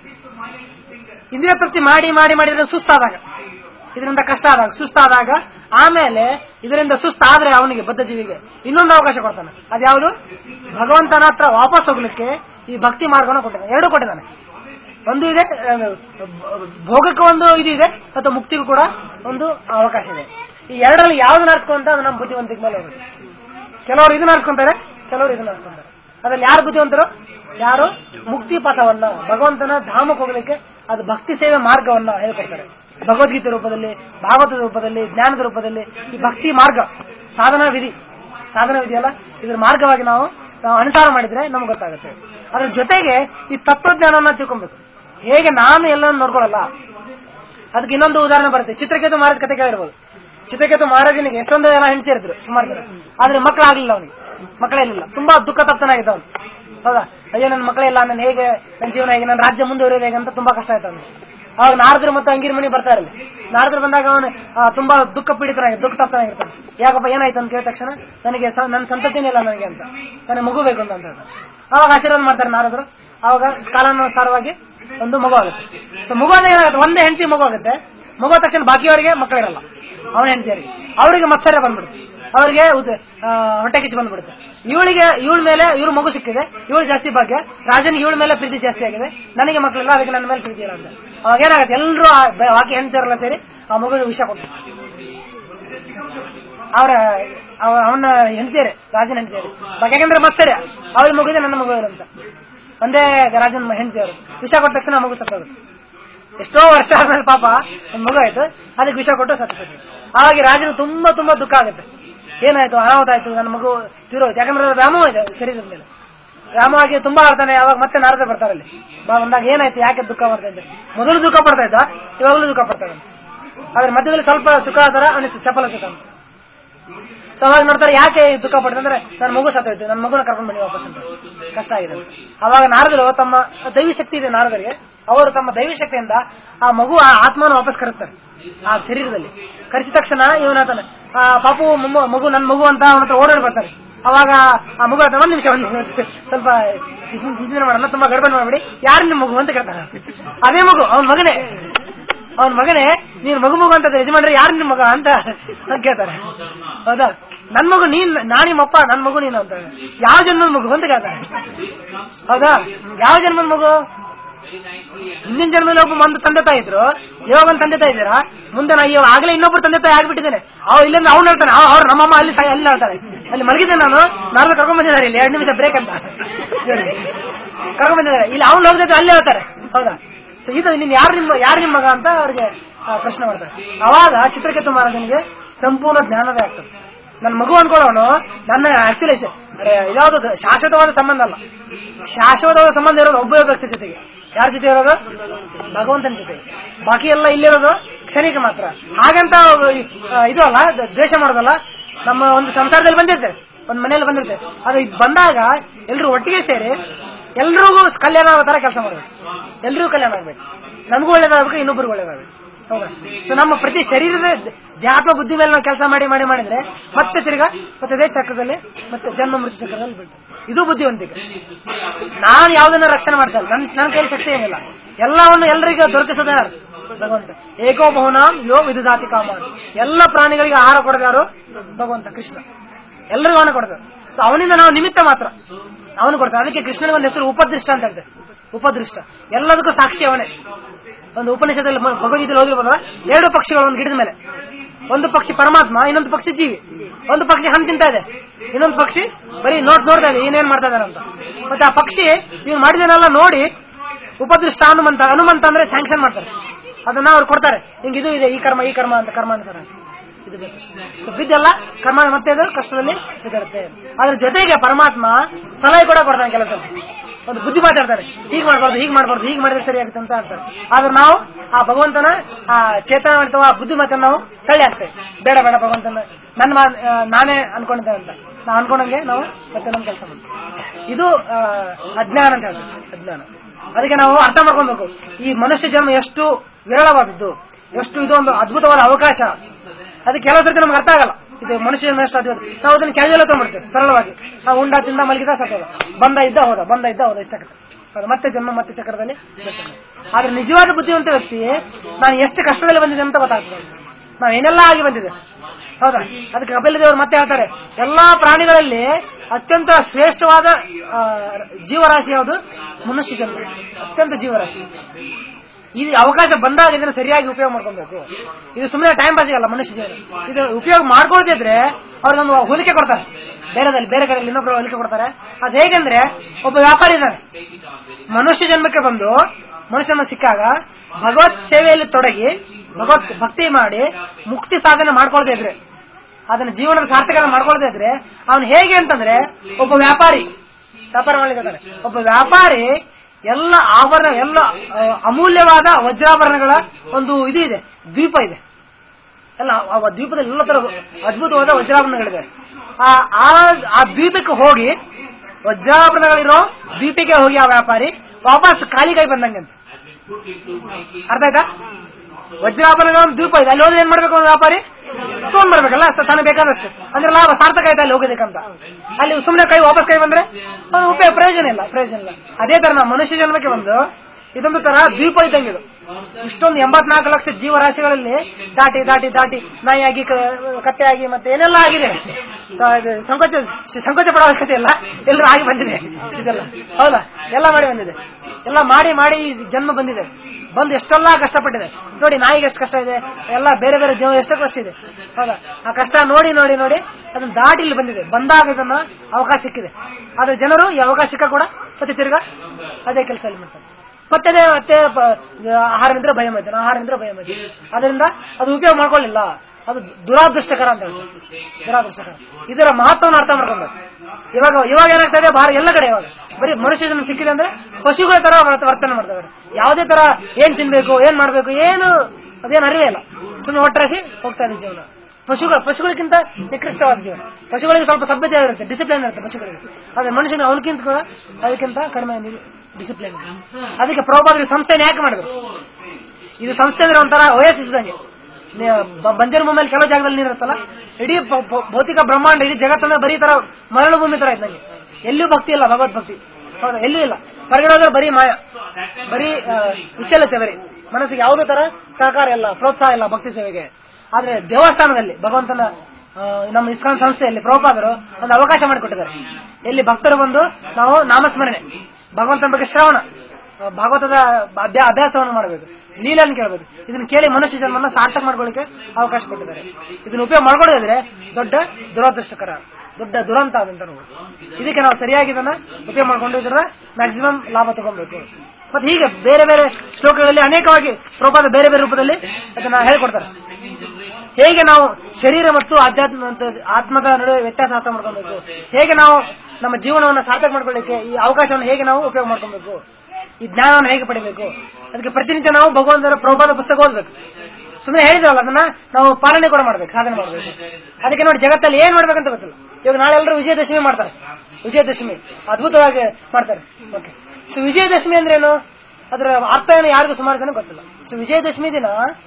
ಇಂದ್ರಿಯ ತೃಪ್ತಿ ಮಾಡಿ ಮಾಡಿ ಮಾಡಿದ್ರೆ ಸುಸ್ತಾದಾಗ ಇದರಿಂದ ಕಷ್ಟ ಆದಾಗ ಸುಸ್ತಾದಾಗ ಆಮೇಲೆ ಇದರಿಂದ ಸುಸ್ತಾದ್ರೆ ಅವನಿಗೆ ಬದ್ಧ ಜೀವಿಗೆ ಇನ್ನೊಂದು ಅವಕಾಶ ಕೊಡ್ತಾನೆ ಅದ್ಯಾವುದು ಭಗವಂತನ ಹತ್ರ ವಾಪಸ್ ಹೋಗ್ಲಿಕ್ಕೆ ಈ ಭಕ್ತಿ ಮಾರ್ಗವನ್ನು ಕೊಟ್ಟಿದ್ದಾನೆ ಎರಡು ಕೊಟ್ಟಿದ್ದಾನೆ ಒಂದು ಇದೆ ಆ, ಭೋಗಕ್ಕೆ ಒಂದು ಇದು ಇದೆ ಮತ್ತು ಮುಕ್ತಿಗೂ ಕೂಡ ಒಂದು ಅವಕಾಶ ಇದೆ ಈ ಎರಡರಲ್ಲಿ ಯಾವ್ದು ನಡ್ಕೊಂತ ಅದು ನಮ್ಮ ಬುದ್ಧಿವಂತಿಕೆ ಮೇಲೆ ಹೋಗುತ್ತೆ ಕೆಲವರು ಇದನ್ನ ನಡ್ಕೊಂತಾರೆ ಕೆಲವರು ಇದನ್ನ ನಡ್ಕೊಂತಾರೆ ಅದ್ರಲ್ಲಿ ಯಾರು ಬುದ್ಧಿವಂತರು ಯಾರು ಮುಕ್ತಿ ಪಥವನ್ನ ಭಗವಂತನ ಧಾಮಕ್ಕೆ ಹೋಗ್ಲಿಕ್ಕೆ ಅದು ಭಕ್ತಿ ಸೇವೆ ಮಾರ್ಗವನ್ನ ಹೇಳ್ಕೊಡ್ತಾರೆ ಭಗವದ್ಗೀತೆ ರೂಪದಲ್ಲಿ ಭಾಗವತದ ರೂಪದಲ್ಲಿ ಜ್ಞಾನದ ರೂಪದಲ್ಲಿ ಈ ಭಕ್ತಿ ಮಾರ್ಗ ಸಾಧನಾ ವಿಧಿ ಸಾಧನಾ ವಿಧಿ ಅಲ್ಲ ಇದ್ರ ಮಾರ್ಗವಾಗಿ ನಾವು ನಾವು ಅನುಸಾರ ಮಾಡಿದ್ರೆ ನಮ್ಗೆ ಗೊತ್ತಾಗುತ್ತೆ ಅದ್ರ ಜೊತೆಗೆ ಈ ತತ್ವಜ್ಞಾನವನ್ನ ತಿಳ್ಕೊಬೇಕು ಹೇಗೆ ನಾನು ಎಲ್ಲ ನೋಡ್ಕೊಳ್ಳಲ್ಲ ಅದಕ್ಕೆ ಇನ್ನೊಂದು ಉದಾಹರಣೆ ಬರುತ್ತೆ ಚಿತ್ರಕೇತು ಮಹಾರಾಜ ಕತೆ ಕೇಳಿರ್ಬೋದು ಚಿತ್ರಕೇತು ಮಹಾರಾಜನಿಗೆ ಎಷ್ಟೊಂದು ಜನ ಹೆಂಡತಿ ಇದ್ರು ಸುಮಾರು ಜನ ಆದ್ರೆ ಮಕ್ಕಳಾಗ್ಲಿಲ್ಲ ಅವನಿಗೆ ಮಕ್ಕಳೇ ಇರಲಿಲ್ಲ ತುಂಬಾ ದುಃಖ ತಪ್ತನಾಗಿದ್ದ ಅವನು ಹೌದಾ ಅಯ್ಯೋ ನನ್ನ ಮಕ್ಕಳೇ ಇಲ್ಲ ನಾನು ಹೇಗೆ ನನ್ನ ಜೀವನ ಹೇಗೆ ನನ್ನ ರಾಜ್ಯ ಮುಂದುವರಿಯೋದು ಹೇಗೆ ಅಂತ ತುಂಬಾ ಕಷ್ಟ ಆಯ್ತು ಅವನಿಗೆ ಅವಾಗ ನಾರದ್ರು ಮತ್ತು ಅಂಗಿರಮಣಿ ಬರ್ತಾ ಇರಲಿ ನಾರದ್ರು ಬಂದಾಗ ಅವನು ಆ, ತುಂಬಾ ದುಃಖ ಪೀಡಿತನಾಗಿ ದುಃಖ ತಪ್ತನಾಗಿರ್ತಾನೆ ಯಾಕಪ್ಪ ಏನಾಯ್ತು ಅಂತ ಕೇಳಿದ ತಕ್ಷಣ ನನಗೆ ಸ- ನನ್ನ ಸಂತತಿನೇ ಇಲ್ಲ ನನಗೆ ಅಂತ ನನಗೆ ಮಗು ಬೇಕು ಅಂತ ಅಂತ ಹೇಳ್ತಾನೆ. ಅವಾಗ ಆಶೀರ್ವಾದ ಮಾಡ್ತಾರೆ ನಾರದ್ರು ಅವಾಗ ಕಾಲಾನುಸಾರವಾಗಿ ಒಂದು ಮಗು ಆಗುತ್ತೆ ಸೊ ಮಗು ಅಂದ್ರೆ ಏನಾಗುತ್ತೆ ಒಂದೇ ಹೆಂಡತಿ ಮಗು ಆಗುತ್ತೆ ಮಗು ಆದ ತಕ್ಷಣ ಬಾಕಿಯವರಿಗೆ ಮಕ್ಕಳಿರಲ್ಲ ಅವನ ಹೆಂಡತಿಯರಿಗೆ ಅವರಿಗೆ ಮತ್ಸರ್ಯ ಬಂದ್ಬಿಡುತ್ತೆ ಅವರಿಗೆ ಉದ್- ಆ, ಹೊಟ್ಟೆ ಕಿಚ್ಚು ಬಂದ್ಬಿಡುತ್ತೆ ಇವಳಿಗೆ ಇವಳ ಮೇಲೆ ಇವ್ರ ಮಗು ಸಿಕ್ಕಿದೆ ಇವಳು ಜಾಸ್ತಿ ಭಾಗ್ಯ ರಾಜನಿಗೆ ಇವಳ ಮೇಲೆ ಪ್ರೀತಿ ಜಾಸ್ತಿ ಆಗಿದೆ ನನಗೆ ಮಕ್ಕಳಿಲ್ಲ ಅದಕ್ಕೆ ನನ್ನ ಮೇಲೆ ಪ್ರೀತಿ ಇಲ್ಲ ಅಂತ ಅವಾಗ ಏನಾಗುತ್ತೆ ಎಲ್ಲರೂ ಬಾಕಿ ಹೆಂಡತಿಯರೆಲ್ಲ ಸೇರಿ ಆ ಮಗುವಿಗೆ ವಿಷ ಕೊಟ್ಟು ಅವರ ಅವನ ಹೆಂಡತಿಯರೆ ರಾಜನ ಹೆಂಡತಿಯರೆ ಯಾಕೆಂದ್ರೆ ಮತ್ಸರ್ಯ ಅವಳ ಮಗುದೆ ನನ್ನ ಮಗು ಅಂತ ಒಂದೇ ರಾಜನ ಹೆಂಡತಿಯವರು ವಿಷ ಕೊಟ್ಟ ತಕ್ಷಣ ಮಗು ಸತ್ತೋಗುತ್ತೆ ಎಷ್ಟೋ ವರ್ಷ ಆದ್ಮೇಲೆ ಪಾಪ ಒಂದ್ ಮಗು ಆಯ್ತು ಅದಕ್ಕೆ ವಿಷ ಕೊಟ್ಟು ಸತ್ತು ಆವಾಗ ರಾಜನು ತುಂಬಾ ತುಂಬಾ ದುಃಖ ಆಗುತ್ತೆ ಏನಾಯ್ತು ಅನಾಹುತ ಆಯ್ತು ನನ್ನ ಮಗು ತಿರೋಯ್ತು ಯಾಕಂದ್ರೆ ಅದು ರಾಮೂ ಇದೆ ಶರೀರದ ಮೇಲೆ ರಾಮವಾಗಿ ತುಂಬಾ ಆಡ್ತಾನೆ ಅವಾಗ ಮತ್ತೆ ನಾರದ ಬರ್ತಾರೆ ಅಲ್ಲಿ ಬಾ ಬಂದಾಗ ಏನಾಯ್ತು ಯಾಕೆ ದುಃಖ ಮಾಡ್ತಾ ಇದ್ದೆ ಮೊದಲು ದುಃಖ ಪಡ್ತಾ ಇದ್ದ ಇವಾಗಲೂ ದುಃಖ ಪಡ್ತಾನೆ ಆದ್ರೆ ಮಧ್ಯದಲ್ಲಿ ಸ್ವಲ್ಪ ಸುಖ ಆತರ ಅನಿಸ್ತು ಚಪಲ ಸುಖ ಅಂತ ಸೊ ಅವಾಗ ನೋಡ್ತಾರೆ ಯಾಕೆ ಈ ದುಃಖ ಪಡ್ತಾರೆ ಅಂದ್ರೆ ನನ್ನ ಮಗು ಸತ್ತೋಯ್ತು ನನ್ನ ಮಗುನ ಕರ್ಕೊಂಡು ಬನ್ನಿ ವಾಪಸ್ ಅಂತ ಕಷ್ಟ ಆಗಿದೆ ಅಂತ. ಅವಾಗ ನಾರದರು ತಮ್ಮ ದೈವಿ ಶಕ್ತಿ ಇದೆ ನಾರದರಿಗೆ ಅವರು ತಮ್ಮ ದೈವಿ ಶಕ್ತಿಯಿಂದ ಆ ಮಗು ಆ ಆತ್ಮನ ವಾಪಸ್ ಕರೆಸ್ತಾರೆ ಆ ಶರೀರದಲ್ಲಿ ಕರೆಸಿದ ತಕ್ಷಣ ಇವನಾತಾನೆ ಆ ಪಾಪು ಮೊಮ್ಮ- ಮಗು ನನ್ನ ಮಗು ಅಂತ ಅವನ ಹತ್ರ ಓಡಾಡಿ ಬರ್ತಾರೆ ಅವಾಗ ಆ ಮಗು ಹತ್ರ ಒಂದ್ ನಿಮಿಷ ಒಂದ್ ನಿಮಿಷ ಸ್ವಲ್ಪ ಚಿಂತನೆ ಮಾಡೋಣ ತುಂಬಾ ಗಡ್ಬಡ್ ಮಾಡ್ಬಿಡಿ ಯಾರು ನಿಮ್ಮ ಮಗು ಅಂತ ಕೇಳ್ತಾನೆ ಅದೇ ಮಗು ಅವನ ಮಗನೇ ಅವನ ಮಗನೇ ನೀನ್ ಮಗು ಮಗು ಅಂತ ಯಜಮಾನ್ರೆ ಯಾರು ನಿಮ್ ಮಗ ಅಂತ ಅಂತ ಕೇಳ್ತಾರೆ ಹೌದಾ ನನ್ ಮಗು ನೀನ್ ನಾನಿಮ್ಮಪ್ಪ ನನ್ ಮಗು ನೀನು ಅಂತ ಯಾವ ಜನ್ಮದ ಮಗು ಅಂತ ಕೇಳ್ತಾರೆ ಹೌದಾ ಯಾವ ಜನ್ಮದ ಮಗು ಹಿಂದಿನ ಜನ್ಮದಲ್ಲಿ ಒಬ್ಬ ಒಂದು ತಂದೆ ತಾಯಿ ಇದ್ರು ಇವಾಗ ಒಂದು ತಂದೆ ತಾಯಿ ಇದ್ದೀರಾ ಮುಂದೆ ನಾ ಇವಾಗ ಆಗ್ಲೇ ಇನ್ನೊಬ್ರು ತಂದೆ ತಾಯಿ ಆಗ್ಬಿಟ್ಟಿದ್ದೇನೆ ಅವ್ ಇಲ್ಲಿಂದ ಅವ್ನು ಹೇಳ್ತಾನೆ ಅವ್- ಅವ್ರು ನಮ್ಮಮ್ಮ ಅಲ್ಲಿ ತಾಯಿ ಅಲ್ಲಿ ಹೇಳ್ತಾರೆ ಅಲ್ಲಿ ಮಲಗಿದ್ದೆ ನಾನು ನಾಳೆ ಕರ್ಕೊಂಡ್ ಬಂದಿದ್ದಾರೆ ಇಲ್ಲಿ ಎರಡು ನಿಮಿಷ ಬ್ರೇಕ್ ಅಂತ ಕರ್ಕೊಂಡ್ ಬಂದಿದ್ದಾರೆ ಇಲ್ಲಿ ಅವ್ನು ಹೋಗಿದ್ರೆ ಅಲ್ಲೇ ಹೇಳ್ತಾರೆ ಹೌದಾ ಸೊ ಇದು ನೀನ್ ಯಾರು ನಿಮ್ಮ ಯಾರು ನಿಮ್ಮ ಮಗ ಅಂತ ಅವ್ರಿಗೆ ಆ, ಪ್ರಶ್ನೆ ಮಾಡ್ತಾರೆ ಅವಾಗ ಚಿತ್ರಕೇತು ಮಹಾರಾಜನಿಗೆ ಸಂಪೂರ್ಣ ಜ್ಞಾನವೇ ಆಗ್ತದೆ ನನ್ನ ಮಗು ಅನ್ಕೊಳ್ಳೋನು ನನ್ನ ಆಕ್ಚುಲಿ ಇದಾವುದು ಶಾಶ್ವತವಾದ ಸಂಬಂಧ ಅಲ್ಲ ಶಾಶ್ವತವಾದ ಸಂಬಂಧ ಇರೋದು ಒಬ್ಬ ವ್ಯಕ್ತಿ ಜೊತೆಗೆ ಯಾರ ಜೊತೆ ಇರೋದು ಭಗವಂತನ ಜೊತೆಗೆ ಬಾಕಿ ಎಲ್ಲ ಇಲ್ಲಿರೋದು ಕ್ಷಣಿಕ ಮಾತ್ರ ಹಾಗಂತ ಆ, ಇದು ಅಲ್ಲ ದ- ದ್ವೇಷ ಮಾಡೋದಲ್ಲ ನಮ್ಮ ಒಂದು ಸಂಸಾರದಲ್ಲಿ ಬಂದಿರ್ತೇವೆ ಒಂದ್ ಮನೆಯಲ್ಲಿ ಬಂದಿರ್ತೇವೆ ಅದು ಇದ್ ಬಂದಾಗ ಎಲ್ರು ಒಟ್ಟಿಗೆ ಸೇರಿ ಎಲ್ರಿಗೂ ಕಲ್ಯಾಣ ಆಗೋ ತರ ಕೆಲಸ ಮಾಡ್ಬೇಕು ಎಲ್ರಿಗೂ ಕಲ್ಯಾಣ ಆಗ್ಬೇಕು ನಮಗೂ ಒಳ್ಳೇದಾಗಬೇಕು ಇನ್ನೊಬ್ರಿಗೂ ಒಳ್ಳೇದಾಗಬೇಕು ಹೌದಾ ಸೊ ನಮ್ಮ ಪ್ರತಿ ಶರೀರದ ಧ್ಯಾತ್ಮ ಬುದ್ಧಿ ಮೇಲೆ ನಾವು ಕೆಲಸ ಮಾಡಿ ಮಾಡಿ ಮಾಡಿದ್ರೆ ಮತ್ತೆ ತಿರ್ಗಾ ಮತ್ತೆ ಅದೇ ಚಕ್ರದಲ್ಲಿ ಮತ್ತೆ ಜನ್ಮ ಮೃತ್ಯು ಚಕ್ರದಲ್ಲಿ ಬೀಳ್ತೇವೆ ಇದು ಬುದ್ಧಿವಂತಿಕೆ ನಾನು ಯಾವ್ದನ್ನ ರಕ್ಷಣೆ ಮಾಡ್ತಾ ಇಲ್ಲ ನನ್ ನನ್ನ ಕೈಲಿ ಶಕ್ತಿ ಏನಿಲ್ಲ ಎಲ್ಲವನ್ನು ಎಲ್ಲರಿಗೂ ದೊರಕಿಸೋದೇ ಯಾರು? ಭಗವಂತ ಏಕೋ ಬಹುನಾಂ ಯೋ ವಿಧದಾತಿ ಕಾಮಾನ್ ಎಲ್ಲ ಪ್ರಾಣಿಗಳಿಗೆ ಆಹಾರ ಕೊಡದಾರು ಭಗವಂತ ಕೃಷ್ಣ ಎಲ್ಲರಿಗೂ ಅವನು ಕೊಡ್ತಾರೆ ಸೊ ಅವನಿಂದ ನಾವು ನಿಮಿತ್ತ ಮಾತ್ರ ಅವನು ಕೊಡ್ತಾನೆ ಅದಕ್ಕೆ ಕೃಷ್ಣನಿಗೆ ಒಂದು ಹೆಸರು ಉಪದೃಷ್ಟ ಅಂತ ಹೇಳ್ತಾರೆ ಉಪದೃಷ್ಟ ಎಲ್ಲದಕ್ಕೂ ಸಾಕ್ಷಿ ಅವನೇ ಒಂದು ಉಪನಿಷದಲ್ಲಿ ಮ- ಭಗವದ್ಗೀತೆಯಲ್ಲಿ ಓದಿರ್ಬೋದಲ್ಲ ಎರಡು ಪಕ್ಷಿಗಳು ಒಂದು ಗಿಡದ ಮೇಲೆ ಒಂದು ಪಕ್ಷಿ ಪರಮಾತ್ಮ ಇನ್ನೊಂದು ಪಕ್ಷಿ ಜೀವಿ ಒಂದು ಪಕ್ಷಿ ಹಣ್ಣು ತಿಂತಾ ಇದೆ ಇನ್ನೊಂದು ಪಕ್ಷಿ ಬರೀ ನೋಡ್ ನೋಡ್ತಾ ಇದೆ ಏನೇನ್ ಮಾಡ್ತಾ ಇದಾರೆ ಅಂತ ಮತ್ತೆ ಆ ಪಕ್ಷಿ ನೀವು ಮಾಡಿದೇನೆಲ್ಲ ನೋಡಿ ಉಪದೃಷ್ಟ ಹನುಮಂತ ಹನುಮಂತ ಅಂದ್ರೆ ಸ್ಯಾಂಕ್ಷನ್ ಮಾಡ್ತಾರೆ ಅದನ್ನ ಅವ್ರು ಕೊಡ್ತಾರೆ ಹಿಂಗ್ ಇದು ಇದೆ ಈ ಕರ್ಮ ಈ ಕರ್ಮ ಅಂತ ಕರ್ಮ ಅಂತಾರೆ ಇದು ಬೇಕು ಸೊ ಬಿದ್ದೆಲ್ಲ ಕರ್ಮ ಮತ್ತೆ ಅದು ಕಷ್ಟದಲ್ಲಿ ಬಿದ್ದಿರುತ್ತೆ ಅದ್ರ ಜೊತೆಗೆ ಪರಮಾತ್ಮ ಸಲಹೆ ಕೂಡ ಕೊಡ್ತಾನೆ ಕೆಲಸ ಒಂದು ಬುದ್ಧಿ ಮಾತಾಡ್ತಾರೆ ಹೀಗ್ ಮಾಡ್ಬಾರ್ದು ಹೀಗ್ ಮಾಡ್ಬಾರ್ದು ಹೀಗ್ ಮಾಡಿದ್ರೆ ಸರಿ ಆಗುತ್ತೆ ಅಂತ ಹೇಳ್ತಾರೆ ಆದ್ರೆ ನಾವು ಆ ಭಗವಂತನ ಆ ಚೇತನ ಅಥವಾ ಆ ಬುದ್ಧಿ ಮಾತನ್ನ ನಾವು ತಳ್ಳಿ ಹಾಕ್ತೇವೆ ಬೇಡ ಬೇಡ ಭಗವಂತನ ನನ್ನ ಮಾ- ಆ, ನಾನೇ ಅನ್ಕೊಂಡಿದ್ದೆ ಅಂತ ನಾವು ಅನ್ಕೊಂಡಂಗೆ ನಾವು ಮತ್ತೆ ನಮ್ಮ ಕೆಲಸ ಮಾಡ್ತೀವಿ ಇದು ಆ, ಅಜ್ಞಾನ ಅಂತ ಹೇಳ್ತಾರೆ ಅಜ್ಞಾನ ಅದಕ್ಕೆ ನಾವು ಅರ್ಥ ಮಾಡ್ಕೊಬೇಕು ಈ ಮನುಷ್ಯ ಜನ್ಮ ಎಷ್ಟು ವಿರಳವಾದದ್ದು ಎಷ್ಟು ಇದೊಂದು ಅದ್ಭುತವಾದ ಅವಕಾಶ ಅದಕ್ಕೆ ಕೆಲವು ಸರ್ತಿ ನಮ್ಗೆ ಅರ್ಥ ಆಗಲ್ಲ ಇದು ಮನುಷ್ಯ ಜನ್ಮ ಎಷ್ಟು ಅದ್ಭುತ ನಾವು ಅದನ್ನ ಕ್ಯಾಜುವಲ್ ತಗೊಂಡ್ಬಿಡ್ತೇವೆ ಸರಳವಾಗಿ ನಾವು ಉಂಡ ತಿಂದ ಮಲಗಿದ ಸತ್ತೋದ ಬಂದ ಇದ್ದ ಹೋದ ಬಂದ ಇದ್ದ ಹೋದ ಇಷ್ಟಕ್ಕೆ ಅದು ಮತ್ತೆ ಜನ್ಮ ಮತ್ತೆ ಚಕ್ರದಲ್ಲಿ ದರ್ಶನ. ಆದ್ರೆ ನಿಜವಾದ ಬುದ್ಧಿವಂತ ವ್ಯಕ್ತಿ ನಾನು ಎಷ್ಟು ಕಷ್ಟದಲ್ಲಿ ಬಂದಿದೆ ಅಂತ ಗೊತ್ತಾಗ್ತದೆ ನಾವು ಏನೆಲ್ಲ ಆಗಿ ಬಂದಿದೆ ಹೌದಾ ಅದಕ್ಕೆ ಕಪಿಲ ದೇವರು ಮತ್ತೆ ಹೇಳ್ತಾರೆ ಎಲ್ಲಾ ಪ್ರಾಣಿಗಳಲ್ಲಿ ಅತ್ಯಂತ ಶ್ರೇಷ್ಠವಾದ ಆ, ಜೀವರಾಶಿ ಯಾವುದು ಮನುಷ್ಯ ಜನ್ಮ ಅತ್ಯಂತ ಜೀವರಾಶಿ ಈ ಅವಕಾಶ ಬಂದಾಗ ಇದನ್ನ ಸರಿಯಾಗಿ ಉಪಯೋಗ ಮಾಡ್ಕೊಬೇಕು ಇದು ಸುಮ್ಮನೆ ಟೈಮ್ ಪಾಸ್ ಅಲ್ಲ ಮನುಷ್ಯ ಜೀವನ ಇದು ಉಪಯೋಗ ಮಾಡ್ಕೊಳ್ತಿದ್ರೆ ಅವ್ರಿಗೊಂದು ಹೋಲಿಕೆ ಕೊಡ್ತಾರೆ ಬೇರೆದಲ್ಲಿ ಬೇರೆ ಕಡೆ ಇನ್ನೊಬ್ರು ಹೋಲಿಕೆ ಕೊಡ್ತಾರೆ ಅದು ಹೇಗೆಂದ್ರೆ ಒಬ್ಬ ವ್ಯಾಪಾರಿ ಇದ್ದಾನೆ ಮನುಷ್ಯ ಜನ್ಮಕ್ಕೆ ಬಂದು ಮನುಷ್ಯನ ಸಿಕ್ಕಾಗ ಭಗವತ್ ಸೇವೆಯಲ್ಲಿ ತೊಡಗಿ ಭಗವತ್ ಭಕ್ತಿ ಮಾಡಿ ಮುಕ್ತಿ ಸಾಧನೆ ಮಾಡ್ಕೊಳ್ತಾ ಇದ್ರೆ ಅದನ್ನ ಜೀವನದ ಸಾರ್ಥಕ ಮಾಡ್ಕೊಳ್ತಾ ಇದ್ರೆ ಅವನು ಹೇಗೆ ಅಂತಂದ್ರೆ ಒಬ್ಬ ವ್ಯಾಪಾರಿ ವ್ಯಾಪಾರ ಮಾಡಿದ್ದಾನೆ ಒಬ್ಬ ವ್ಯಾಪಾರಿ ಎಲ್ಲ ಆಭರಣ ಎಲ್ಲ ಆ, ಅಮೂಲ್ಯವಾದ ವಜ್ರಾಭರಣಗಳ ಒಂದು ಇದು ಇದೆ ದ್ವೀಪ ಇದೆ ಎಲ್ಲ ಆ ಆ ದ್ವೀಪದಲ್ಲಿ ಎಲ್ಲ ತರ ಅದ್ಭುತವಾದ ವಜ್ರಾಭರಣಗಳಿದೆ ಆ ಆ- ಆ ದ್ವೀಪಕ್ಕೆ ಹೋಗಿ ವಜ್ರಾಭರಣಗಳಿರೋ ದ್ವೀಪಕ್ಕೆ ಹೋಗಿ ಆ ವ್ಯಾಪಾರಿ ವಾಪಸ್ ಖಾಲಿ ಕೈ ಬಂದಂಗೆ ಅಂತ ಅರ್ಥ ಆಯ್ತಾ ವಜ್ರಾಭರಣಗಳ ಒಂದು ದ್ವೀಪ ಇದೆ ಅಲ್ಲಿ ಹೋದ್ರೆ ಏನ್ ಮಾಡ್ಬೇಕು ಒಂದು ವ್ಯಾಪಾರಿ ತಗೊಂಡ್ ಬರ್ಬೇಕಲ್ಲ ಸ- ತನಗೆ ಬೇಕಾದಷ್ಟು ಅಂದ್ರೆ ಲಾಭ ಸಾರ್ಥಕ ಆಯ್ತಾ ಅಲ್ಲಿ ಹೋಗೋದಕ್ಕಂತ ಅಲ್ಲಿ ಸುಮ್ಮನೆ ಕೈ ವಾಪಸ್ ಕೈ ಬಂದ್ರೆ ಅವ್ನು ಉಪಯೋಗ ಪ್ರಯೋಜನ ಇಲ್ಲ ಪ್ರಯೋಜನ ಇಲ್ಲ ಅದೇ ತರ ನಾವು ಮನುಷ್ಯ ಜನ್ಮಕ್ಕೆ ಬಂದು ಇದೊಂದು ತರ ದ್ವೀಪ ಇದ್ದಂಗೆ ಇದು ಇಷ್ಟೊಂದು ಎಂಬತ್ನಾಲ್ಕು ಲಕ್ಷ ಜೀವರಾಶಿಗಳಲ್ಲಿ ದಾಟಿ ದಾಟಿ ದಾಟಿ ನಾಯಿಯಾಗಿ ಕ- ಕತ್ತೆಯಾಗಿ ಮತ್ತೆ ಏನೆಲ್ಲ ಆಗಿದೆ ಸೊ ಇದು ಸಂಕೋಚ ಸಂಕೋಚ ಪಡೋ ಅವಶ್ಯಕತೆ ಇಲ್ಲ ಎಲ್ಲರೂ ಆಗಿ ಬಂದಿದೆ ಇದೆಲ್ಲ ಹೌದಾ ಎಲ್ಲ ಮಾಡಿ ಬಂದಿದೆ ಎಲ್ಲ ಮಾಡಿ ಮಾಡಿ ಈ ಜನ್ಮ ಬಂದಿದೆ ಬಂದು ಎಷ್ಟೆಲ್ಲ ಕಷ್ಟಪಟ್ಟಿದೆ ನೋಡಿ ನಾಯಿಗೆ ಎಷ್ಟು ಕಷ್ಟ ಇದೆ ಎಲ್ಲ ಬೇರೆ ಬೇರೆ ಜೀವ ಎಷ್ಟು ಕಷ್ಟ ಇದೆ ಹೌದಾ ಆ ಕಷ್ಟ ನೋಡಿ ನೋಡಿ ನೋಡಿ ಅದನ್ನ ದಾಟಿ ಇಲ್ಲಿ ಬಂದಿದೆ ಬಂದಾಗ ಇದನ್ನ ಅವಕಾಶ ಸಿಕ್ಕಿದೆ ಆದ್ರೆ ಜನರು ಈ ಅವಕಾಶ ಸಿಕ್ಕ ಕೂಡ ಮತ್ತೆ ತಿರ್ಗಾ ಅದೇ ಕೆಲಸ ಇಲ್ಲಿ ಮಾಡ್ತಾರೆ ಮತ್ತೆ ಅದೇ ಮತ್ತೆ ಪ- ಆಹಾರದಿಂದ ಭಯ ಮೈತಾನೆ ಆಹಾರದಿಂದ ಭಯ ಮೈತಾನೆ ಅದರಿಂದ ಅದು ಉಪಯೋಗ ಮಾಡ್ಕೊಳ್ಳಿಲ್ಲ ಅದು ದುರಾದೃಷ್ಟಕರ ಅಂತ ಹೇಳ್ತಾರೆ ದುರಾದೃಷ್ಟಕರ ಇದರ ಮಹತ್ವವನ್ನು ಅರ್ಥ ಮಾಡ್ಕೊಬೇಕು ಇವಾಗ ಇವಾಗ ಏನಾಗ್ತದೆ ಭಾರ ಎಲ್ಲ ಕಡೆ ಇವಾಗ ಬರೀ ಮನುಷ್ಯ ಜನ್ಮ ಸಿಕ್ಕಿದೆ ಅಂದ್ರೆ ಪಶುಗಳ ತರ ವರ್ತ- ವರ್ತನೆ ಮಾಡ್ತಾರೆ ಯಾವುದೇ ತರ ಏನ್ ತಿನ್ಬೇಕು ಏನ್ ಮಾಡ್ಬೇಕು ಏನು ಅದೇನು ಅರಿವೇ ಇಲ್ಲ ಸುಮ್ಮನೆ ಒಟ್ಟರಾಸಿ ಹೋಗ್ತಾ ಇದೆ ಜೀವನ ಪಶುಗಳು ಪಶುಗಳಿಗಿಂತ ನಿಕೃಷ್ಟವಾದ ಜೀವನ ಪಶುಗಳಿಗೆ ಸ್ವಲ್ಪ ಸಭ್ಯತೆ ಇರುತ್ತೆ ಡಿಸಿಪ್ಲಿನ್ ಇರುತ್ತೆ ಪಶುಗಳಿಗೆ ಆದ್ರೆ ಮನುಷ್ಯನ ಅವನಕ್ಕಿಂತ ಕೂಡ ಅದಕ್ಕಿಂತ ಕಡಿಮೆ ಡಿಸಿಪ್ಲಿನ್ ಅದಕ್ಕೆ ಪ್ರಭಾವ ಸಂಸ್ಥೆನ ಯಾಕೆ ಮಾಡಿದ್ರು ಇದು ಸಂಸ್ಥೆ ಅಂದ್ರೆ ಒಂಥರ ವಯಸ್ಸಿಸಿದಂಗೆ ಬಂಜರ್ ಭೂಮಿಯಲ್ಲಿ ಕೆಲವು ಜಾಗದಲ್ಲಿ ನೀರಿರುತ್ತಲ್ಲ ಇಡೀ ಭ- ಭ- ಭೌತಿಕ ಬ್ರಹ್ಮಾಂಡ ಇಡೀ ಜಗತ್ತನ್ನ ಬರೀ ತರ ಮರಳು ಭೂಮಿ ತರ ಇದ್ದಂಗೆ ಎಲ್ಲಿಯೂ ಭಕ್ತಿ ಇಲ್ಲ ಭಗವದ್ ಭಕ್ತಿ ಹೌದಾ ಎಲ್ಲೂ ಇಲ್ಲ ಹೊರಗಡೆ ಹೋದ್ರೆ ಬರೀ ಮಾಯ ಬರೀ ಆ, ವಿಚಲತೆ ಬರೀ ಮನಸ್ಸಿಗೆ ಯಾವುದೇ ತರ ಸಹಕಾರ ಇಲ್ಲ ಪ್ರೋತ್ಸಾಹ ಇಲ್ಲ ಭಕ್ತಿ ಸೇವೆಗೆ ಆದ್ರೆ ದೇವಸ್ಥಾನದಲ್ಲಿ ಭಗವಂತನ ಆ, ನಮ್ಮ ಇಸ್ಕಾನ್ ಸಂಸ್ಥೆಯಲ್ಲಿ ಪ್ರಭುಪಾದರು ಒಂದು ಅವಕಾಶ ಮಾಡಿಕೊಟ್ಟಿದ್ದಾರೆ ಎಲ್ಲಿ ಭಕ್ತರು ಬಂದು ನಾವು ನಾಮಸ್ಮರಣೆ ಭಗವಂತನ ಬಗ್ಗೆ ಶ್ರವಣ ಆ, ಭಾಗವತದ ಅಭ್ಯಾ- ಅಭ್ಯಾಸವನ್ನು ಮಾಡಬೇಕು ಲೀಲನ್ನು ಕೇಳಬೇಕು ಇದನ್ನ ಕೇಳಿ ಮನುಷ್ಯ ಜನ್ಮನ್ನ ಸಾರ್ಥಕ ಮಾಡ್ಕೊಳ್ಳಿಕ್ಕೆ ಅವಕಾಶ ಕೊಟ್ಟಿದ್ದಾರೆ ಇದನ್ನ ಉಪಯೋಗ ಮಾಡ್ಕೊಳ್ಳೋದಿದ್ರೆ ದೊಡ್ಡ ದುರದೃಷ್ಟಕರ ದೊಡ್ಡ ದುರಂತ ಅದಂತ ನಾವು ಇದಕ್ಕೆ ನಾವು ಸರಿಯಾಗಿ ಇದನ್ನ ಉಪಯೋಗ ಮಾಡ್ಕೊಂಡು ಇದರ ಮ್ಯಾಕ್ಸಿಮಮ್ ಲಾಭ ತಗೊಬೇಕು ಮತ್ತೆ ಹೀಗೆ ಬೇರೆ ಬೇರೆ ಶ್ಲೋಕಗಳಲ್ಲಿ ಅನೇಕವಾಗಿ ಪ್ರಭಾದ ಬೇರೆ ಬೇರೆ ರೂಪದಲ್ಲಿ ಅದನ್ನ ಹೇಳ್ಕೊಡ್ತಾರೆ ಹೇಗೆ ನಾವು ಶರೀರ ಮತ್ತು ಆಧ್ಯಾತ್ಮ ಮತ್ತು ಆತ್ಮದ ನಡುವೆ ವ್ಯತ್ಯಾಸ ಅರ್ಥ ಮಾಡ್ಕೊಬೇಕು ಹೇಗೆ ನಾವು ನಮ್ಮ ಜೀವನವನ್ನು ಸಾರ್ಥಕ ಮಾಡ್ಕೊಳ್ಳಿಕ್ಕೆ ಈ ಅವಕಾಶವನ್ನು ಹೇಗೆ ನಾವು ಉಪಯೋಗ ಮಾಡ್ಕೊಬೇಕು ಈ ಜ್ಞಾನವನ್ನು ಹೇಗೆ ಪಡಿಬೇಕು ಅದಕ್ಕೆ ಪ್ರತಿನಿತ್ಯ ನಾವು ಭಗವಂತನ ಪ್ರಭಾದ ಪುಸ್ತಕ ಓದಬೇಕು ಸುಮ್ಮನೆ ಹೇಳಿದ್ರಲ್ಲ ಅದನ್ನ ನಾವು ಪಾಲನೆ ಕೂಡ ಮಾಡ್ಬೇಕು ಸಾಧನೆ ಮಾಡ್ಬೇಕು ಅದಕ್ಕೆ ನೋಡಿ ಜಗತ್ತಲ್ಲಿ ಏನ್ ಮಾಡ್ಬೇಕಂತ ಗೊತ್ತಿಲ್ಲ ಇವಾಗ ನಾಳೆ ಎಲ್ಲರೂ ವಿಜಯದಶಮಿ ಮಾಡ್ತಾರೆ ವಿಜಯದಶಮಿ ಅದ್ಭುತವಾಗಿ ಮಾಡ್ತಾರೆ ಓಕೆ ಸೊ ವಿಜಯದಶಮಿ ಅಂದ್ರೆ ಏನು ಅದರ ಅರ್ಥ ಏನು ಯಾರಿಗೂ ಸುಮಾರು ಜನ ಗೊತ್ತಿಲ್ಲ ಸೊ ವಿಜಯದಶಮಿ ದಿನ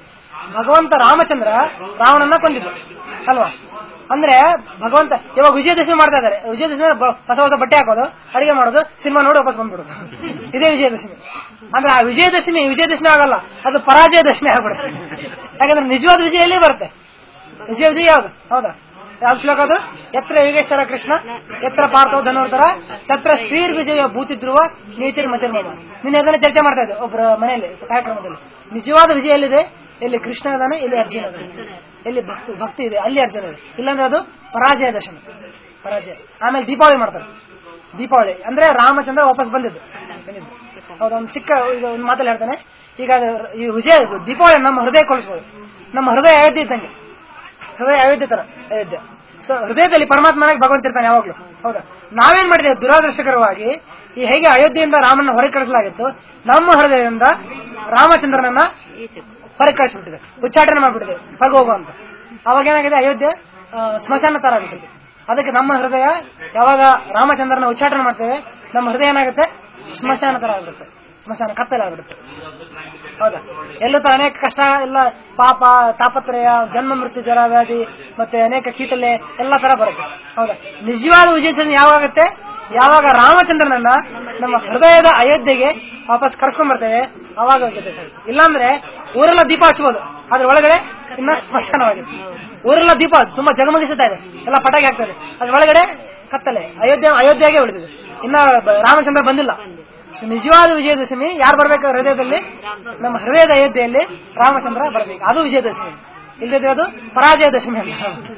ಭಗವಂತ ರಾಮಚಂದ್ರ ರಾವಣನ್ನ ಕೊಂದಿದ್ದು ಅಲ್ವಾ ಅಂದ್ರೆ ಭಗವಂತ ಇವಾಗ ವಿಜಯದಶಮಿ ಮಾಡ್ತಾ ಇದಾರೆ ವಿಜಯದಶಮಿ ಅಂದ್ರೆ ಬ- ಹೊಸ ಹೊಸ ಬಟ್ಟೆ ಹಾಕೋದು ಅಡಿಗೆ ಮಾಡೋದು ಸಿನಿಮಾ ನೋಡಿ ವಾಪಸ್ ಬಂದ್ಬಿಡೋದು ಇದೇ ವಿಜಯದಶಮಿ ಅಂದ್ರೆ ಆ ವಿಜಯದಶಮಿ ವಿಜಯದಶಮಿ ಆಗಲ್ಲ ಅದು ಪರಾಜಯ ದಶಮಿ ಆಗ್ಬಿಡುತ್ತೆ ಯಾಕಂದ್ರೆ ನಿಜವಾದ ವಿಜಯ ಎಲ್ಲಿ ಬರುತ್ತೆ ವಿಜಯ ವಿಜಯ ಯಾವ್ದು ಹೌದಾ ಯಾವ್ದು ಶ್ಲೋಕ ಅದು ಎತ್ರ ಯೋಗೇಶ್ವರ ಕೃಷ್ಣ ಎತ್ರ ಪಾರ್ಥೋ ಧನುರ್ಧರ ತತ್ರ ಶ್ರೀರ್ ವಿಜಯ ಭೂತಿಧ್ರುವ ನೀತಿರ್ ಮತಿರ್ಮಮ ನಿನ್ನೆ ಅದನ್ನ ಚರ್ಚೆ ಮಾಡ್ತಾ ಇದ್ದೆ ಒಬ್ಬರ ಮನೆಯಲ್ಲಿ ಕಾರ್ಯಕ್ರಮದಲ್ಲಿ ನಿಜವಾದ ವಿಜಯ ಎಲ್ಲಿದೆ ಎಲ್ಲಿ ಕೃಷ್ಣ ಇದಾನೆ ಇಲ್ಲಿ ಅರ್ಜುನ ಇದಾನೆ ಎಲ್ಲಿ ಭಕ್ತಿ ಭಕ್ತಿ ಇದೆ ಅಲ್ಲಿ ಅರ್ಜುನ ಇದೆ ಇಲ್ಲಾಂದ್ರೆ ಅದು ಪರಾಜಯ ದಶಮಿ ಪರಾಜಯ ಆಮೇಲೆ ದೀಪಾವಳಿ ಮಾಡ್ತಾರೆ ದೀಪಾವಳಿ ಅಂದ್ರೆ ರಾಮಚಂದ್ರ ವಾಪಸ್ ಬಂದಿದ್ದು ಬಂದಿದ್ದು ಹೌದು ಒಂದು ಚಿಕ್ಕ ಈಗ ಒಂದು ಮಾತಲ್ಲಿ ಹೇಳ್ತಾನೆ ಈಗ ಅದು ಈ ವಿಜಯ ದೀಪಾವಳಿ ನಮ್ಮ ಹೃದಯ ಕೊಲಿಸ್ಬೋದು ನಮ್ಮ ಹೃದಯ ಅಯೋಧ್ಯೆ ಇದ್ದಂಗೆ ಹೃದಯ ಅಯೋಧ್ಯೆ ತರ ಅಯೋಧ್ಯೆ ಸೊ ಹೃದಯದಲ್ಲಿ ಪರಮಾತ್ಮನಾಗಿ ಭಗವಂತ ಇರ್ತಾನೆ ಯಾವಾಗ್ಲೂ ಹೌದಾ ನಾವೇನ್ ಮಾಡಿದ್ದೇವೆ ದುರಾದೃಷ್ಟಕರವಾಗಿ ಈ ಹೇಗೆ ಅಯೋಧ್ಯೆಯಿಂದ ರಾಮನ ಹೊರಗೆ ಕಳಿಸಲಾಗಿತ್ತು ನಮ್ಮ ಹೃದಯದಿಂದ ರಾಮಚಂದ್ರನನ್ನ ಹೊರಗೆ ಕಳಿಸ್ಬಿಟ್ಟಿದೆ ಉಚ್ಚಾಟನೆ ಮಾಡ್ಬಿಟ್ಟಿದೆ ಹೊರಗೆ ಹೋಗು ಅಂತ ಅವಾಗ ಏನಾಗಿದೆ ಅಯೋಧ್ಯೆ ಆ, ಸ್ಮಶಾನ ತರ ಆಗ್ಬಿಟ್ಟಿದೆ ಅದಕ್ಕೆ ನಮ್ಮ ಹೃದಯ ಯಾವಾಗ ರಾಮಚಂದ್ರನ ಉಚ್ಚಾಟನೆ ಮಾಡ್ತೇವೆ ನಮ್ಮ ಹೃದಯ ಏನಾಗುತ್ತೆ ಸ್ಮಶಾನ ತರ ಆಗುತ್ತೆ ಸ್ಮಶಾನ ಕತ್ತಲಾಗ್ಬಿಡುತ್ತೆ ಹೌದಾ ಎಲ್ಲೂ ತ ಅನೇಕ ಕಷ್ಟ ಎಲ್ಲ ಪಾಪ ತಾಪತ್ರಯ ಜನ್ಮ ಮೃತ್ಯು ಜರ ವ್ಯಾಧಿ ಮತ್ತೆ ಅನೇಕ ಕೀಟಲೆ ಎಲ್ಲ ತರ ಬರುತ್ತೆ ಹೌದಾ ನಿಜವಾದ ವಿಜಯ ಯಾವಾಗತ್ತೆ ಯಾವಾಗ ರಾಮಚಂದ್ರನನ್ನ ನಮ್ಮ ಹೃದಯದ ಅಯೋಧ್ಯೆಗೆ ವಾಪಸ್ ಕರ್ಸ್ಕೊಂಡ್ ಬರ್ತೇವೆ ಅವಾಗ ವಿಜಯ ಇಲ್ಲಾಂದ್ರೆ ಊರೆಲ್ಲ ದೀಪ ಹಚ್ಬೋದು ಅದ್ರ ಒಳಗಡೆ ಇನ್ನ ಸ್ಮಶಾನವಾಗಿದೆ ಊರೆಲ್ಲ ದೀಪ ತುಂಬಾ ಜಗಮಗಿಸುತ್ತಾ ಇದೆ ಎಲ್ಲ ಪಟಾಕಿ ಆಗ್ತದೆ ಅದ್ರ ಒಳಗಡೆ ಕತ್ತಲೆ ಅಯೋಧ್ಯೆ ಅಯೋಧ್ಯೆಗೆ ಉಳಿದಿದೆ ಇನ್ನ ಬ- ರಾಮಚಂದ್ರ ಬಂದಿಲ್ಲ ಸೊ ನಿಜವಾದ ವಿಜಯದಶಮಿ ಯಾರು ಬರ್ಬೇಕು ಹೃದಯದಲ್ಲಿ ನಮ್ಮ ಹೃದಯದ ಅಯೋಧ್ಯೆಯಲ್ಲಿ ರಾಮಚಂದ್ರ ಬರಬೇಕು ಅದು ವಿಜಯದಶಮಿ ಇಲ್ಲದೆ ಅದು ಪರಾಜಯ ದಶಮಿ ಅಂತ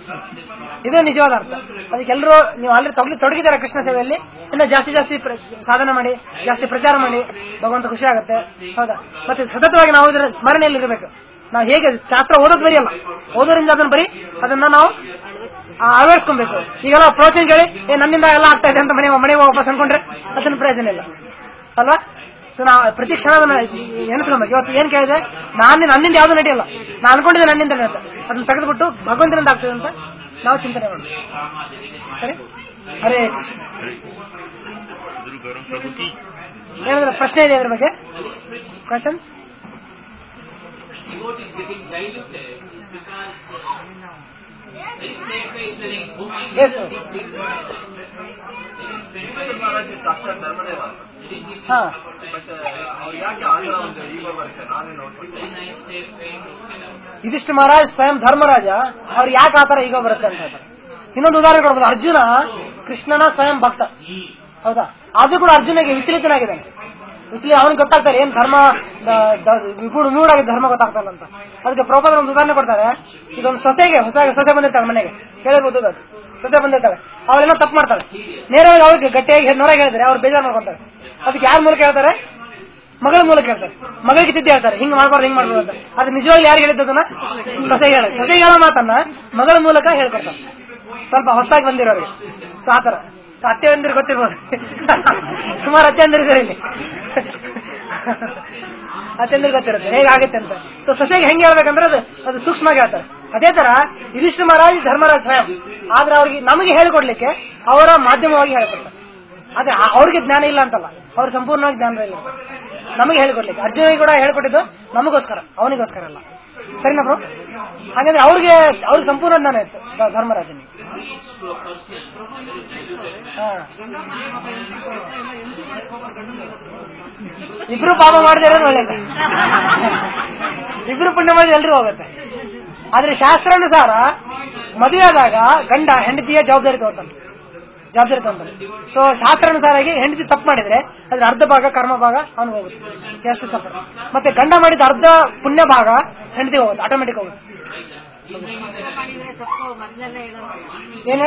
ಇದು ನಿಜವಾದ ಅರ್ಥ ಅದಕ್ಕೆ ಎಲ್ಲರೂ ನೀವು ಆಲ್ರೆಡಿ ತೊಡಗಿ ತೊಡಗಿದ್ದಾರೆ ಕೃಷ್ಣ ಸೇವೆಯಲ್ಲಿ ಇನ್ನು ಜಾಸ್ತಿ ಜಾಸ್ತಿ ಪ್ರ- ಸಾಧನೆ ಮಾಡಿ ಜಾಸ್ತಿ ಪ್ರಚಾರ ಮಾಡಿ ಭಗವಂತ ಖುಷಿ ಆಗುತ್ತೆ ಹೌದಾ ಮತ್ತೆ ಸತತವಾಗಿ ನಾವು ಇದರ ಸ್ಮರಣೆಯಲ್ಲಿ ಇರಬೇಕು ನಾವು ಹೇಗೆ ಶಾಸ್ತ್ರ ಓದೋದು ಬರೆಯಲ್ಲ ಓದೋದ್ರಿಂದ ಅದನ್ನ ಬರೀ ಅದನ್ನ ನಾವು ಆ, ಅಳವಡಿಸ್ಕೊಬೇಕು ಈಗೆಲ್ಲ ಪ್ರವಚನ ಕೇಳಿ ಏ ನನ್ನಿಂದ ಎಲ್ಲ ಆಗ್ತಾ ಇದೆ ಅಂತ ಮನೆ ಮನೆಗೆ ವಾಪಸ್ ಅನ್ಕೊಂಡ್ರೆ ಅದನ್ನ ಪ್ರಯೋಜನ ಇಲ್ಲ ಅಲ್ವಾ ಸೊ ನಾವು ಪ್ರತಿ ಕ್ಷಣ ಅದನ್ನ ಎಣಿಸ್ಕೊಬೇಕು ಇವತ್ತು ಏನ್ ಕೇಳಿದೆ ನಾನು ನನ್ನಿಂದ ಯಾವ್ದು ನಡೆಯಲ್ಲ ನಾನು ಅನ್ಕೊಂಡಿದ್ದೆ ನನ್ನಿಂದ ಅಂತ ಅದನ್ನ ತೆಗೆದುಬಿಟ್ಟು ಭಗವಂತನಿಂದ ಆಗ್ತದೆ ಅಂತ ನಾವು ಚಿಂತನೆ ಮಾಡಬೇಕು ಸರಿ ಹರೇ ಕೃಷ್ಣ ಗುರು ಗೌರವ್ ಪ್ರಭು ಕಿ ಏನಾದ್ರೆ ಪ್ರಶ್ನೆ ಇದೆ ಅದ್ರ ಬಗ್ಗೆ questions devotees getting diluted because Yes, sir. ಸಾಕ್ಷಾತ್ ಧರ್ಮದೇವ ಅಂತ. ಹಾ ಬಟ್ ಅವ್ರು ಯಾಕೆ ಆ ಥರ ಒಂದು ಈಗೋ ಬರುತ್ತೆ ನಾವೇ ನೋಡ್ತೀವಿ ಯುಧಿಷ್ಠ ಮಹಾರಾಜ್ ಸ್ವಯಂ ಧರ್ಮರಾಜ ಅವ್ರು ಯಾಕೆ ಆತರ ಈಗ ಬರುತ್ತೆ ಅಂತ ಹೇಳ್ತಾರೆ ಇನ್ನೊಂದು ಉದಾಹರಣೆ ಕೊಡ್ಬೋದು ಅರ್ಜುನ ಕೃಷ್ಣನ ಸ್ವಯಂ ಭಕ್ತ ಹೌದಾ ಆದ್ರೂ ಕೂಡ ಅರ್ಜುನಿಗೆ ವಿಚಲಿತನಾಗಿದ್ದಾನೆ ವಿಚಲಿ ಅವನಿಗೆ ಗೊತ್ತಾಗ್ತಾರೆ ಏನ್ ಧರ್ಮ ವಿಗೂಢ ಮೂಡಾಗಿ ಧರ್ಮ ಗೊತ್ತಾಗ್ತಲ್ಲ ಅಂತ ಅದಕ್ಕೆ ಪ್ರಭಾದ ಒಂದು ಉದಾಹರಣೆ ಕೊಡ್ತಾರೆ ಇದೊಂದು ಸೊಸೆಗೆ ಹೊಸ ಸೊಸೆ ಬಂದಿರ್ತಾಳೆ ಮನೆಗೆ ಹೇಳಿರ್ಬೋದು ಅದು ಸೊಸೆ ಬಂದಿರ್ತಾಳೆ ಅವಳೆಲ್ಲ ತಪ್ಪು ಮಾಡ್ತಾಳೆ ನೇರವಾಗಿ ಅವ್ರಿಗೆ ಗಟ್ಟಿಯಾಗಿ ನೊರಗೆ ಹೇಳಿದ್ರೆ ಅವ್ರು ಬೇಜಾರು ಮಾಡ್ಕೊಂತಾರೆ ಅದಕ್ಕೆ ಯಾರ ಮೂಲಕ ಹೇಳ್ತಾರೆ ಮಗಳ ಮೂಲಕ ಹೇಳ್ತಾರೆ ಮಗಳಿಗೆ ತಿದ್ದಿ ಹೇಳ್ತಾರೆ ಹಿಂಗ್ ಮಾಡ್ಬಾರ್ದು ಹಿಂಗ್ ಮಾಡ್ಬೋದು ಅಂತ ಅದು ನಿಜವಾಗ್ಲೂ ಯಾರು ಹೇಳಿದ್ದದನ್ನ ಸೊಸೆ ಹೇಳ ಸೊಸೆ ಹೇಳೋ ಮಾತನ್ನ ಮಗಳ ಮೂಲಕ ಹೇಳ್ಕೊಡ್ತಾರೆ ಸ್ವಲ್ಪ ಹೊಸದಾಗಿ ಬಂದಿರೋರಿಗೆ ಸೊ ಆತರ ಸೊ ಅತ್ತೆ ಬಂದಿರ್ ಗೊತ್ತಿರ್ಬೋದು ಸುಮಾರು ಅತ್ತೆ ಅಂದಿರಿದ್ದಾರೆ ಇಲ್ಲಿ ಅತ್ತೆಂದ್ರೆ ಗೊತ್ತಿರುತ್ತೆ ಹೇಗಾಗುತ್ತೆ ಅಂತ ಸೊ ಸೊಸೆಗೆ ಹೆಂಗೆ ಹೇಳ್ಬೇಕಂದ್ರೆ ಅದು ಅದು ಸೂಕ್ಷ್ಮವಾಗಿ ಹೇಳ್ತಾರೆ ಅದೇ ತರ ಯುಧಿಷ್ಠ ಮಹಾರಾಜ್ ಧರ್ಮರಾಜ್ ಸ್ವಯಂ ಆದ್ರೆ ಅವ್ರಿಗೆ ನಮಗೆ ಹೇಳಿಕೊಡ್ಲಿಕ್ಕೆ ಅವರ ಮಾಧ್ಯಮವಾಗಿ ಹೇಳ್ಕೊಡ್ತಾರೆ ಅದೇ ಆ- ಅವ್ರಿಗೆ ಜ್ಞಾನ ಇಲ್ಲ ಅಂತಲ್ಲ ಅವ್ರ ಸಂಪೂರ್ಣವಾಗಿ ಜ್ಞಾನ ಇಲ್ಲ ನಮಗೆ ಹೇಳಿಕೊಡ್ಲಿಕ್ಕೆ ಅರ್ಜುನಿಗೆ ಕೂಡ ಹೇಳ್ಕೊಟ್ಟಿದ್ದು ನಮಗೋಸ್ಕರ ಅವನಿಗೋಸ್ಕರ ಅಲ್ಲ ಸರಿನಾ ಬ್ರೋ ಹಾಗಾದ್ರೆ ಅವ್ರಿಗೆ ಅವ್ರಿಗೆ ಸಂಪೂರ್ಣ ಜ್ಞಾನ ಇತ್ತು ಧ- ಧರ್ಮರಾಜನಿಗೆ ಹಾ ಇಬ್ರು ಪಾಪ ಮಾಡದೇ ಇರೋದು ಒಳ್ಳೇದು ಇಬ್ರು ಪುಣ್ಯ ಮಾಡಿ ಎಲ್ರೂ ಹೋಗುತ್ತೆ ಆದ್ರೆ ಶಾಸ್ತ್ರಾನುಸಾರ ಮದುವೆ ಆದಾಗ ಗಂಡ ಹೆಂಡತಿಯ ಜವಾಬ್ದಾರಿ ತಗೋತಾನೆ ಜವಾಬ್ದಾರಿ ತಗೊಂತಾನೆ ಸೊ ಶಾಸ್ತ್ರಾನುಸಾರಾಗಿ ಹೆಂಡತಿ ತಪ್ಪು ಮಾಡಿದ್ರೆ ಅದ್ರ ಅರ್ಧ ಭಾಗ ಕರ್ಮ ಭಾಗ ಅವನು ಹೋಗುತ್ತೆ ಎಷ್ಟು ತಪ್ಪು ಮತ್ತೆ ಗಂಡ ಮಾಡಿದ ಅರ್ಧ ಪುಣ್ಯ ಭಾಗ ಹೆಂಡತಿ ಹೋಗುತ್ತೆ ಆಟೋಮೆಟಿಕ್ ಹೋಗುತ್ತೆ ಮಾಡಿದ್ರೆ ತಪ್ಪು ಮೊದಲೆಲ್ಲ ಹೇಳೋದು ಏನ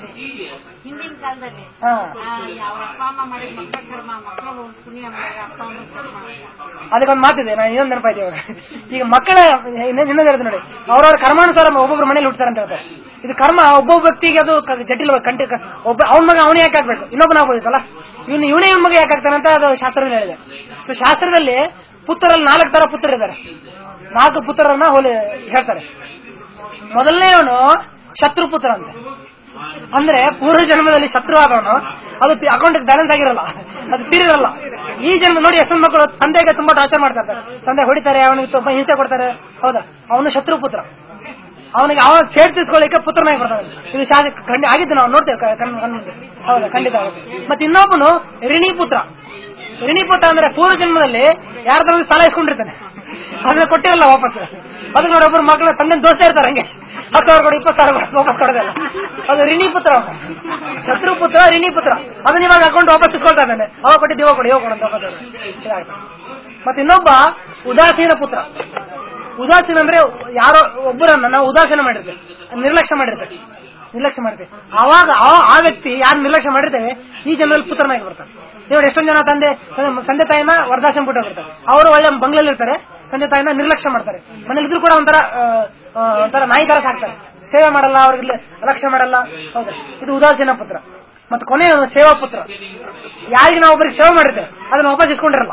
ಹಿಂದಿನ ಕಾಲದಲ್ಲಿ ಹಾ ಆ, ಅವ್ರ ಅಪ್ಪ ಅಮ್ಮ ಮಾಡಿದ ಮಕ್ಕಳ ಕರ್ಮ ಮಕ್ಕಳು ಪುಣ್ಯ ಮಾಡಿದ್ರೆ ಅಪ್ಪ ಅಮ್ಮ ಕರ್ಮ ಅದಕ್ಕೊಂದು ಮಾತಿದೆ ನಾನು ಇನ್ನೊಂದು ನೆನಪಾಯ್ತು ಇವಾಗ ಈಗ ಮಕ್ಕಳ ಇನ್ನೊಂದು ಇನ್ನೊಂದು ಹೇಳ್ತೀನಿ ನೋಡಿ ಅವ್ರವ್ರ ಕರ್ಮಾನುಸಾರ ಒಬ್ಬೊಬ್ರು ಮನೇಲಿ ಹುಡ್ತಾರೆ ಅಂತ ಹೇಳ್ತಾರೆ ಇದು ಕರ್ಮ ಒಬ್ಬೊಬ್ಬ ವ್ಯಕ್ತಿಗೆ ಅದು ಕ- ಜಟಿಲ ಕಂಟಿ ಒಬ್ಬ ಅವನ ಮಗ ಅವನೇ ಯಾಕೆ ಆಗ್ಬೇಕು ಇನ್ನೊಬ್ಬನ ಆಗ್ಬೋದಿತ್ತಲ್ಲ ಇವನು ಇವನೇ ಇವನ್ ಮಗ ಯಾಕೆ ಆಗ್ತಾನೆ ಅಂತ ಅದು ಶಾಸ್ತ್ರದಲ್ಲಿ ಹೇಳಿದೆ ಸೊ ಶಾಸ್ತ್ರದಲ್ಲಿ ಪುತ್ರರಲ್ಲಿ ನಾಲ್ಕು ತರ ಪುತ್ರರಿದ್ದಾರೆ ನಾಲ್ಕು ಪುತ್ರರನ್ನ ಹೋಲಿ ಹೇಳ್ತಾರೆ ಮೊದಲನೇವನು ಶತ್ರು ಪುತ್ರ ಅಂತ ಅಂದ್ರೆ ಪೂರ್ವ ಜನ್ಮದಲ್ಲಿ ಶತ್ರು ಆದವನು ಅದು ಅಕೌಂಟ್ ಬ್ಯಾಲೆನ್ಸ್ ಆಗಿರಲ್ಲ ಅದು ತೀರಿರಲ್ಲ ಈ ಜನ್ಮ ನೋಡಿ ಎಷ್ಟೊಂದು ಮಕ್ಕಳು ತಂದೆಗೆ ತುಂಬಾ ಟಾರ್ಚರ್ ಮಾಡ್ತಾ ಇರ್ತಾರೆ ತಂದೆ ಹೊಡಿತಾರೆ ಅವನಿಗೆ ತುಂಬಾ ಹಿಂಸೆ ಕೊಡ್ತಾರೆ ಹೌದಾ ಅವನು ಶತ್ರು ಪುತ್ರ ಅವನಿಗೆ ಅವನ ಸೇಡ್ ತೀಸ್ಕೊಳ್ಳಿಕ್ಕೆ ಪುತ್ರನಾಗಿ ಬರ್ತಾನೆ ಇದು ಶಾಸ ಖಂಡ ಆಗಿದ್ದು ನಾವು ನೋಡ್ತೇವೆ ಕ- ಕಣ್ ಕಣ್ ಮುಂದೆ ಹೌದಾ ಖಂಡಿತ ಆಗುತ್ತೆ ಮತ್ತೆ ಇನ್ನೊಬ್ಬನು ಋಣಿ ಪುತ್ರ ಋಣಿ ಪುತ್ರ ಅಂದ್ರೆ ಪೂರ್ವ ಜನ್ಮದಲ್ಲಿ ಯಾರ್ದಾರ ಸಾಲ ಇಸ್ಕೊಂಡಿರ್ತಾನೆ ಅದನ್ನ ಕೊಟ್ಟಿರಲ್ಲ ವಾಪಸ್ ಅದಕ್ಕೆ ನೋಡಿ ಒಬ್ಬರು ಮಕ್ಕಳ ತಂದೆ ದೋಸ್ತ ಇರ್ತಾರೆ ಹಂಗೆ ಹತ್ತು ಸಾವಿರ ಕೊಡಿ ಇಪ್ಪತ್ತು ಸಾವಿರ ಕೊಡಿ ವಾಪಸ್ ಕೊಡೋದಲ್ಲ ಅದು ಋಣಿ ಪುತ್ರ ಅವ್ನು. ಶತ್ರು ಪುತ್ರ ಋಣಿ ಪುತ್ರ ಅದನ್ನ ಇವಾಗ ಅಕೌಂಟ್ ವಾಪಸ್ ಇಸ್ಕೊಳ್ತಾ ಇದ್ದಾನೆ ಅವಾಗ ಕೊಟ್ಟಿದ್ದು ಇವಾಗ ಕೊಡಿ ಇವಾಗ ಕೊಡು ಅಂತ ವಾಪಸ್ ಕೊಡು. ಇದಾಗುತ್ತೆ. ಮತ್ತೆ ಇನ್ನೊಬ್ಬ ಉದಾಸೀನ ಪುತ್ರ ಉದಾಸೀನ ಅಂದ್ರೆ ಯಾರೋ ಒಬ್ಬರನ್ನ ನಾವು ಉದಾಸೀನ ಮಾಡಿರ್ತೇವೆ ನಿರ್ಲಕ್ಷ್ಯ ಮಾಡಿರ್ತೇವೆ ನಿರ್ಲಕ್ಷ್ಯ ಮಾಡ್ತೇವೆ ಆವಾಗ ಆ- ಆ ವ್ಯಕ್ತಿ ಯಾರು ನಿರ್ಲಕ್ಷ್ಯ ಮಾಡಿರ್ತೇವೆ ಈ ಜನರಲ್ಲಿ ಪುತ್ರನಾಗಿ ಬರ್ತಾನೆ ನೋಡಿ ಎಷ್ಟೊಂದು ಜನ ತಂದೆ ತಂದೆ- ತಂದೆ ತಾಯಿನ ವರ್ಧಾಶ್ರಮ ಬಿಟ್ಟು ಹೋಗಿರ್ತಾರೆ ಅವರು ಒಳ್ಳೆ ಬಂಗ್ಲಲ್ಲಿ ಇರ್ತಾರೆ ತಂದೆ ತಾಯಿನ ನಿರ್ಲಕ್ಷ್ಯ ಮಾಡ್ತಾರೆ ಮನೇಲಿ ಇದ್ರು ಕೂಡ ಒಂಥರ ಆ, ಆ, ಒಂಥರ ನಾಯಿ ತರ ಸಾಕ್ತಾರೆ ಸೇವೆ ಮಾಡಲ್ಲ ಅವ್ರಿಗೆ ಲಕ್ಷ್ಯ ಮಾಡಲ್ಲ ಹೌದಾ ಇದು ಉದಾಸೀನ ಪುತ್ರ ಮತ್ತೆ ಕೊನೆಯ ಸೇವಾ ಪುತ್ರ ಯಾರಿಗೆ ನಾವು ಒಬ್ಬರಿಗೆ ಸೇವೆ ಮಾಡಿರ್ತೇವೆ ಅದನ್ನ ವಾಪಸ್ ಇಸ್ಕೊಂಡಿರಲ್ಲ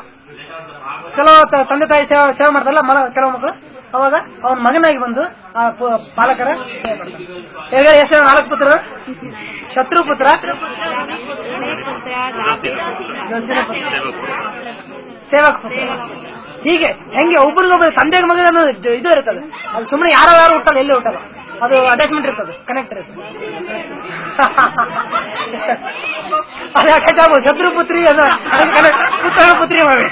ಕೆಲವು ತ- ತಂದೆ ತಾಯಿ ಸೇವೆ ಸೇವೆ ಮಾಡ್ತಾರಲ್ಲ ಮನ ಕೆಲವು ಮಕ್ಕಳು ಅವಾಗ ಅವನ ಮಗನಾಗಿ ಬಂದು ಆ ಪ- ಪಾಲಕರ ಸೇವೆ ಮಾಡ್ತಾರೆ ಹೇಗೆ ಎಷ್ಟು ನಾಲ್ಕು ಪುತ್ರ ಶತ್ರು ಪುತ್ರ ಯೋಚನೆ ಪುತ್ರ ಸೇವಕ ಪುತ್ರ ಹೀಗೆ ಹೆಂಗೆ ಒಬ್ಬರಿಗೊಬ್ಬರು ತಂದೆಗೆ ಮಗ ಅನ್ನೋ ಜ- ಇದು ಇರ್ತದೆ ಅದು ಸುಮ್ಮನೆ ಯಾರೋ ಯಾರು ಹುಟ್ಟಲ್ಲ ಎಲ್ಲಿ ಹುಟ್ಟಲ್ಲ ಅದು ಅಟ್ಯಾಚ್ಮೆಂಟ್ ಇರ್ತದೆ ಕನೆಕ್ಟ್ ಇರ್ತದೆ ಅದು ಯಾಕೆ ಆಗ್ಬೋದು? ಶತ್ರು ಪುತ್ರಿ ಅದು ಅದನ್ನ connect- ಪುತ್ರ ಪುತ್ರಿ ಮಾಡಿ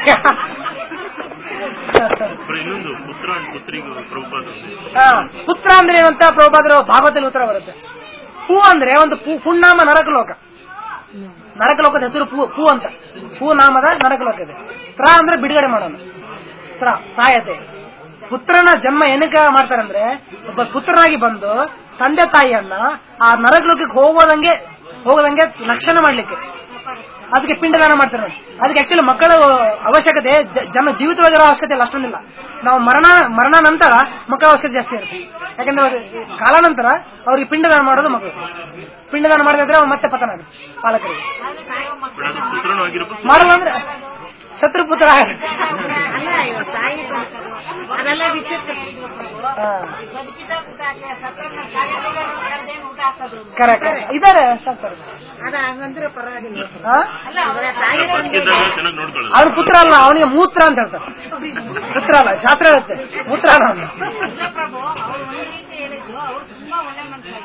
ಅப்புறம் ಇನ್ನೊಂದು ಪುತ್ರ ಅಂಡ್ ಪುತ್ರಿಗೂ ಪ್ರಭುಪಾದ ಹಾ, ಪುತ್ರ ಅಂದ್ರೆ ಏನಂತ ಪ್ರಭುಪಾದರು ಭಾಗವತದಲ್ಲಿ ಉತ್ತರ ಬರುತ್ತೆ ಪೂ ಅಂದ್ರೆ ಒಂದು ಪೂ ಪುಣ್ಣಾಮ ನರಕಲೋಕ ನರಕಲೋಕದ ಹೆಸರು ಪೂ ಪೂ ಅಂತ ಪೂ ನಾಮದ ನರಕಲೋಕ ಇದೆ ತ್ರ ಅಂದ್ರೆ ಬಿಡುಗಡೆ ಮಾಡೋನು ತ್ರ ಸಾಯತೆ ಪುತ್ರನ ಜನ್ಮ ಏನಕ್ಕೆ ಮಾಡ್ತಾರಂದ್ರೆ ಒಬ್ಬ ಪುತ್ರನಾಗಿ ಬಂದು ತಂದೆ ತಾಯಿಯನ್ನ ಆ ನರಕಲೋಕಕ್ಕೆ ಹೋಗೋದಂಗೆ ಹೋಗೋದಂಗೆ ರಕ್ಷಣೆ ಮಾಡ್ಲಿಕ್ಕೆ ಅದಕ್ಕೆ ಪಿಂಡದಾನ ಮಾಡ್ತಾರೆ ನೋಡಿ. ಅದಕ್ಕೆ ಆಕ್ಚುಲಿ ಮಕ್ಕಳ ಅವಶ್ಯಕತೆ ಜ- ಜನ ಜೀವಿತವಾಗಿರೋ ಅವಶ್ಯಕತೆ ಇಲ್ಲ ಅಷ್ಟೊಂದಿಲ್ಲ ನಾವು ಮರಣ ಮರಣ ನಂತರ ಮಕ್ಕಳ ಅವಶ್ಯಕತೆ ಜಾಸ್ತಿ ಇರುತ್ತೆ ಯಾಕಂದ್ರೆ ಅವ್ರು ಕಾಲಾನಂತರ ಅವ್ರಿಗೆ ಪಿಂಡದಾನ ಮಾಡೋದು ಮಕ್ಕಳು ಪಿಂಡದಾನ ಮಾಡಿದ್ರೆ ಅವ್ರು ಮತ್ತೆ ಪತನ ಆಗುತ್ತೆ ಪಾಲಕರಿಗೆ ಬಟ್ ಅದು ಪುತ್ರನೂ ಆಗಿರ್ಬೇಕು ಮಾಡಲ್ಲ ಅಂದ್ರೆ ಶತ್ರು ಪುತ್ರ ಆಗುತ್ತೆ. ಅಲ್ಲ ಇವ್ರ ತಾಯಿ ಸಾಕೋದು. ಅದೆಲ್ಲ ವಿಚಿತ್ರ ಹಾ ಬದುಕಿದ ಊಟ ಹಾಕಿ ಸತ್ತೋರ್ನ ಸಾಯೋವಾಗ ಕರ್ದೇನು ಊಟ ಹಾಕೋದು ಕರೆಕ್ಟ್ ಇದಾರೆ ಸಾಕ್ತಾರೆ ಅದ ಹಂಗಂದ್ರೆ ಪರವಾಗಿಲ್ಲ ಹಾ ಅಲ್ಲ ಅವರ ತಾಯಿ ಬದುಕಿದ್ದಾಗ ಚೆನ್ನಾಗಿ ನೋಡ್ಕೊಳ್ಳೋದು ಅವ್ರ ಪುತ್ರ ಅಲ್ಲ ಅವನಿಗೆ ಮೂತ್ರ ಅಂತ ಹೇಳ್ತಾರೆ ಪುತ್ರ ಅಲ್ಲ ಶಾಸ್ತ್ರ ಹೇಳುತ್ತೆ ಮೂತ್ರ ಅಲ್ಲ ಅವನು ಪ್ರಭು ಅವ್ರು ಒಂದು ರೀತಿ ಹೇಳಿದ್ರು ಅವ್ರು ತುಂಬಾ ಒಳ್ಳೆ ಮನುಷ್ಯ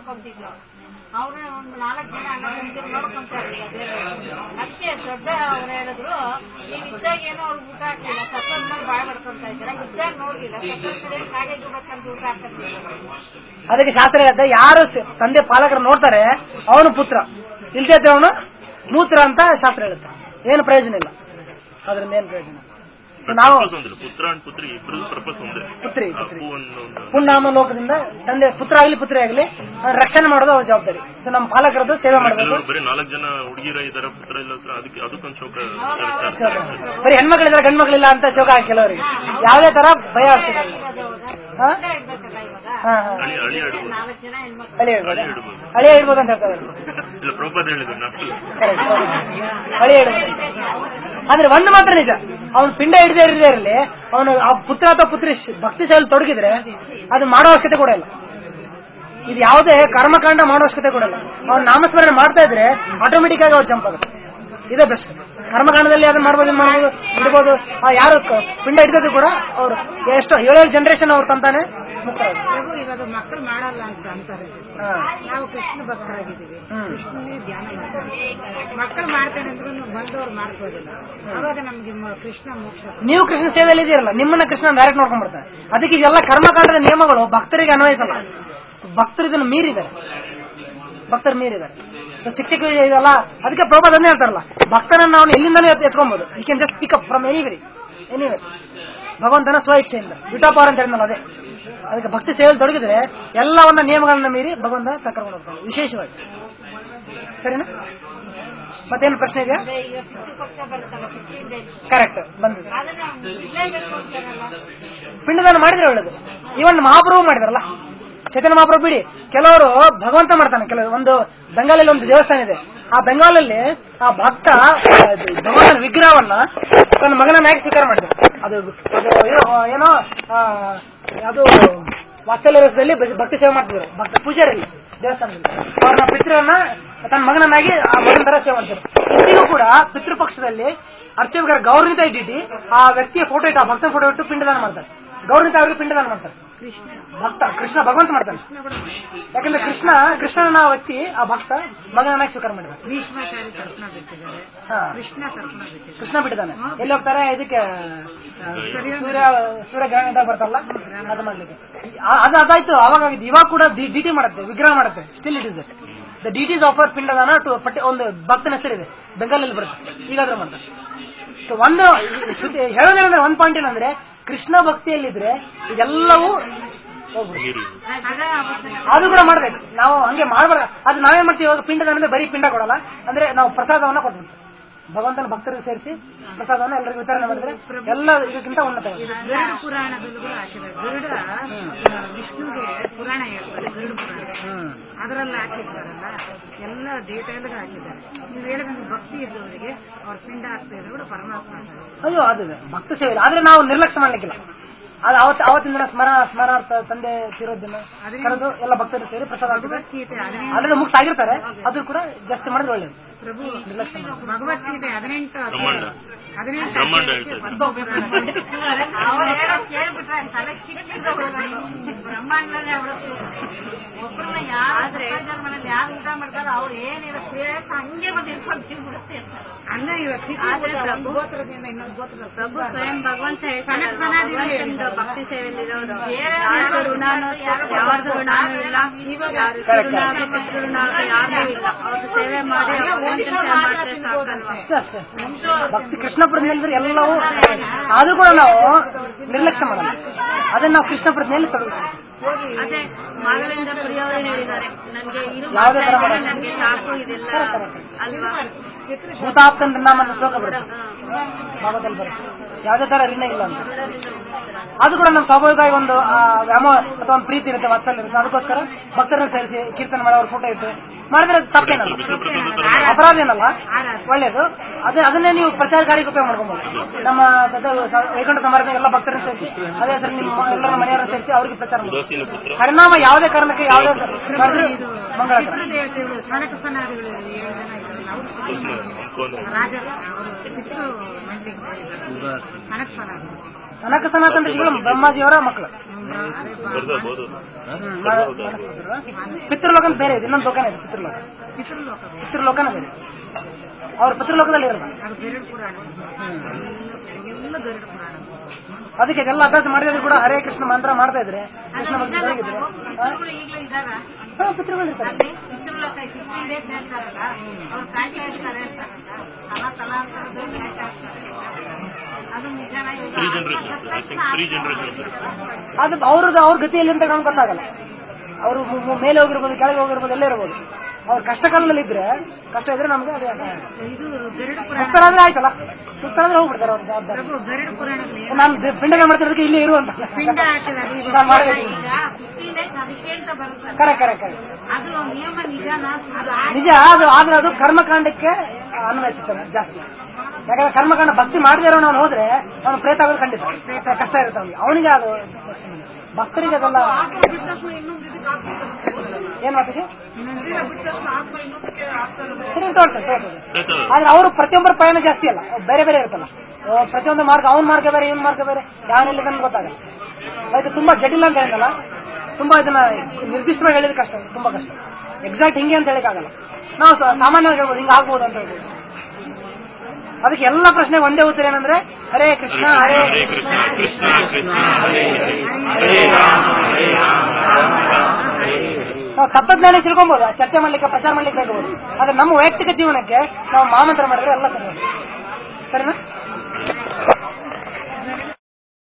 ನೋಡ್ಕೊಂತಿದ್ಲು ಅವ್ರೇ ಒಂದ್ ನಾಲ್ಕು ಜನ ಅಣ್ಣ ತಂದಿರು ನೋಡ್ಕೊಂತಾರೆ ಈಗ ಬೇರೆ ಅದಕ್ಕೆ ದೊಡ್ಡ ಅವ್ರು ಹೇಳಿದ್ರು ನೀವ್ ಇದ್ದಾಗ ಏನೋ ಅವ್ರು ಊಟ ಹಾಕ್ಲಿಲ್ಲ ಸತ್ತದ ಮೇಲೆ ಬಾಯ್ ಬಡ್ಕೊಂತ ಇದ್ದೀರಾ ಇದ್ದಾಗ ನೋಡ್ಲಿಲ್ಲ ಸತ್ತದ ಕಾಗೆ ಗಿಡಕ್ಕಂತ ಊಟ ಹಾಕ್ತಾರೆ ಅದಕ್ಕೆ ಶಾಸ್ತ್ರ ಹೇಳ್ದೆ ಯಾರು ಸ- ತಂದೆ ಪಾಲಕರು ನೋಡ್ತಾರೆ ಅವನು ಪುತ್ರ ಇಲ್ದೇ ಅವನು ಮೂತ್ರ ಅಂತ ಶಾಸ್ತ್ರ ಹೇಳುತ್ತೆ ಏನು ಪ್ರಯೋಜನ ಇಲ್ಲ ಅದರಿಂದ ಏನು ಪ್ರಯೋಜನ ಇಲ್ಲ. So ನಾವು ಪರ್ಪಸ್ ಒಂದಿಲ್ಲ ಪುತ್ರ ಅಂಡ್ ಪುತ್ರಿ ಇಬ್ರದ್ದು ಪರ್ಪಸ್ ಒಂದೇ ಪುತ್ರಿ ಆ ಪುತ್ರಿ ಹೂ ಅನ್ನೋ ಒಂದು ಪುಣ್ಯಾಮ ಲೋಕದಿಂದ ತಂದೆ ಪುತ್ರ ಆಗಲಿ ಪುತ್ರಿ ಆಗಲಿ ರಕ್ಷಣೆ ಮಾಡೋದು ಅವ್ರ ಜವಾಬ್ದಾರಿ ಸೊ ನಮ್ಮ ಪಾಲಕರದ್ದು ಸೇವೆ ಮಾಡಬೇಕು ಕೆಲವರು ಬರೀ ನಾಲ್ಕು ಜನ ಹುಡುಗಿರ ಇದಾರೆ ಪುತ್ರ ಇಲ್ಲ ಅಂದ್ರೆ ಅದಕ್ಕೆ ಅದಕ್ಕೊಂದು ಶೋಕ ಶೋಕ. ಬರೀ ಹೆಣ್ಮಕ್ಳಿದ್ರೆ ಗಂಡ್ ಮಕ್ಳಿಲ್ಲ ಅಂತ ಶೋಕ ಹಾಕಿ ಕೆಲವರಿಗೆ ಯಾವುದೇ ತರ ಭಯ ಆಗ್ತದೆ ಹಾ? ಇರ್ಬೇಕಲ್ಲ ಇವಾಗ ಹಾ, ಹಾ. ಅಳಿ ಅಳಿ ಆಡ್ಬೋದು ನಾಲ್ಕು ಜನ ಹೆಣ್ಮಕ್ಳು ಹಳಿ ಅಳಿ ಹೇಳ್ಬೋದು ಆಡ್ಬೋದು ಹಳಿ ಹೇಳ್ಬೋದು ಅಂತ ಹೇಳ್ತಾರೆ ಇಲ್ಲ ಪ್ರಭಾದ ಹೇಳಿದ್ರು ನಾಲ್ಕು Correct. ಹಳಿ ಹೇಳ್ಬೋದು ಆದ್ರೆ ಒಂದು ಮಾತ್ರ ನಿಜ ಅವನು ಪಿಂಡ ಹಿಡದೇ ಇರದೇ ಇರಲಿ ಅವನು ಆ ಪುತ್ರ ಅಥವಾ ಪುತ್ರಿ ಶ್- ಭಕ್ತಿ ಸೇವೆಯಲ್ಲಿ ತೊಡಗಿದ್ರೆ ಅದು ಮಾಡೋ ಅವಶ್ಯಕತೆ ಕೂಡ ಇಲ್ಲ ಇದು ಯಾವುದೇ ಕರ್ಮಕಾಂಡ ಮಾಡೋ ಅವಶ್ಯಕತೆ ಕೂಡ ಇಲ್ಲ ಅವ್ನು ನಾಮಸ್ಮರಣೆ ಮಾಡ್ತಾ ಇದ್ರೆ ಆಟೋಮೆಟಿಕ್ ಆಗಿ ಅವ್ರು ಜಂಪ್ ಆಗುತ್ತೆ ಇದೇ ಬೆಸ್ಟ್ ಕರ್ಮಕಾಂಡದಲ್ಲಿ ಅದನ್ನ ಮಾಡ್ಬೋದು ಇದ್ ಮಾಡ್ಬೋದು ಇಡ್ಬೋದು ಆ ಯಾರು ಕ- ಪಿಂಡ ಹಿಡಿದದ್ದು ಕೂಡ ಅವರು ಎಷ್ಟೋ ಏಳೇಳು ಜನರೇಷನ್ ಅವ್ರು ತಂತಾನೆ ಮುಕ್ತರಾದ್ರು. ಪ್ರಭು ಇವಾಗ ಮಕ್ಕಳು ಮಾಡಲ್ಲ ಅಂತ ಅಂತಾರೆ ಹಾ. ನಾವು ಕೃಷ್ಣ ಭಕ್ತರಾಗಿದ್ದೀವಿ ಹ್ಮ್. ಕೃಷ್ಣನೇ ಧ್ಯಾನ ಮಾಡ್ತೀವಿ ಮಕ್ಕಳು ಮಾಡ್ತಾರೆ ಅಂದ್ರೂ ಬಂದವ್ರು ಮಾಡ್ಬೋದಿಲ್ಲ ಅವಾಗ ನಮ್ಗೆ ಮ- ಕೃಷ್ಣ ಮುಖ್ಯ ನೀವು ಕೃಷ್ಣ ಸೇವೆಯಲ್ಲಿ ಇದೆಯಲ್ಲ ನಿಮ್ಮನ್ನ ಕೃಷ್ಣ ಡೈರೆಕ್ಟ್ ನೋಡ್ಕೊಂಡ್ ಬರ್ತಾನೆ ಅದಕ್ಕೆ ಇದೆಲ್ಲ ಕರ್ಮಕಾಂಡದ ನಿಯಮಗಳು ಭಕ್ತರಿಗೆ ಅನ್ವಯಿಸಲ್ಲ ಭಕ್ತರು ಇದನ್ನು ಮೀರಿದ್ದಾರೆ ಭಕ್ತರು ಮೀರಿದ್ದಾರೆ ಸೊ ಚಿಕ್ಕ ಚಿಕ್ಕ ಇದೆಲ್ಲ ಅದಕ್ಕೆ ಪ್ರಭಾದ ಅದನ್ನೇ ಹೇಳ್ತಾರಲ್ಲ ಭಕ್ತರನ್ನ ಅವನು ಎಲ್ಲಿಂದಲೂ ಎತ್- ಎತ್ಕೊಬಹುದು you can just pick up from anywhere anyway ಭಗವಂತನ ಸ್ವ ಇಚ್ಛೆಯಿಂದ ವಿಟಾಪಾರ ಅಂತ ಹೇಳಿದ್ನಲ್ಲ ಅದೇ ಅದಕ್ಕೆ ಭಕ್ತಿ ಸೇವೆಯಲ್ಲಿ ತೊಡಗಿದ್ರೆ ಎಲ್ಲವನ್ನ ನಿಯಮಗಳನ್ನ ಮೀರಿ ಭಗವಂತ ಕರ್ಕೊಂಡು ಹೋಗ್ತಾನೆ ವಿಶೇಷವಾಗಿ ಸರಿನಾ ಮತ್ತೇನು ಪ್ರಶ್ನೆ ಇದೆಯಾ ಅದೇ ಈಗ ಪಿತೃಪಕ್ಷ ಬರ್ತಲ್ಲ ಫಿಫ್ಟೀನ್ ಡೇಸ್ ಕರೆಕ್ಟ್ ಬಂದಿದೆ ಅದನ್ನ ಇಲ್ಲೇಬೇಕು ಅಂತಾರಲ್ಲ ಪಿಂಡದಾನ ಮಾಡಿದ್ರೆ ಒಳ್ಳೇದು ಇವನ್ ಮಹಾಪ್ರಭು ಮಾಡಿದಾರಲ್ಲ ಚೈತನ್ಯ ಮಹಾಪ್ರಭು ಬಿಡಿ ಕೆಲವರು ಭಗವಂತ ಮಾಡ್ತಾನೆ ಕೆಲವರು ಒಂದು ಬೆಂಗಾಲಲ್ಲಿ ಒಂದು ದೇವಸ್ಥಾನ ಇದೆ ಆ ಬೆಂಗಾಲಲ್ಲಿ ಆ ಭಕ್ತ ಆ, ಇದು ಭಗವಂತನ ವಿಗ್ರಹವನ್ನ ತನ್ನ ಮಗನನ್ನಾಗಿ ಸ್ವೀಕಾರ ಮಾಡಿದ ಅದು ಅದು ಏನೋ- ಏನೋ ಆ, ಅದು ವಾತ್ಸಲ್ಯ ರಸದಲ್ಲಿ ಭ- ಭಕ್ತಿ ಸೇವೆ ಮಾಡ್ತಿದ್ರು ಭಕ್ತ ಪೂಜಾರಲ್ಲಿ ದೇವಸ್ಥಾನದಲ್ಲಿ ಅವ್ರನ್ನ ಪಿತೃವನ್ನ ತನ್ನ ಮಗನನ್ನಾಗಿ ಆ ಮಗನ ತರ ಸೇವೆ ಮಾಡ್ತಾರೆ ಇಂದಿಗೂ ಕೂಡ ಪಿತೃಪಕ್ಷದಲ್ಲಿ ಅರ್ಚಕರ ಗೌರವಿತ ಇಟ್ಟಿಟ್ಟು ಆ ವ್ಯಕ್ತಿಯ ಫೋಟೋ ಇಟ್ಟು ಆ ಭಕ್ತನ ಫೋಟೋ ಇಟ್ಟು ಪಿಂಡದಾನ ಮಾಡ್ತಾರೆ ಗೌರವಿತ ಅವರಿಗೆ ಪಿಂಡದಾನ ಮಾಡ್ತಾರೆ ಭಕ್ತ ಕೃಷ್ಣ ಭಗವಂತ ಮಾಡ್ತಾನೆ ಯಾಕಂದ್ರೆ ಕೃಷ್ಣ ಕೃಷ್ಣನ ವ್ಯಕ್ತಿ ಆ ಭಕ್ತ ಮಗನನ್ನಾಗಿ ಸ್ವೀಕಾರ ಮಾಡಿದ್ದಾರೆ ಭೀಷ್ಮಾಚಾರ್ಯ ತರ್ಪಣ ಬಿಟ್ಟಿದ್ದಾರೆ ಹಾ. ಕೃಷ್ಣ ತರ್ಪಣ ಬಿಟ್ಟಿದ್ದಾರೆ ಕೃಷ್ಣ ಬಿಟ್ಟಿದ್ದಾನೆ ಎಲ್ಲಿ ಹೋಗ್ತಾರೆ ಇದಕ್ಕೆ ಆ, ಸೂರ್ಯ ಸೂರ್ಯಗ್ರಹಣ ಅಂತ ಬರ್ತಲ್ಲ ಅದು ಮಾಡ್ಲಿಕ್ಕೆ ಆ- ಅದು ಅದಾಯ್ತು ಅವಾಗ ಆಗಿದ್ದು. ಇವಾಗ ಕೂಡ ಡಿ ಟಿ ಮಾಡುತ್ತೆ ವಿಗ್ರಹ ಮಾಡುತ್ತೆ still it is that the deities offer pindadana to ಪಟ್ಟಿ ಒಂದು ಭಕ್ತನ ಹೆಸರಿದೆ ಬೆಂಗಾಲಲ್ಲಿ ಬರುತ್ತೆ ಈಗಾದ್ರೂ ಮಾಡ್ತಾರೆ ಸೊ ಒಂದು ಶ್ರುತಿ- ಹೇಳೋದೇನಂದ್ರೆ ಒಂದ್ ಪಾಯಿಂಟ್ ಏನಂದ್ರೆ ಕೃಷ್ಣ ಭಕ್ತಿಯಲ್ಲಿದ್ರೆ ಇದೆಲ್ಲವೂ ಹೋಗ್ಬಿಡುತ್ತೆ ನೀರು ಅದು ಕೂಡ ಮಾಡ್ಬೇಕು ನಾವು ಹಂಗೆ ಮಾಡಬೇಡ ಅದು ನಾವೇನ್ ಮಾಡ್ತೀವಿ ಇವಾಗ ಪಿಂಡದಾನ ಅಂದ್ರೆ ಬರೀ ಪಿಂಡ ಕೊಡಲ್ಲ ಅಂದ್ರೆ ನಾವು ಪ್ರಸಾದವನ್ನ ಕೊಟ್ಬಿಡ್ತೀವಿ ಭಗವಂತನ ಭಕ್ತರಿಗೆ ಸೇರಿಸಿ ಪ್ರಸಾದವನ್ನ ಎಲ್ಲರಿಗೂ ವಿತರಣೆ ಮಾಡಿದ್ರೆ ಎಲ್ಲ ಇದಕ್ಕಿಂತ ಉನ್ನತ ಗರುಡ ಪುರಾಣದಲ್ಲೂ ಕೂಡ ಹಾಕಿದ್ದಾರೆ ಗರುಡ ಆ, ವಿಷ್ಣುಗೆ ಪುರಾಣ ಹೇಳ್ತಾರೆ ಗರುಡ ಪುರಾಣ ಹ್ಮ್ ಅದರಲ್ಲಿ ಹಾಕಿದ್ದಾರಲ್ಲ ಎಲ್ಲ ಡೇಟೈಲ್ಗೆ ಹಾಕಿದ್ದಾರೆ ನೀವು ಹೇಳಿದಂಗೆ ಭಕ್ತಿ ಇದ್ದವರಿಗೆ ಅವ್ರ ಪಿಂಡ ಆಗ್ತಾ ಇದ್ರೆ ಕೂಡ ಪರಮಾತ್ಮ ಆಗ್ತಾರೆ. ಅಯ್ಯೋ ಅದು ಇದೆ. ಭಕ್ತ ಸೇವೆ ಇದೆ. ಆದ್ರೆ ನಾವು ನಿರ್ಲಕ್ಷ್ಯ ಮಾಡ್ಲಿಕ್ಕಿಲ್ಲ ಅದು ಅವತ್ತು ಅವತ್ತಿನ ದಿನ ಸ್ಮರ ಸ್ಮರಣಾರ್ಥ ತಂದೆ ತಿರೋದ್ ದಿನ ಕರೆದು ಎಲ್ಲ ಭಕ್ತರು ಸೇರಿ ಪ್ರಸಾದ ಹಾಕಿದ್ರೆ ಭಗವದ್ಗೀತೆ ಹದಿನೆಂಟು ಆಲ್ರೆಡಿ ಮುಕ್ತ ಆಗಿರ್ತಾರೆ ಅದು ಕೂಡ ಜಾಸ್ತಿ ಮಾಡಿದ್ರೆ ಒಳ್ಳೇದು ಪ್ರಭು ನಿರ್ಲಕ್ಷ್ಯ ಮಾಡಿ ಭಗವದ್ಗೀತೆ ಹದಿನೆಂಟು ಬ್ರಹ್ಮಾಂಡ ಹದಿನೆಂಟು ಬ್ರಹ್ಮಾಂಡ ಹೇಳ್ತಾರೆ ಅವ್ರು ಹೇಳೋದ್ ಕೇಳ್ಬಿಟ್ರೆ ತಲೆ ಚಿಕ್ಕಿದ್ದವ್ರು ಬ್ರಹ್ಮಾಂಡನೇ ಆಗ್ಬಿಡುತ್ತೆ ಒಬ್ಬರನ್ನ ಯಾರು ಮನೇಲಿ ಯಾರು ಊಟ ಮಾಡ್ತಾರೋ ಅವ್ರು ಏನಿರುತ್ತೆ ಹಂಗೆ ಬಂದು ಇಟ್ಕೊಂಡು ತಿನ್ಬಿಡುತ್ತೆ ಅಂತಾರೆ. ಅನ್ನ ಇವತ್ತು ಆದ್ರೆ ಪ್ರಭು ಗೋತ್ರದಿಂದ ಇನ್ನೊಂದು ಗೋತ್ರ ಪ್ರಭು ಸ್ವಯಂ ಭಗವಂತ ಭಗವಂತನಿಂದ ಭಕ್ತಿ ಸೇವೆಯಲ್ಲಿರೋರು ಯಾರ್ದು ಋಣನೂ ಯಾರ್ದು ಋಣನೂ ಇಲ್ಲ ಇವಾಗ Correct. ಋಣಾಗ ಪಿತೃಋಣಾಗ ಯಾರ್ದು ಇಲ್ಲ ಅವ್ರು ಸೇವೆ ಮಾಡಿ ಆ ಭಗವಂತನ ಸೇವೆ ಮಾಡಿದ್ರೆ ಸಾಕಲ್ವಾ ಅಷ್ಟೇ ಅಷ್ಟೇ ಭಕ್ತಿ ಕೃಷ್ಣಪುರದಲ್ಲಿ ಎಲ್ಲವೂ ಅದು ಕೂಡ ನಾವು ನಿರ್ಲಕ್ಷ್ಯ ಮಾಡಲ್ಲ ಅದನ್ನ ನಾವು ಕೃಷ್ಣಪುರದಲ್ಲಿ ತೊಡಗಿಸ್ತೀವಿ ಅದೇ ಮಾಧವೇಂದ್ರ ಪ್ರಿಯವರು ಹೇಳಿದ್ದಾರೆ ನನ್ಗೆ ಇರು ಯಾವುದೇ ತರ ಮಾಡಲ್ಲ. ನನ್ಗೆ ಸಾಕು ಇದೆಲ್ಲ ಅಲ್ವಾ ಭೂತಾಪ್ತನ ನಾಮ ಶ್ಲೋಕ ಬರುತ್ತೆ ಭಾಗದಲ್ಲಿ ಬರುತ್ತೆ ಯಾವುದೇ ತರ ಋಣ ಇಲ್ಲ ಅಂತ ಅದು ಕೂಡ ನಮ್ಮ ಸ್ವಾಭಾವಿಕವಾಗಿ ಒಂದು ಆ, ವ್ಯಾಮೋಹ ಅಥವಾ ಒಂದು ಪ್ರೀತಿ ಇರುತ್ತೆ ವಾತ್ಸಲ್ಯ ಇರುತ್ತೆ ಅದಕ್ಕೋಸ್ಕರ ಭಕ್ತರನ್ನ ಸೇರಿಸಿ ಕೀರ್ತನೆ ಮಾಡೋರ ಫೋಟೋ ಇಟ್ಟು ಮಾಡಿದ್ರೆ ಅದು ತಪ್ಪೇನಲ್ಲ ವಿಷ್ಣು ಪ್ರಸಾದ ತರ ಅಪರಾಧ ಏನಲ್ಲ ಒಳ್ಳೇದು ಅದೇ ಅದನ್ನೇ ನೀವು ಪ್ರಚಾರ ಕಾರ್ಯಕ್ಕೆ ಉಪಯೋಗ ಮಾಡ್ಕೊಬೋದು ನಮ್ಮ ದೊಡ್ಡ ಸ- ವೈಕುಂಠ ಸಮಾರಂಭ ಎಲ್ಲ ಭಕ್ತರನ್ನ ಸೇರಿಸಿ ಅದೇ ಹೆಸರು ನಿಮ್ಮ ಎಲ್ಲರ ಮನೆಯವರನ್ನ ಸೇರಿಸಿ ಅವರಿಗೆ ಪ್ರಚಾರ ಮಾಡಿ ಉದಾಸೀನ ಪುತ್ರ ಪರಿಣಾಮ ಯಾವುದೇ ಕಾರಣಕ್ಕೆ ಯಾವುದೇ ಮಾಡಿದ್ರೆ ಮಂಗಳಕರ ದೇವತೆಗಳು ಸನಕ ಸನಾದಿಗಳು ಏಳು ಜನ ಇದ್ದಾರಲ್ಲ ಅವರು ಉದಾಸೀನ ಅಂಕೋನು ರಾಜ ಅವರು ಪಿತೃ ಮಂಡಳಿಗೆ ಸನಕ ಸನಾದಿ ಸನಕ ಸನಾತನ ಋಷಿಗಳು ಬ್ರಹ್ಮಾಜಿಯವರ ಮಕ್ಕಳು ಬರ್ಬೋದು ಹ್ಮ್, ಮಾಡ- ಪಿತೃಲೋಕ ಅಂತ ಬೇರೆ ಇದೆ ಇನ್ನೊಂದು ಲೋಕನೇ ಇದೆ ಪಿತೃಲೋಕ ಪಿತೃಲೋಕ ಬೇರೆ. ಪಿತೃಲೋಕನೇ ಬೇರೆ ಅವ್ರ ಪಿತೃಲೋಕದಲ್ಲಿ ಇರೋದು ಅದು ಗರುಡ ಪುರಾಣ ಎಲ್ಲ ಗರುಡ ಪುರಾಣ ಅದಕ್ಕೆ ಎಲ್ಲ ಅಭ್ಯಾಸ ಮಾಡಿದ್ರು ಕೂಡ ಹರೇ ಕೃಷ್ಣ ಮಂತ್ರ ಮಾಡ್ತಾ ಇದ್ರೆ ಕೃಷ್ಣ ಮಂತ್ರ ಬೆಳಗಿದ್ರೆ ಪಿತೃಗಳು ಈಗಲೂ ಇದಾರ ಪಿತೃಗಳು ಇರ್ತಾರೆ ಅಲ್ಲಿ ಪಿತೃಲೋಕ ಫಿಫ್ಟೀನ್ ಡೇಸ್ ಹೇಳ್ತಾರಲ್ಲ ಅವ್ರು ಕಾಯ್ತಾ ಇರ್ತಾರೆ ಅಂತಾರಲ್ಲ ತಲಾ ತಲಾಂತರದ್ದು ಕಾಯ್ತಾ ಇರ್ತಾರೆ ಅದು ನಿಜಾನ three generation I think three generation ಅದು ಅವ್ರದ್ದು ಅವ್ರ ಗತಿಯಲ್ಲಿ ಅಂತ ನಮ್ಗೆ ಗೊತ್ತಾಗಲ್ಲ ಅವರು ಮೇಲೆ ಹೋಗಿರ್ಬೋದು ಕೆಳಗೆ ಹೋಗಿರ್ಬೋದು ಎಲ್ಲೇ ಇರ್ಬೋದು ಅವ್ರ ಕಷ್ಟ ಕಾಲದಲ್ಲಿ ಇದ್ರೆ ಕಷ್ಟ ಇದ್ರೆ ನಮ್ಗೆ ಅದೇ ಇದು ಗರುಡ ಪುರಾಣ ಮುಕ್ತರಾದ್ರೆ ಆಯ್ತಲ್ಲ ಮುಕ್ತರಾದ್ರೆ ಹೋಗ್ಬಿಡ್ತಾರೆ ಅವ್ರ ಜವಾಬ್ದಾರಿ ಪ್ರಭು ಗರುಡ ಪುರಾಣದಲ್ಲಿ ನಾನು ಪಿಂಡನೆ ಮಾಡ್ತಿರೋದಕ್ಕೆ ಇಲ್ಲಿ ಇರುವಂತ ಪಿಂಡ ಹಾಕಿದಾಗ ಈಗ ನಾನ್ ಮಾಡ್ಬೇಕು. ಈಗ ಫಿಫ್ಟೀನ್ ಡೇಸ್ ಅದಕ್ಕೆ ಅಂತ ಬರುತ್ತೆ ಕರೆಕ್ಟ್ ಕರೆಕ್ಟ್ ಕರೆಕ್ಟ್ ಅದು ನಿಯಮ ನಿಜಾನ ಅದು ನಿಜ ಅದು ಆದ್ರೆ ಅದು ಕರ್ಮಕಾಂಡಕ್ಕೆ ಅನ್ವಯಿಸುತ್ತೆ ಜಾಸ್ತಿ ಯಾಕಂದ್ರೆ ಕರ್ಮಕಾಂಡ ಭಕ್ತಿ ಮಾಡದೇ ಇರೋ ನಾವು ಹೋದ್ರೆ ಅವನು ಪ್ರೇತ ಆಗೋದು ಖಂಡಿತ ಪ್ರೇತ ಕಷ್ಟ ಇರುತ್ತೆ ಅವನಿಗೆ ಅವನಿಗೆ ಅದು ಭಕ್ತರಿಗೆ ಅದೆಲ್ಲ ಏನ್ ಮಾತಿಗೆ ಸರಿ ತೋರ್ತದೆ ತೋರ್ತದೆ ಆದ್ರೆ ಅವರು ಪ್ರತಿಯೊಬ್ಬರ ಪಯಣ ಜಾಸ್ತಿ ಅಲ್ಲ ಅವ್ರು ಬೇರೆ ಬೇರೆ ಇರುತ್ತಲ್ಲ ಅವ್ರು ಪ್ರತಿಯೊಂದು ಮಾರ್ಗ ಅವನ ಮಾರ್ಗ ಬೇರೆ ಇವನ್ ಮಾರ್ಗ ಬೇರೆ ಯಾವನೆಲ್ಲಿ ನಮ್ಗೆ ಗೊತ್ತಾಗಲ್ಲ ಅದಕ್ಕೆ ತುಂಬಾ ಜಟಿಲ ಅಂತ ಹೇಳಿದಲ್ಲ ತುಂಬಾ ಇದನ್ನ ನಿರ್ದಿಷ್ಟವಾಗಿ ಹೇಳಿದ ಕಷ್ಟ ತುಂಬಾ ಕಷ್ಟ ಎಕ್ಸಾಕ್ಟ್ ಹಿಂಗೆ ಅಂತ ಹೇಳಕ್ಕಾಗಲ್ಲ ನಾವು ಸ- ಸಾಮಾನ್ಯವಾಗಿ ಹೇಳ್ಬೋದು ಹಿಂಗೆ ಆಗ್ಬೋದು ಅಂತ ಹೇಳ್ಬೋದು ಅದಕ್ಕೆ ಎಲ್ಲ ಪ್ರಶ್ನೆಗೆ ಒಂದೇ ಉತ್ತರ ಏನಂದ್ರೆ ಹರೇ ಕೃಷ್ಣ ಹರೇ ಹರೇ ಕೃಷ್ಣ ಕೃಷ್ಣ ಕೃಷ್ಣ ಹರೇ ಹರೇ ಹರೇ ರಾಮ ಹರೇ ರಾಮ ರಾಮ ರಾಮ ಹರೇ ಹರೇ ನಾವು ತತ್ವಜ್ಞಾನ ತಿಳ್ಕೊಬಹುದು ಚರ್ಚೆ ಮಾಡ್ಲಿಕ್ಕೆ ಪ್ರಚಾರ ಮಾಡ್ಲಿಕ್ಕೆ ಆಗ್ಬೋದು ಆದ್ರೆ ನಮ್ಮ ವೈಯಕ್ತಿಕ ಜೀವನಕ್ಕೆ ನಾವು ಮಾಮಂತ್ರ ಮಾಡಿದ್ರೆ ಎಲ್ಲ ಸರಿ ಸರಿನಾ